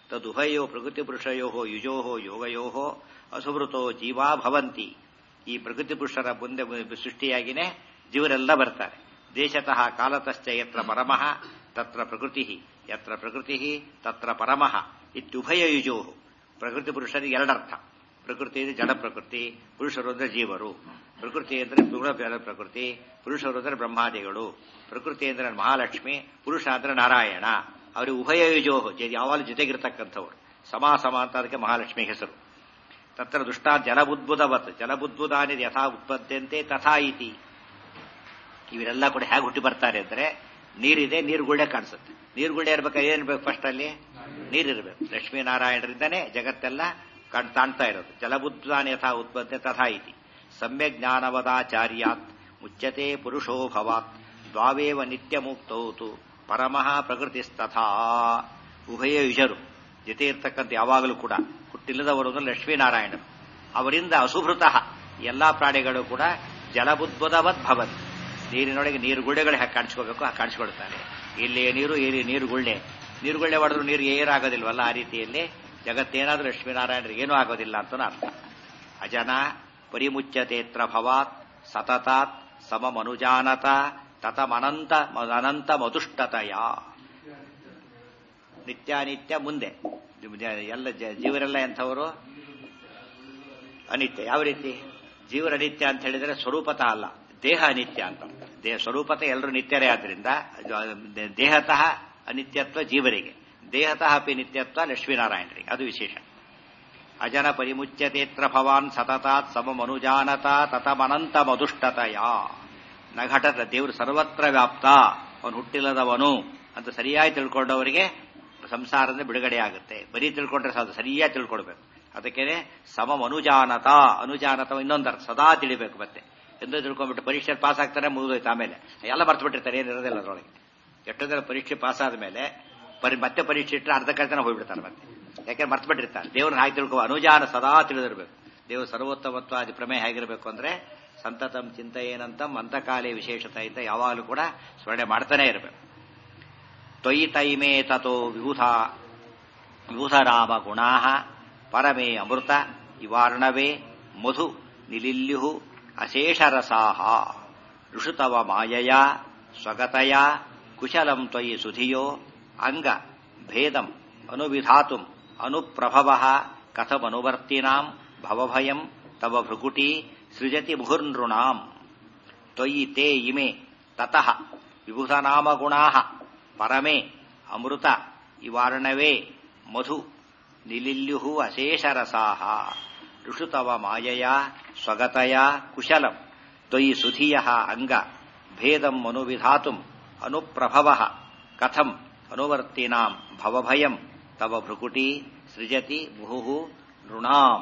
ತದುಭಯೋ ಪ್ರಕೃತಿ ಪುರುಷಯೋ ಯುಜೋ ಯೋಗಯೋ ಅಸುಭೃತೋ ಜೀವಾ ಭವಂತಿ ಈ ಪ್ರಕೃತಿ ಪುರುಷರ ಮುಂದೆ ಸೃಷ್ಟಿಯಾಗಿನೇ ಜೀವರೆಲ್ಲ ಬರ್ತಾರೆ ದೇಶತಃ ಕಾಲತಶ್ಚ ಯತ್ರ ಪರಮಃ ತತ್ರ ಪ್ರಕೃತಿ ಯತ್ರ ಪ್ರಕೃತಿ ತತ್ರ ಪರಮಃ ಇತ್ಯುಭಯ ಯುಜೋ ಪ್ರಕೃತಿ ಪುರುಷರಿಗೆ ಎರಡರ್ಥ ಪ್ರಕೃತಿ ಅಂದ್ರೆ ಜಡ ಪ್ರಕೃತಿ ಪುರುಷರು ಅಂದ್ರೆ ಜೀವರು ಪ್ರಕೃತಿ ಅಂದ್ರೆ ಗುಣ ಪ್ರಕೃತಿ ಪುರುಷರು ಅಂದ್ರೆ ಬ್ರಹ್ಮಾದಿಗಳು ಪ್ರಕೃತಿ ಅಂದ್ರೆ ಮಹಾಲಕ್ಷ್ಮಿ ಪುರುಷ ಅಂದ್ರೆ ನಾರಾಯಣ ಅವರಿಗೆ ಉಭಯ ಯುಜೋ ಯಾವಾಗಲೂ ಜೊತೆಗಿರ್ತಕ್ಕಂಥವ್ರು ಸಮ ಸಮ ಅಂತ ಅದಕ್ಕೆ ಮಹಾಲಕ್ಷ್ಮಿ ಹೆಸರು ತತ್ರ ದುಷ್ಟಾ ಜಲಬುದ್ಬುದವತ್ ಜಲಬುದ್ಬುದಾನಿ ಯಥಾ ಉತ್ಪದ್ಯಂತೆ ತಥಾ ಇತಿ ಇವರೆಲ್ಲ ಕೂಡ ಹೇಗೆ ಹುಟ್ಟಿ ಬರ್ತಾರೆ ಅಂದ್ರೆ ನೀರಿದೆ ನೀರುಗುಳ್ಳೆ ಕಾಣಿಸುತ್ತೆ ನೀರುಗುಳ್ಳೆ ಇರ್ಬೇಕಾದ್ರೆ ಏನಿರ್ಬೇಕು ಫಸ್ಟ್ ಅಲ್ಲಿ ನೀರಿರ್ಬೇಕು ಲಕ್ಷ್ಮೀನಾರಾಯಣರಿಂದನೇ ಜಗತ್ತೆಲ್ಲ ಕಾಣ್ ತಾಣ್ತಾ ಇರೋದು ಜಲಬುದ್ಧಾನ್ ಯಥಾ ಉತ್ಪತ್ತೆ ತಥಾ ಇತಿ ಸಮ್ಯಕ್ ಜ್ಞಾನವದಾಚಾರ್ಯಾತ್ ಮುಚ್ಚತೆ ಪುರುಷೋ ಭವಾತ್ ದ್ವಾವೇವ ನಿತ್ಯ ಮುಕ್ತೌತು ಪರಮಃ ಪ್ರಕೃತಿಸ್ತಥಾ ಉಭಯ ಯುಜರು ಜೊತೆ ಇರ್ತಕ್ಕಂಥ ಯಾವಾಗಲೂ ಕೂಡ ಹುಟ್ಟಿಲ್ಲದವರು ಅಂದ್ರೆ ಲಕ್ಷ್ಮೀನಾರಾಯಣರು ಅವರಿಂದ ಅಸುಭೃತಃ ಎಲ್ಲಾ ಪ್ರಾಣಿಗಳು ಕೂಡ ಜಲಬುದ್ಬುದವತ್ ಭವತ್ ನೀರಿನೊಳಗೆ ನೀರು ಗುಳ್ಳೆಗಳು ಹೇಗೆ ಕಾಣಿಸ್ಕೋಬೇಕು ಹಾಗೆ ಕಾಣಿಸ್ಕೊಳ್ತಾರೆ ಇಲ್ಲಿ ನೀರು ಇಲ್ಲಿ ನೀರು ಗುಳ್ಳೆ ನೀರು ಗುಳ್ಳೆ ಹೊಡೆದ್ರು ನೀರು ಏರಾಗೋದಿಲ್ವಲ್ಲ ಆ ರೀತಿಯಲ್ಲಿ ಜಗತ್ತೇನಾದ್ರೂ ಲಕ್ಷ್ಮೀನಾರಾಯಣರಿಗೆ ಏನೂ ಆಗೋದಿಲ್ಲ ಅಂತ ಅರ್ಥ ಅಜನ ಪರಿಮುಚ್ಯತೇತ್ರ ಭವಾತ್ ಸತತಾತ್ ಸಮಮನುಜಾನತ ತತಮನಂತ ಅನಂತ ಮಧುಷ್ಟತಯ ನಿತ್ಯಾನಿತ್ಯ ಮುಂದೆ ಎಲ್ಲ ಜೀವರೆಲ್ಲ ಎಂಥವರು ಅನಿತ್ಯ ಯಾವ ರೀತಿ ಜೀವರ ಅನಿತ್ಯ ಅಂತ ಹೇಳಿದ್ರೆ ಸ್ವರೂಪತಃ ಅಲ್ಲ ದೇಹ ಅನಿತ್ಯ ಅಂತ ದೇಹ ಸ್ವರೂಪತಃ ಎಲ್ಲರೂ ನಿತ್ಯರೇ ಆದ್ರಿಂದ ದೇಹತಃ ಅನಿತ್ಯತ್ವ ಜೀವರಿಗೆ ದೇಹತಃ ಅಪಿ ನಿತ್ಯತ್ವ ಲಕ್ಷ್ಮೀನಾರಾಯಣರಿಗೆ ಅದು ವಿಶೇಷ ಅಜನ ಪರಿಮುಚ್ಯತೇತ್ರ ಭವಾನ್ ಸತತಾತ್ ಸಮಮನುಜಾನತ ತತಮನಂತ ಮಧುಷ್ಟತಯ ನಘಟದ ದೇವರು ಸರ್ವತ್ರ ವ್ಯಾಪ್ತ ಅವನು ಹುಟ್ಟಿಲ್ಲದವನು ಅಂತ ಸರಿಯಾಗಿ ತಿಳ್ಕೊಂಡವರಿಗೆ ಸಂಸಾರದ ಬಿಡುಗಡೆ ಆಗುತ್ತೆ ಬರೀ ತಿಳ್ಕೊಂಡ್ರೆ ಸಾಕು ಸರಿಯಾಗಿ ತಿಳ್ಕೊಳ್ಬೇಕು ಅದಕ್ಕೆ ಸಮಂ ಅನುಜಾನತ ಅನುಜಾನತ ಇನ್ನೊಂದರ್ಥ ಸದಾ ತಿಳಿಬೇಕು ಮತ್ತೆ ಎಂದು ತಿಳ್ಕೊಂಡ್ಬಿಟ್ಟು ಪರೀಕ್ಷೆ ಪಾಸ್ ಆಗ್ತಾರೆ ಮುಗಿದೋಯ್ತು ಆಮೇಲೆ ಎಲ್ಲ ಮರ್ತು ಬಿಟ್ಟಿರ್ತಾರೆ ಏನಿರೋದಿಲ್ಲ ಅದರೊಳಗೆ ಎಷ್ಟೊಂದರ ಪರೀಕ್ಷೆ ಪಾಸ್ ಆದ್ಮೇಲೆ ಪರಿ ಮತ್ತೆ ಪರೀಕ್ಷೆ ಇಟ್ಟರೆ ಅರ್ಧ ಕಳ್ತನ ಹೋಗ್ಬಿಡ್ತಾರೆ ಮತ್ತೆ ಯಾಕೆ ಮರ್ತು ಬಿಟ್ಟಿರ್ತಾರೆ ದೇವ್ರನ್ನ ಹಾಕಿ ತಿಳ್ಕೊ ಅನುಜಾನ ಸದಾ ತಿಳಿದಿರಬೇಕು ದೇವರು ಸರ್ವೋತ್ತಮತ್ವ ಅದು ಪ್ರಮೇಯ ಹೇಗಿರಬೇಕು ಅಂದ್ರೆ ಸಂತತಂ ಚಿಂತೆಯೇನಂತಂ ಅಂತಕಾಲೇ ವಿಶೇಷತೆ ಅಂತ ಯಾವಾಗಲೂ ಕೂಡ ಸ್ಮರಣೆ ಮಾಡ್ತಾನೆ ಇರಬೇಕು ತ್ವಯಿ ತೈಮೇ ತಥೋ ವಿಭೂತ ವಿಭೂತರಾಮ ಗುಣಾ ಪರಮೇ ಅಮೃತ ಇವಾರ್ಣವೇ ಮಧು ನಿಲಿಲ್ಯು ಅಶೇಷರಸಾಹ ಋಷುತವ ಮಾಯಯ ಸ್ವಗತಯ ಕುಶಲಂ ತ್ವಯಿ ಸುಧಿಯೋ ಅಂಗ ಭೇದಂ ಅನುವಿಧಾತು ಅನುಪ್ರಭವ ಕಥಮನುವರ್ತಿನಾಂ ಭವಭಯಂ ತವ ಭೃಗುಟಿ ಸೃಜತಿ ಮುಹುರ್ನೃಣಾಂ ತ್ವಯಿ ತೇ ಇಮೆ ತತಃ ವಿಭುಧನಾಮಗುಣಾ ಪರಮೇ ಅಮೃತ ಇವಾರ್ಣವೇ ಮಧು ನಿಲಿಲ್ಯು ಅಶೇಷರಸಾಹ ಋಷುತವ ಮಾಯಯ ಸ್ವಗತಯ ಕುಶಲಂ ತ್ವಯಿ ಸುಧಿಯ ಅಂಗ ಭೇದಂ ಅನುವಿಧಾತು ಅನುಪ್ರಭವ ಕಥಂ ಅನುವರ್ತಿನಾಂ ಭವಭಯಂ ತವ ಭೃಕುಟಿ ಸೃಜತಿ ಮುಹು ನೃಣಾಂ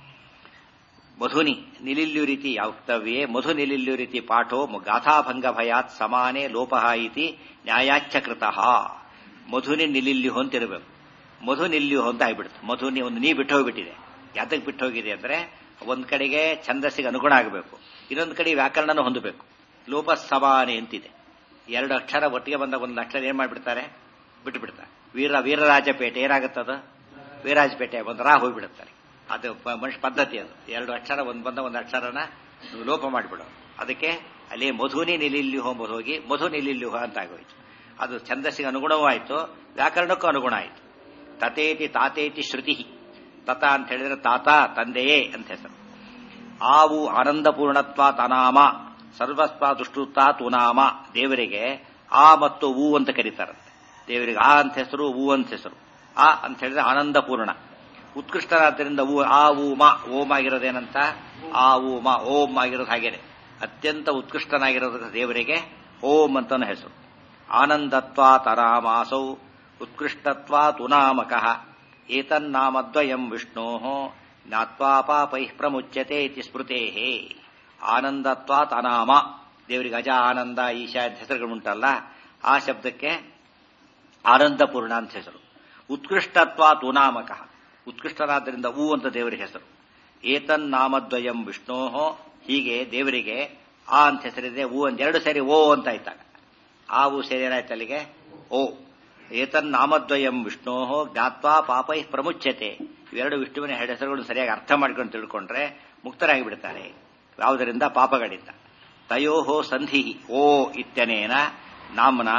ಮಧುನಿ ನಿಲಿಲ್ಯುರಿತಿ ವಕ್ತವ್ಯೇ ಮಧು ನಿಲಿಲ್ಯುರಿತಿ ಪಾಠೋ ಗಾಥಾಭಂಗ ಭಯಾತ್ ಸಮಾನೇ ಲೋಪಃ ಇತಿ ನ್ಯಾಯಾಚ್ಛಕೃತಃ ಮಧುನಿ ನಿಲಿಲ್ಯು ಅಂತಿರಬೇಕು ಮಧು ನಿಲ್ಯು ಅಂತ ಆಗ್ಬಿಡುತ್ತೆ ಮಧುನಿ ಒಂದು ನೀ ಬಿಟ್ಟು ಹೋಗ್ಬಿಟ್ಟಿದೆ ಯಾತಕ್ಕೆ ಬಿಟ್ಟು ಹೋಗಿದೆ ಅಂದ್ರೆ ಒಂದ್ ಕಡೆಗೆ ಛಂದಸ್ಸಿಗೆ ಅನುಗುಣ ಆಗಬೇಕು ಇನ್ನೊಂದು ಕಡೆ ವ್ಯಾಕರಣನೂ ಹೊಂದಬೇಕು ಲೋಪ ಸಮಾನೆ ಅಂತಿದೆ ಎರಡು ಅಕ್ಷರ ಒಟ್ಟಿಗೆ ಬಂದ ಒಂದು ಅಕ್ಷರ ಏನ್ ಮಾಡ್ಬಿಡ್ತಾರೆ ಬಿಟ್ಟು ಬಿಡ್ತಾರೆ ವೀರ ವೀರರಾಜಪೇಟೆ ಏನಾಗುತ್ತದ ವೀರರಾಜಪೇಟೆ ಒಂದು ರಾ ಹೋಗ್ಬಿಡುತ್ತಾರೆ ಅದು ಮನುಷ್ಯ ಪದ್ಧತಿ ಅದು ಎರಡು ಅಕ್ಷರ ಒಂದು ಬಂದ ಒಂದು ಅಕ್ಷರನ ಲೋಪ ಮಾಡಿಬಿಡೋದು ಅದಕ್ಕೆ ಅಲ್ಲಿ ಮಧುನಿ ನಿಲಿಲ್ಯುಹೋ ಹೋಗಿ ಮಧು ನಿಲಿಲ್ಯುಹ ಅಂತ ಆಗೋಯ್ತು ಅದು ಛಂದಸ್ಸಿಗೆ ಅನುಗುಣವೂ ಆಯಿತು ವ್ಯಾಕರಣಕ್ಕೂ ಅನುಗುಣ ಆಯಿತು ತತೇತಿ ತಾತೇತಿ ಶ್ರುತಿ ತತ ಅಂತ ಹೇಳಿದ್ರೆ ತಾತ ತಂದೆಯೇ ಅಂತ ಹೆಸರು ಆವು ಆನಂದಪೂರ್ಣತ್ವ ತನಾಮ ಸರ್ವಸ್ವ ದುಷ್ಟುತ್ತ ತುನಾಮ ದೇವರಿಗೆ ಆ ಮತ್ತು ಊ ಅಂತ ಕರೀತಾರಂತೆ ದೇವರಿಗೆ ಆ ಅಂತ ಹೆಸರು ಊ ಅಂತ ಹೆಸರು ಆ ಅಂತ ಹೇಳಿದ್ರೆ ಆನಂದಪೂರ್ಣ ಉತ್ಕೃಷ್ಟರಾದ್ದರಿಂದ ಊ ಆ ಊ ಮ ಓಂ ಆಗಿರೋದೇನಂತ ಆ ಊ ಮ ಓಂ ಆಗಿರೋದು ಹಾಗೇನೆ ಅತ್ಯಂತ ಉತ್ಕೃಷ್ಟನಾಗಿರೋದ್ರ ದೇವರಿಗೆ ಓಂ ಅಂತಾನು ಹೆಸರು ಆನಂದತ್ವ ತರಾಮಾಸೌ ಉತ್ಕೃಷ್ಟತ್ವ ತುನಾಮಕಃ ಏತನ್ನಾಮದ್ವಯಂ ವಿಷ್ಣೋ ಜ್ಞಾತ್ವಾ ಪಾಪೈ ಪ್ರಮುಚ್ಯತೆ ಇತಿ ಸ್ಮೃತೇ ಆನಂದತ್ವಾತ್ ಅನಾಮ ದೇವರಿಗೆ ಅಜ ಆನಂದ ಈಶಾ ಅಂತ ಹೆಸರುಗಳುಂಟಲ್ಲ ಆ ಶಬ್ದಕ್ಕೆ ಆನಂದಪೂರ್ಣ ಅಂತ ಹೆಸರು ಉತ್ಕೃಷ್ಟತ್ವಾತ್ ಉನಾಮಕ ಉತ್ಕೃಷ್ಟರಾದ್ದರಿಂದ ಊ ಅಂತ ದೇವರಿಗೆ ಹೆಸರು ಏತನ್ನಾಮದ್ವಯಂ ವಿಷ್ಣೋ ಹೀಗೆ ದೇವರಿಗೆ ಆ ಅಂತ ಹೆಸರಿದೆ ಊ ಅಂತ ಎರಡು ಸೇರಿ ಓ ಅಂತ ಆಯ್ತಾಗ ಆ ಊ ಸೇರಿ ಏನಾಯ್ತು ಅಲ್ಲಿಗೆ ಓ ಏತನ್ನಾಮದ್ವಯಂ ವಿಷ್ಣೋ ಜ್ಞಾತ್ವಾ ಪಾಪೈ ಪ್ರಮುಚ್ಯತೆ ಇವೆರಡು ವಿಷ್ಣುವಿನ ಹೆಸರುಗಳನ್ನು ಸರಿಯಾಗಿ ಅರ್ಥ ಮಾಡ್ಕೊಂಡು ತಿಳ್ಕೊಂಡ್ರೆ ಮುಕ್ತರಾಗಿ ಬಿಡ್ತಾರೆ ಯಾವುದರಿಂದ ಪಾಪಗಳಿಂದ ತಯೋ ಸಂಧಿ ಓ ಇತ್ಯನೇನ ನಾಮ್ನ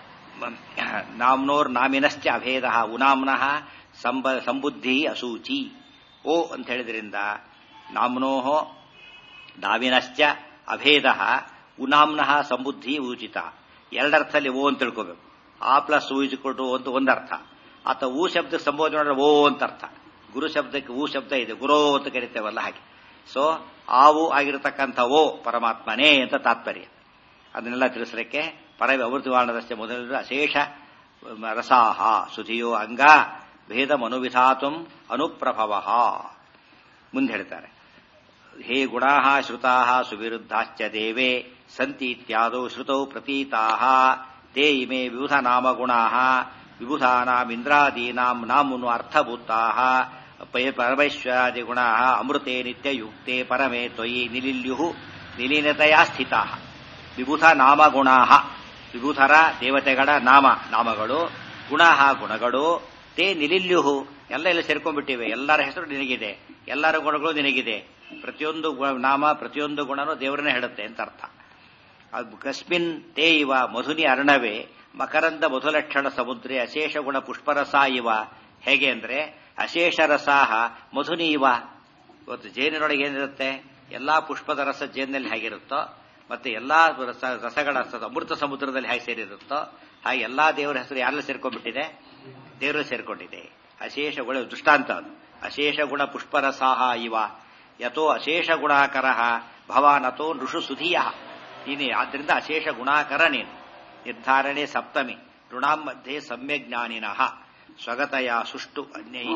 ನಾಮ್ನೋರ್ ನಾಮಿನಶ್ಚ ಅಭೇದ ಉನಾಮ್ನಃ ಸಂಬ ಸಂಬುದ್ಧಿ ಅಸೂಚಿ ಓ ಅಂತ ಹೇಳಿದ್ರಿಂದ ನಾಮ್ನೋಹೋ ನಾವಿನಶ್ಚ ಅಭೇದ ಉನಾಮ್ನಃ ಸಂಬುದ್ಧಿ ಊಚಿತ ಎರಡರ್ಥದಲ್ಲಿ ಓ ಅಂತ ತಿಳ್ಕೋಬೇಕು ಆ ಪ್ಲಸ್ ಊ ಇಸ್ಕೊಟ್ಟು ಅಂತ ಒಂದರ್ಥ ಅಥವಾ ಊ ಶಬ್ದ ಸಂಬೋಧನೆ ಮಾಡಿದ್ರೆ ಓ ಅಂತ ಅರ್ಥ ಗುರು ಶಬ್ದಕ್ಕೆ ಊ ಶಬ್ದ ಇದೆ ಗುರೋ ಅಂತ ಕರಿತೇವಲ್ಲ ಹಾಗೆ ಸೊ ಆವು ಆಗಿರತಕ್ಕಂಥ ಓ ಪರಮಾತ್ಮನೇ ಅಂತ ತಾತ್ಪರ್ಯ ಅದನ್ನೆಲ್ಲ ತಿಳಿಸಲಿಕ್ಕೆ ಪರವ್ಯವೃತಿವಾಣದಷ್ಟೇ ಮೊದಲು ಅಶೇಷ ರಸಾಹ ಸುಧಿಯೋ ಅಂಗ ಭೇದ ಮನುವಿಧಾತು ಅನುಪ್ರಭವ ಮುಂದೆ ಹೇಳ್ತಾರೆ ಹೇ ಗುಣಾ ಶ್ರುತಾ ಸುವಿರುದ್ಧಾಶ್ಚ ದೇವೇ ಸಂತಿ ಇತ್ಯಾದೌ ಶ್ರುತೌ ಪ್ರತೀತಾ ತೇ ಇಮೇ ವಿಬುಧ ನಾಮ ಗುಣಾ ವಿಬುಧಾನಾಮಿಂದ್ರಾದೀನಾಂ ನಾಮುನು ಅರ್ಥಭೂತಾ ಪರಮೈಶ್ವರಾದಿ ಗುಣಾ ಅಮೃತೆ ನಿತ್ಯಯುಕ್ತೆ ಪರಮೇ ತ್ವಯಿ ನಿಲಿಲ್ಯು ನಿಲೀನತೆಯ ಸ್ಥಿತಾ ವಿಬುಧ ನಾಮ ಗುಣಾ ವಿಬುಧರ ದೇವತೆಗಳ ನಾಮ ನಾಮಗಳು ಗುಣ ಗುಣಗಳು ತೇ ನಿಲಿಲ್ಯುಹು ಎಲ್ಲ ಎಲ್ಲ ಸೇರ್ಕೊಂಡ್ಬಿಟ್ಟಿವೆ ಎಲ್ಲರ ಹೆಸರು ನಿನಗಿದೆ ಎಲ್ಲರ ಗುಣಗಳು ನಿನಗಿದೆ ಪ್ರತಿಯೊಂದು ನಾಮ ಪ್ರತಿಯೊಂದು ಗುಣನೂ ದೇವರನ್ನೇ ಹೇಳುತ್ತೆ ಅಂತ ಅರ್ಥ ಕಸ್ಮಿನ್ ತೇ ಇವ ಮಧುನಿ ಅರ್ಣವೇ ಮಕರಂದ ಮಧುಲಕ್ಷಣ ಸಮುದ್ರಿ ಅಶೇಷ ಗುಣ ಪುಷ್ಪರಸ ಇವ ಹೇಗೆ ಅಂದ್ರೆ ಅಶೇಷ ರಸಾಹ ಮಧುನಿ ಇವ ಇವತ್ತು ಜೇನಿನೊಳಗೆ ಏನಿರುತ್ತೆ ಎಲ್ಲಾ ಪುಷ್ಪದ ರಸ ಜೇನಿನಲ್ಲಿ ಹೇಗಿರುತ್ತೋ ಮತ್ತೆ ಎಲ್ಲಾ ರಸ ರಸಗಳ ಅಮೃತ ಸಮುದ್ರದಲ್ಲಿ ಹೇಗೆ ಸೇರಿರುತ್ತೋ ಹಾಗೆ ಎಲ್ಲಾ ದೇವರ ಹೆಸರು ಯಾರೆಲ್ಲ ಸೇರ್ಕೊಂಡ್ಬಿಟ್ಟಿದೆ ದೇವರು ಸೇರ್ಕೊಂಡಿದೆ ಅಶೇಷ ಗುಣ ದೃಷ್ಟಾಂತ ಅದು ಅಶೇಷ ಗುಣ ಪುಷ್ಪರಸಾಹ ಇವ ಯಥೋ ಅಶೇಷ ಗುಣಾಕರ ಭವಾನ್ ಅಥೋ ನೃಷು ಸುಧಿಯ ನೀನು ಆದ್ರಿಂದ ಅಶೇಷ ಗುಣಾಕರ ನೀನು ನಿರ್ಧಾರಣೆ ಸಪ್ತಮಿ ಋಣಾಂ ಮಧ್ಯೆ ಸಮ್ಯಜ್ಞಾನಿನಃ ಸ್ವಗತಯ ಸುಷ್ಟು ಅನ್ಯೈ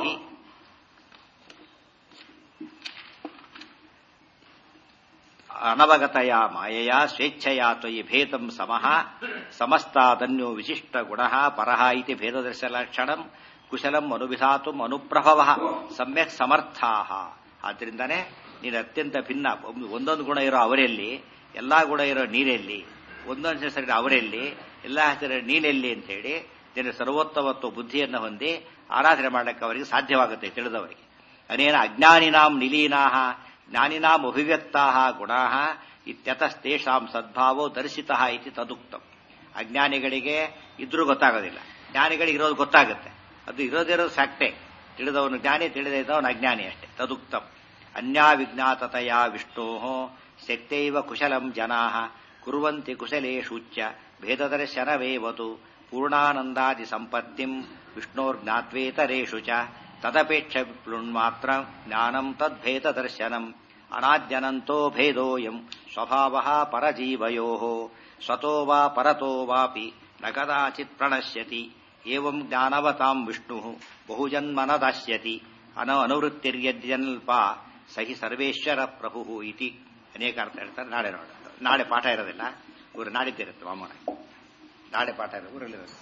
ಅನವಗತಯ ಮಾಯೆಯ ಸ್ವೇಚ್ಛೆಯ ತ್ವಯಿ ಭೇದಂ ಸಮಃ ಸಮಸ್ತಾದನ್ಯೋ ವಿಶಿಷ್ಟ ಗುಣ ಪರಹ ಇತಿ ಭೇದದರ್ಶಲಕ್ಷಣಂ ಕುಶಲಂ ಅನುವಿಧಾತು ಅನುಪ್ರಭವ ಸಮ್ಯಕ್ ಸಮರ್ಥಾ ಆದ್ರಿಂದಾನೇ ನೀನು ಅತ್ಯಂತ ಭಿನ್ನ ಒಂದೊಂದು ಗುಣ ಇರೋ ಅವರಲ್ಲಿ ಎಲ್ಲಾ ಗುಣ ಇರೋ ನೀರಲ್ಲಿ ಒಂದೊಂದು ಹೆಸರಿನ ಅವರಲ್ಲಿ ಎಲ್ಲಾ ಹೆಸರಿನ ನೀನೆಲ್ಲಿ ಅಂತ ಹೇಳಿ ನಿನ್ನ ಸರ್ವೋತ್ತಮತ್ವ ಬುದ್ಧಿಯನ್ನು ಹೊಂದಿ ಆರಾಧನೆ ಮಾಡಲಿಕ್ಕೆ ಅವರಿಗೆ ಸಾಧ್ಯವಾಗುತ್ತೆ ತಿಳಿದವರಿಗೆ ಅನೇನ ಅಜ್ಞಾನಿನಾಂ ನಿಲೀನಾಹ ಜ್ಞಾನಿನಾಂ ಅಭಿವ್ಯಕ್ತಾ ಗುಣಾ ಇತ್ಯತಸ್ತೇಷಾಂ ಸದ್ಭಾವೋ ದರ್ಶಿತ ಇತಿ ತದುಕ್ತಂ ಅಜ್ಞಾನಿಗಳಿಗೆ ಇದ್ರೂ ಗೊತ್ತಾಗೋದಿಲ್ಲ ಜ್ಞಾನಿಗಳಿಗೆ ಇರೋದು ಗೊತ್ತಾಗುತ್ತೆ ಅದು ಇರೋದಿರೋದು ಫ್ಯಾಕ್ಟೇ ತಿಳಿದವನು ಜ್ಞಾನಿ ತಿಳಿದೇ ಇದ್ದವನು ಅಜ್ಞಾನಿ ಅಷ್ಟೇ ತದುಕ್ತಂ ಅನ್ಯಾ ವಿಜ್ಞಾತತೆಯ ವಿಷ್ಣೋ ಶಕ್ತೈವ ಕುಶಲಂ ಜನಾ ಕುರುವಂತಿ ಕುಶಲೇಶೂಚ್ಯ ಭೇದದರ್ಶನವೇವತು ಪೂರ್ಣಾನಂದಾದಿ ಸಂಪತ್ತಿಂ ವಿಷ್ಣೋರ್ಜ್ಞಾತ್ವೇತರೇಷು ಚ ತದಪೇಕ್ಷ ಮಾತ್ರ ಜ್ಞಾನಂ ತದ್ಭೇದದರ್ಶನಂ ಅನಾದ್ಯನಂತೋ ಭೇದೋಯಂ ಸ್ವಭಾವ ಪರಜೀವಯೋ ಸ್ವತೋ ವಾ ಪರತೋ ವಾಪಿ ನ ಕದಾಚಿತ್ ಪ್ರಣಶ್ಯತಿ ಏವಂ ಜ್ಞಾನವತಾಂ ವಿಷ್ಣು ಬಹುಜನ್ಮನ ದಾಸ್ಯತಿ ಅನ ಅನುವೃತ್ತಿರ್ಯಜ್ಜನ್ಲ್ಪ ಸಹಿ ಸರ್ವೇಶ್ವರ ಪ್ರಭು ಇತಿ ಅನೇಕ ಅರ್ಥ ಹೇಳ್ತಾರೆ ನಾಳೆ ನೋಡ ನಾಳೆ ಪಾಠ ಇರೋದಿಲ್ಲ ಇವರು ನಾಡಿದ್ದಿರುತ್ತೆ ಮಾಮೂಲಾಗಿ ನಾಳೆ ಪಾಠ ಇರೋದು ಊರಲ್ಲಿರುತ್ತೆ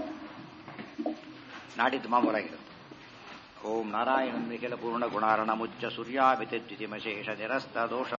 ನಾಡಿದ್ದು ಮಾಮೂಲಾಗಿರುತ್ತೆ ಓಂ ನಾರಾಯಣ ನಿಖಿಲ ಪೂರ್ಣ ಗುಣಾರಣ ಮುಚ್ಚ ಸೂರ್ಯಾಭಿತಿದ್ಯುತಿಮಶೇಷ ನಿರಸ್ತ ದೋಷ